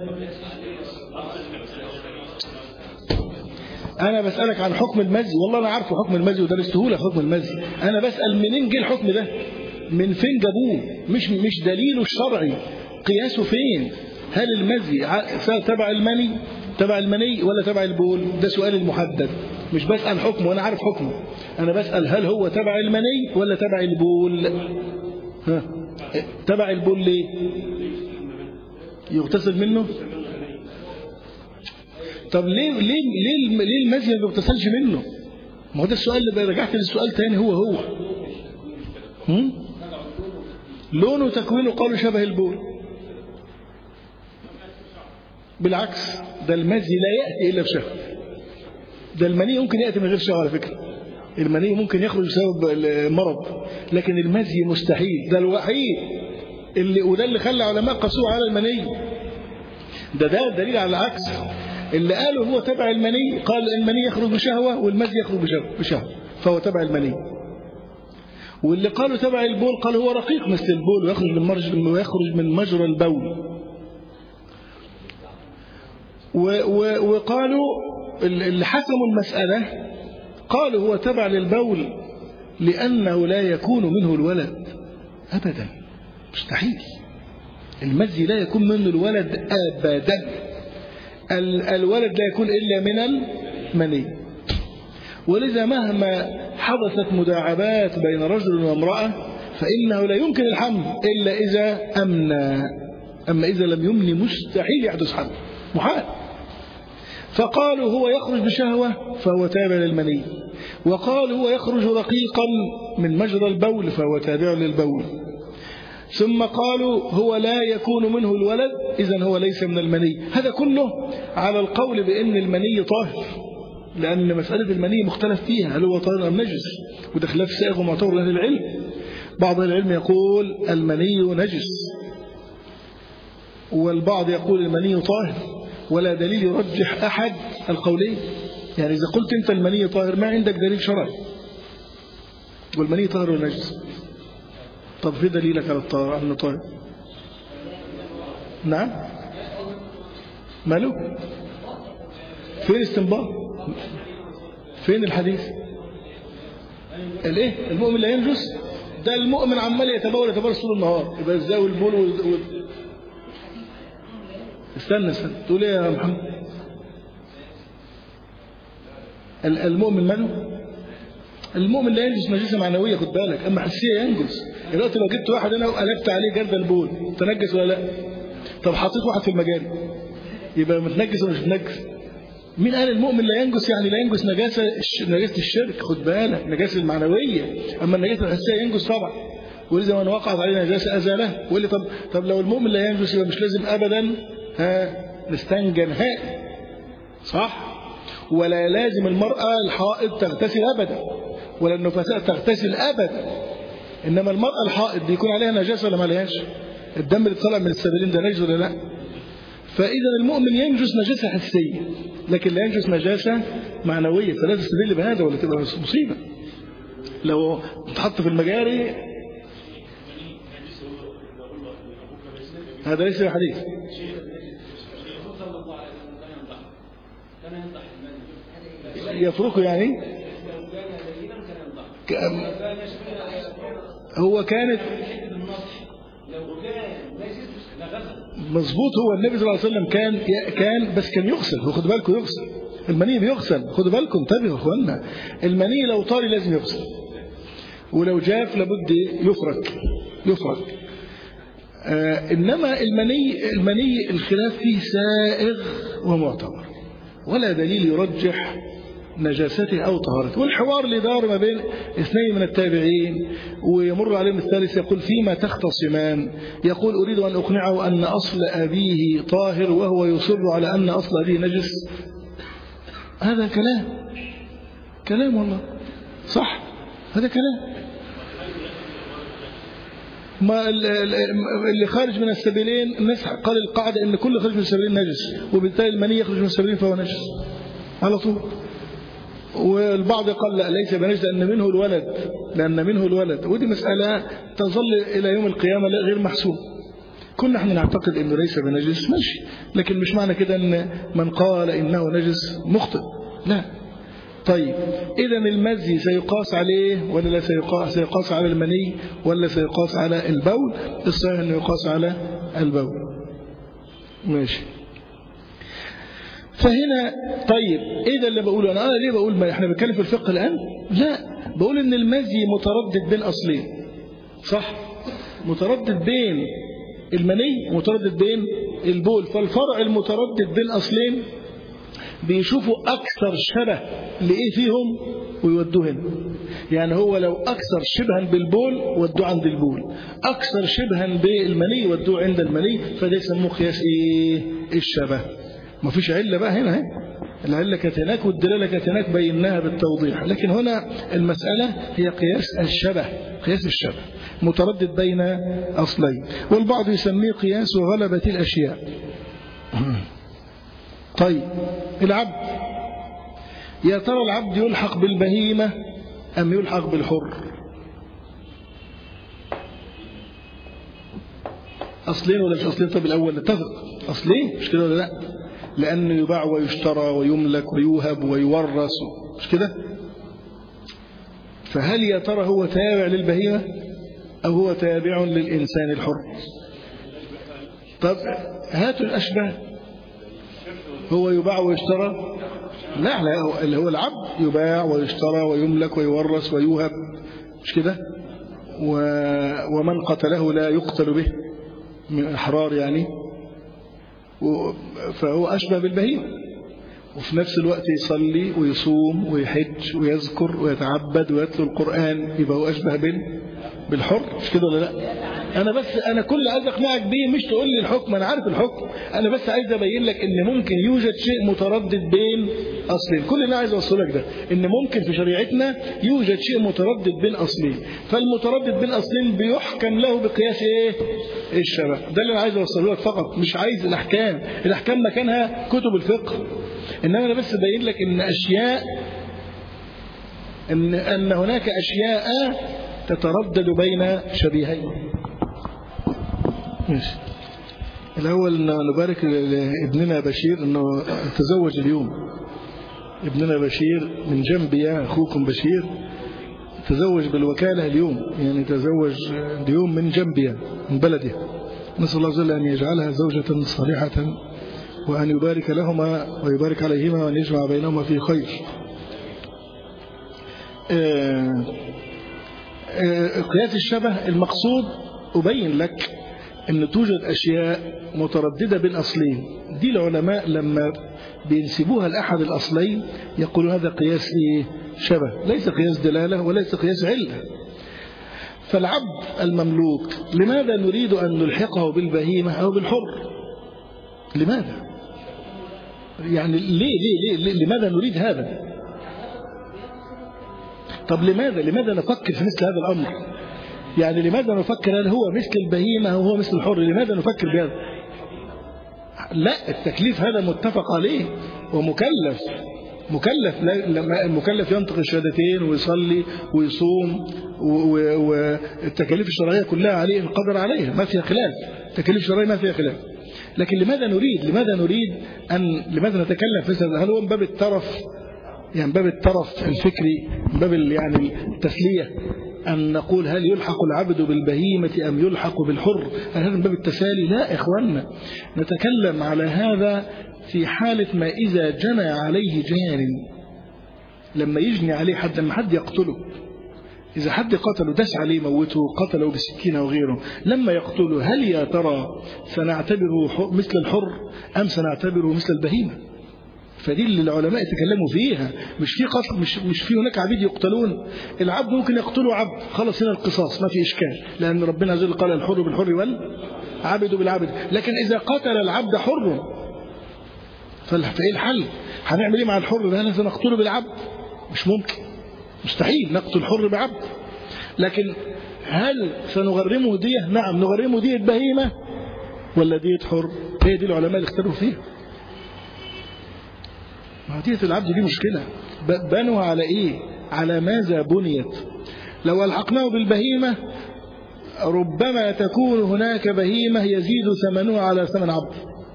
انا بسالك عن حكم المزي والله انا عارفه حكم المزي ودرسته لك حكم المزي انا بسال منين جه الحكم ده من فين جابوه مش مش دليله الشرعي قياسه فين هل المزي تبع المني تبع المني ولا تبع البول ده سؤال المحدد مش بسأل حكمه وأنا عارف حكمه أنا بسأل هل هو تبع المني ولا تبع البول ها تبع البول ليه يغتسل منه طب ليه ليه ليه ليه المزي ما بيغتسلش منه ما هو ده السؤال اللي رجعت للسؤال تاني هو هو هم؟ لونه وتكوينه قالوا شبه البول بالعكس ده المزي لا يأتي إلا بشهوة ده المني ممكن يأتي من غير شهوة على فكرة المني ممكن يخرج بسبب المرض لكن المزي مستحيل ده الوحيد اللي وده اللي خلى علماء قاسوه على المني ده ده دليل على العكس اللي قالوا هو تبع المني قال المني يخرج بشهوة والمزي يخرج بشهوة فهو تبع المني واللي قالوا تبع البول قال هو رقيق مثل البول ويخرج من مجرى ويخرج من مجرى البول وقالوا اللي حكموا المسألة قالوا هو تبع للبول لأنه لا يكون منه الولد أبدا مستحيل المزي لا يكون منه الولد أبدا الولد لا يكون إلا من المني ولذا مهما حدثت مداعبات بين رجل وامرأة فإنه لا يمكن الحمل إلا إذا أمنى أما إذا لم يمن مستحيل يحدث حمل محال فقالوا هو يخرج بشهوة فهو تابع للمني وقالوا هو يخرج رقيقا من مجرى البول فهو تابع للبول ثم قالوا هو لا يكون منه الولد إذا هو ليس من المني هذا كله على القول بأن المني طاهر لأن مسألة المني مختلف فيها هل هو طاهر أم نجس وده خلاف سائغ ومعتبر لأهل العلم بعض العلم يقول المني نجس والبعض يقول المني طاهر ولا دليل يرجح أحد القولين يعني إذا قلت أنت المني طاهر ما عندك دليل شرعي والمني طاهر ونجس طب في دليلك على الطاهر أنه طاهر نعم ماله فين استنباط فين الحديث الايه المؤمن لا ينجس ده المؤمن عمال يتبول يتبول طول النهار يبقى ازاي والبول وال... استنى استنى تقول ايه يا محمد المؤمن ماله المؤمن لا ينجس نجاسه معنويه خد بالك اما حسيه ينجس دلوقتي لو جبت واحد هنا وقلبت عليه جرد البول تنجس ولا لا طب حطيت واحد في المجاري يبقى متنجس ولا مش متنجس مين قال المؤمن لا ينجس يعني لا ينجس نجاسه نجاسه الشرك خد بالك نجاسه المعنويه اما النجاسه الحسيه ينجس طبعا ولذا من وقعت عليه نجاسه ازاله ويقول لي طب طب لو المؤمن لا ينجس يبقى مش لازم ابدا ها نستنجى نهائي صح ولا لازم المرأة الحائض تغتسل أبدا ولا النفساء تغتسل أبدا إنما المرأة الحائض بيكون عليها نجاسة ولا ما عليهاش الدم اللي طالع من السبيلين ده نجس ولا لا فإذا المؤمن ينجس نجاسة حسية لكن لا ينجس نجاسة معنوية فلا تستدل بهذا ولا تبقى مصيبة لو تحط في المجاري هذا ليس حديث يتركه يعني هو كانت مظبوط هو النبي صلى الله عليه وسلم كان كان بس كان يغسل هو خدوا بالكم يغسل المني بيغسل خدوا بالكم انتبهوا يا اخوانا المني لو طاري لازم يغسل ولو جاف لابد يفرك يفرك آه انما المني المني الخلاف فيه سائغ ومعتبر ولا دليل يرجح نجاسته أو طهارته والحوار اللي دار ما بين اثنين من التابعين ويمر عليهم الثالث يقول فيما تختصمان يقول أريد أن أقنعه أن أصل أبيه طاهر وهو يصر على أن أصل أبيه نجس هذا كلام كلام والله صح هذا كلام ما اللي خارج من السبيلين الناس قال القاعدة ان كل خارج من السبيلين نجس وبالتالي المني يخرج من السبيلين فهو نجس على طول والبعض قال لا ليس بنجس لأن منه الولد لأن منه الولد ودي مسألة تظل إلى يوم القيامة غير محسوب كنا احنا نعتقد انه ليس بنجس ماشي لكن مش معنى كده ان من قال انه نجس مخطئ لا طيب اذا المزي سيقاس عليه ولا لا سيقاس سيقاس على المني ولا سيقاس على البول الصحيح انه يقاس على البول ماشي فهنا طيب ايه ده اللي بقوله انا انا ليه بقول ما احنا بنتكلم في الفقه الان لا بقول ان المزي متردد بين اصلين صح متردد بين المني متردد بين البول فالفرع المتردد بين اصلين بيشوفوا اكثر شبه لايه فيهم ويودوه هنا يعني هو لو اكثر شبها بالبول ودوه عند البول اكثر شبها بالمني ودوه عند المني فده يسموه قياس ايه الشبه ما فيش علة بقى هنا هي. العلة كانت هناك والدلالة كانت هناك بيناها بالتوضيح لكن هنا المسألة هي قياس الشبه قياس الشبه متردد بين أصلين والبعض يسميه قياس غلبة الأشياء طيب العبد يا ترى العبد يلحق بالبهيمة أم يلحق بالحر أصلين ولا مش أصلين طب الأول نتفق أصلين مش كده ولا لا لأنه يباع ويشترى ويملك ويوهب ويورث مش كده فهل يا ترى هو تابع للبهيمة أو هو تابع للإنسان الحر طب هاتوا الأشباه هو يباع ويشترى لا لا اللي هو العبد يباع ويشترى ويملك ويورث ويوهب مش كده و... ومن قتله لا يقتل به من أحرار يعني فهو أشبه بالبهيمة وفي نفس الوقت يصلي ويصوم ويحج ويذكر ويتعبد ويتلو القرآن يبقى هو أشبه بالحر مش كده ولا لا انا بس انا كل عايز اقنعك بيه مش تقول لي الحكم انا عارف الحكم انا بس عايز ابين لك ان ممكن يوجد شيء متردد بين اصلين كل اللي عايز اوصله لك ده ان ممكن في شريعتنا يوجد شيء متردد بين اصلين فالمتردد بين اصلين بيحكم له بقياس ايه الشبه ده اللي انا عايز اوصله لك فقط مش عايز الاحكام الاحكام مكانها كتب الفقه انما انا بس ابين لك ان اشياء ان ان هناك اشياء تتردد بين شبيهين ماشي الأول نبارك لابننا بشير أنه تزوج اليوم ابننا بشير من جنبي أخوكم بشير تزوج بالوكالة اليوم يعني تزوج اليوم من جنبي من بلده نسأل الله جل أن يجعلها زوجة صالحة وأن يبارك لهما ويبارك عليهما وأن يجمع بينهما في خير قياس الشبه المقصود أبين لك أن توجد أشياء مترددة بين أصلين دي العلماء لما بينسبوها لأحد الأصلين يقولون هذا قياس إيه؟ شبه ليس قياس دلالة وليس قياس علة فالعبد المملوك لماذا نريد أن نلحقه بالبهيمة أو بالحر لماذا يعني ليه ليه, ليه لماذا نريد هذا طب لماذا لماذا نفكر في مثل هذا الأمر يعني لماذا نفكر هل هو مثل البهيمة أو هو مثل الحر لماذا نفكر بهذا لا التكليف هذا متفق عليه ومكلف مكلف لما المكلف ينطق الشهادتين ويصلي ويصوم والتكاليف الشرعية كلها عليه القدر عليها ما فيها خلاف التكاليف الشرعية ما فيها خلاف لكن لماذا نريد لماذا نريد أن لماذا نتكلم في هل هو من باب الترف يعني باب الترف الفكري من باب يعني التسلية أن نقول هل يلحق العبد بالبهيمة أم يلحق بالحر هل هذا من باب التسالي لا إخواننا نتكلم على هذا في حالة ما إذا جنى عليه جان لما يجني عليه حد لما حد يقتله إذا حد قتله دس عليه موته قتله بسكينة وغيره لما يقتله هل يا ترى سنعتبره مثل الحر أم سنعتبره مثل البهيمة فدي اللي العلماء يتكلموا فيها مش في قتل مش مش في هناك عبيد يقتلون العبد ممكن يقتله عبد خلص هنا القصاص ما في اشكال لان ربنا عز وجل قال الحر بالحر والعبد بالعبد لكن اذا قتل العبد حر فايه الحل هنعمل ايه مع الحر ده لازم نقتله بالعبد مش ممكن مستحيل نقتل الحر بعبد لكن هل سنغرمه دية نعم نغرمه دية بهيمة ولا دية حر هي دي العلماء اللي اختلفوا فيها ما دية العبد دي مشكلة بنوا على ايه على ماذا بنيت لو الحقناه بالبهيمة ربما تكون هناك بهيمة يزيد ثمنها على ثمن عبد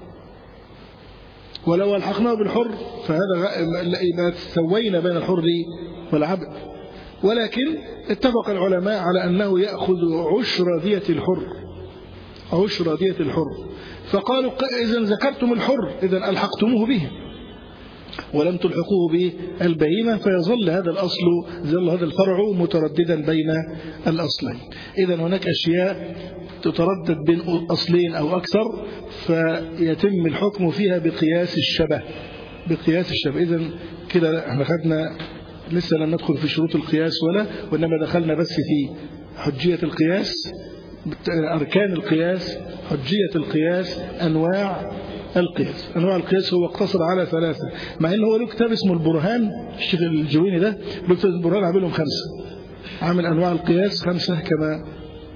ولو الحقناه بالحر فهذا يبقى سوينا بين الحر والعبد ولكن اتفق العلماء على أنه يأخذ عشر دية الحر عشر دية الحر فقالوا إذا ذكرتم الحر إذا ألحقتموه به ولم تلحقوه بالبهيمة فيظل هذا الأصل ظل هذا الفرع مترددا بين الأصلين إذا هناك أشياء تتردد بين أصلين أو أكثر فيتم الحكم فيها بقياس الشبه بقياس الشبه إذا كده احنا خدنا لسه لم ندخل في شروط القياس ولا وإنما دخلنا بس في حجية القياس أركان القياس حجية القياس أنواع القياس أنواع القياس هو اقتصر على ثلاثة مع أنه هو له كتاب اسمه البرهان الشيخ الجويني ده له كتاب البرهان عاملهم خمسة عامل أنواع القياس خمسة كما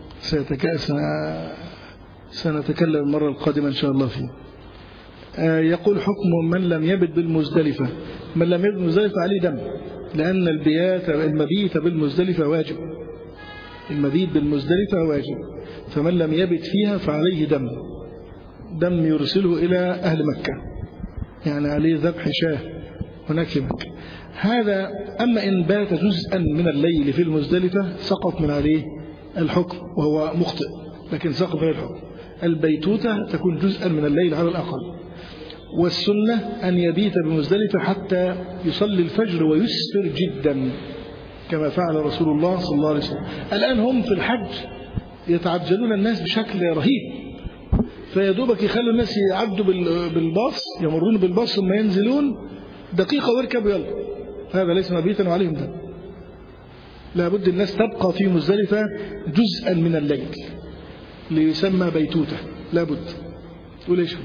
سنتكلم المرة القادمة إن شاء الله فيه يقول حكم من لم يبت بالمزدلفة من لم يبت بالمزدلفة عليه دم لأن البيات المبيت بالمزدلفة واجب المبيت بالمزدلفة واجب فمن لم يبت فيها فعليه دم دم يرسله إلى أهل مكة يعني عليه ذبح شاه هناك في مكة هذا أما إن بات جزءا من الليل في المزدلفة سقط من عليه الحكم وهو مخطئ لكن سقط من الحكم البيتوتة تكون جزءا من الليل على الأقل والسنة أن يبيت بمزدلفة حتى يصلي الفجر ويسفر جدا كما فعل رسول الله صلى الله عليه وسلم الآن هم في الحج يتعجلون الناس بشكل رهيب فيدوبك يخلوا الناس يعدوا بالباص يمرون بالباص ثم ينزلون دقيقة واركبوا يلا هذا ليس مبيتا وعليهم ده لابد الناس تبقى في مزدلفة جزءا من الليل ليسمى بيتوتة لابد تقول ايش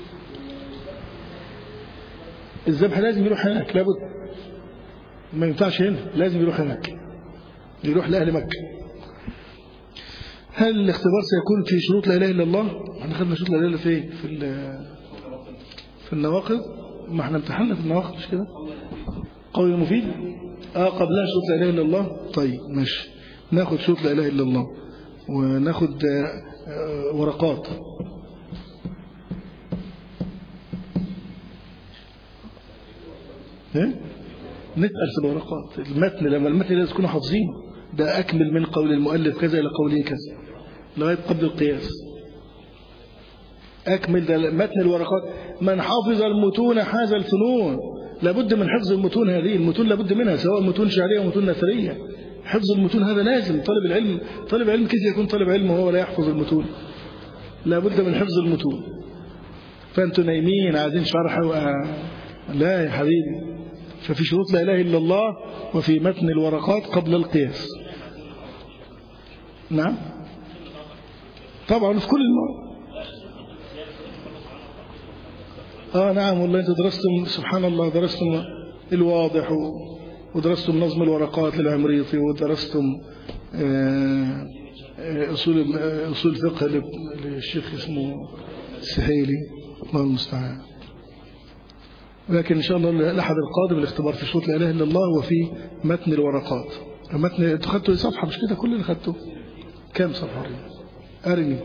الذبح لازم يروح هناك لابد ما ينفعش هنا لازم يروح هناك يروح لأهل مكة هل الاختبار سيكون في شروط لا إله إلا الله احنا خدنا شروط لا إله إلا في ايه في, في النواقض ما احنا امتحنا في النواقض مش كده قول مفيد اه قبلها شروط لا إله إلا الله طيب ماشي ناخد شروط لا إله إلا الله وناخد ورقات ايه نسأل في الورقات المتن لما المتن لازم تكونوا حافظينه ده أكمل من قول المؤلف كذا إلى قوله كذا لغاية قبل القياس أكمل ده متن الورقات من حافظ المتون حاز الفنون لابد من حفظ المتون هذه المتون لابد منها سواء متون شعرية أو متون نثرية حفظ المتون هذا لازم طالب العلم طالب العلم كيف يكون طالب علم وهو لا يحفظ المتون لابد من حفظ المتون فأنتوا نايمين عايزين شرح و... لا يا حبيبي ففي شروط لا إله إلا الله وفي متن الورقات قبل القياس نعم طبعا في كل المواد آه نعم والله أنت درستم سبحان الله درستم الواضح ودرستم نظم الورقات للعمريطي ودرستم أصول أصول الفقه للشيخ اسمه السهيلي الله المستعان لكن إن شاء الله الأحد القادم الاختبار في شروط لا إله إلا الله وفي متن الورقات متن أنتوا خدتوا صفحة مش كده كل اللي خدته كام صفحة أرني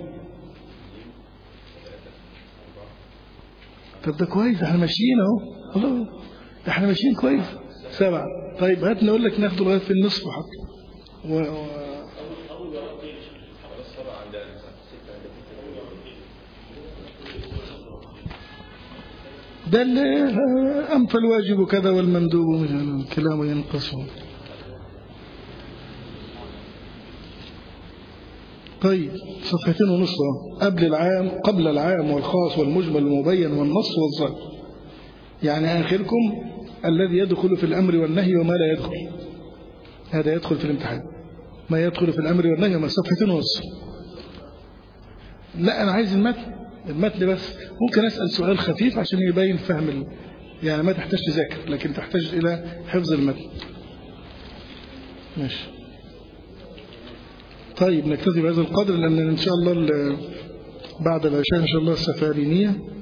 طب ده كويس احنا ماشيين اهو الله احنا ماشيين كويس سبعة طيب هات نقول لك ناخده لغايه في النصف حتى و... و... ده اللي أنفى الواجب كذا والمندوب الكلام ينقص طيب صفحتين ونص قبل العام قبل العام والخاص والمجمل المبين والنص والظاهر يعني آخركم الذي يدخل في الأمر والنهي وما لا يدخل هذا يدخل في الامتحان ما يدخل في الأمر والنهي وما صفحتين ونص لا أنا عايز المتن المتن بس ممكن أسأل سؤال خفيف عشان يبين فهم ال... يعني ما تحتاج تذاكر لكن تحتاج إلى حفظ المتن ماشي طيب نكتفي بهذا القدر لأن إن شاء الله بعد العشاء إن شاء الله السفارينية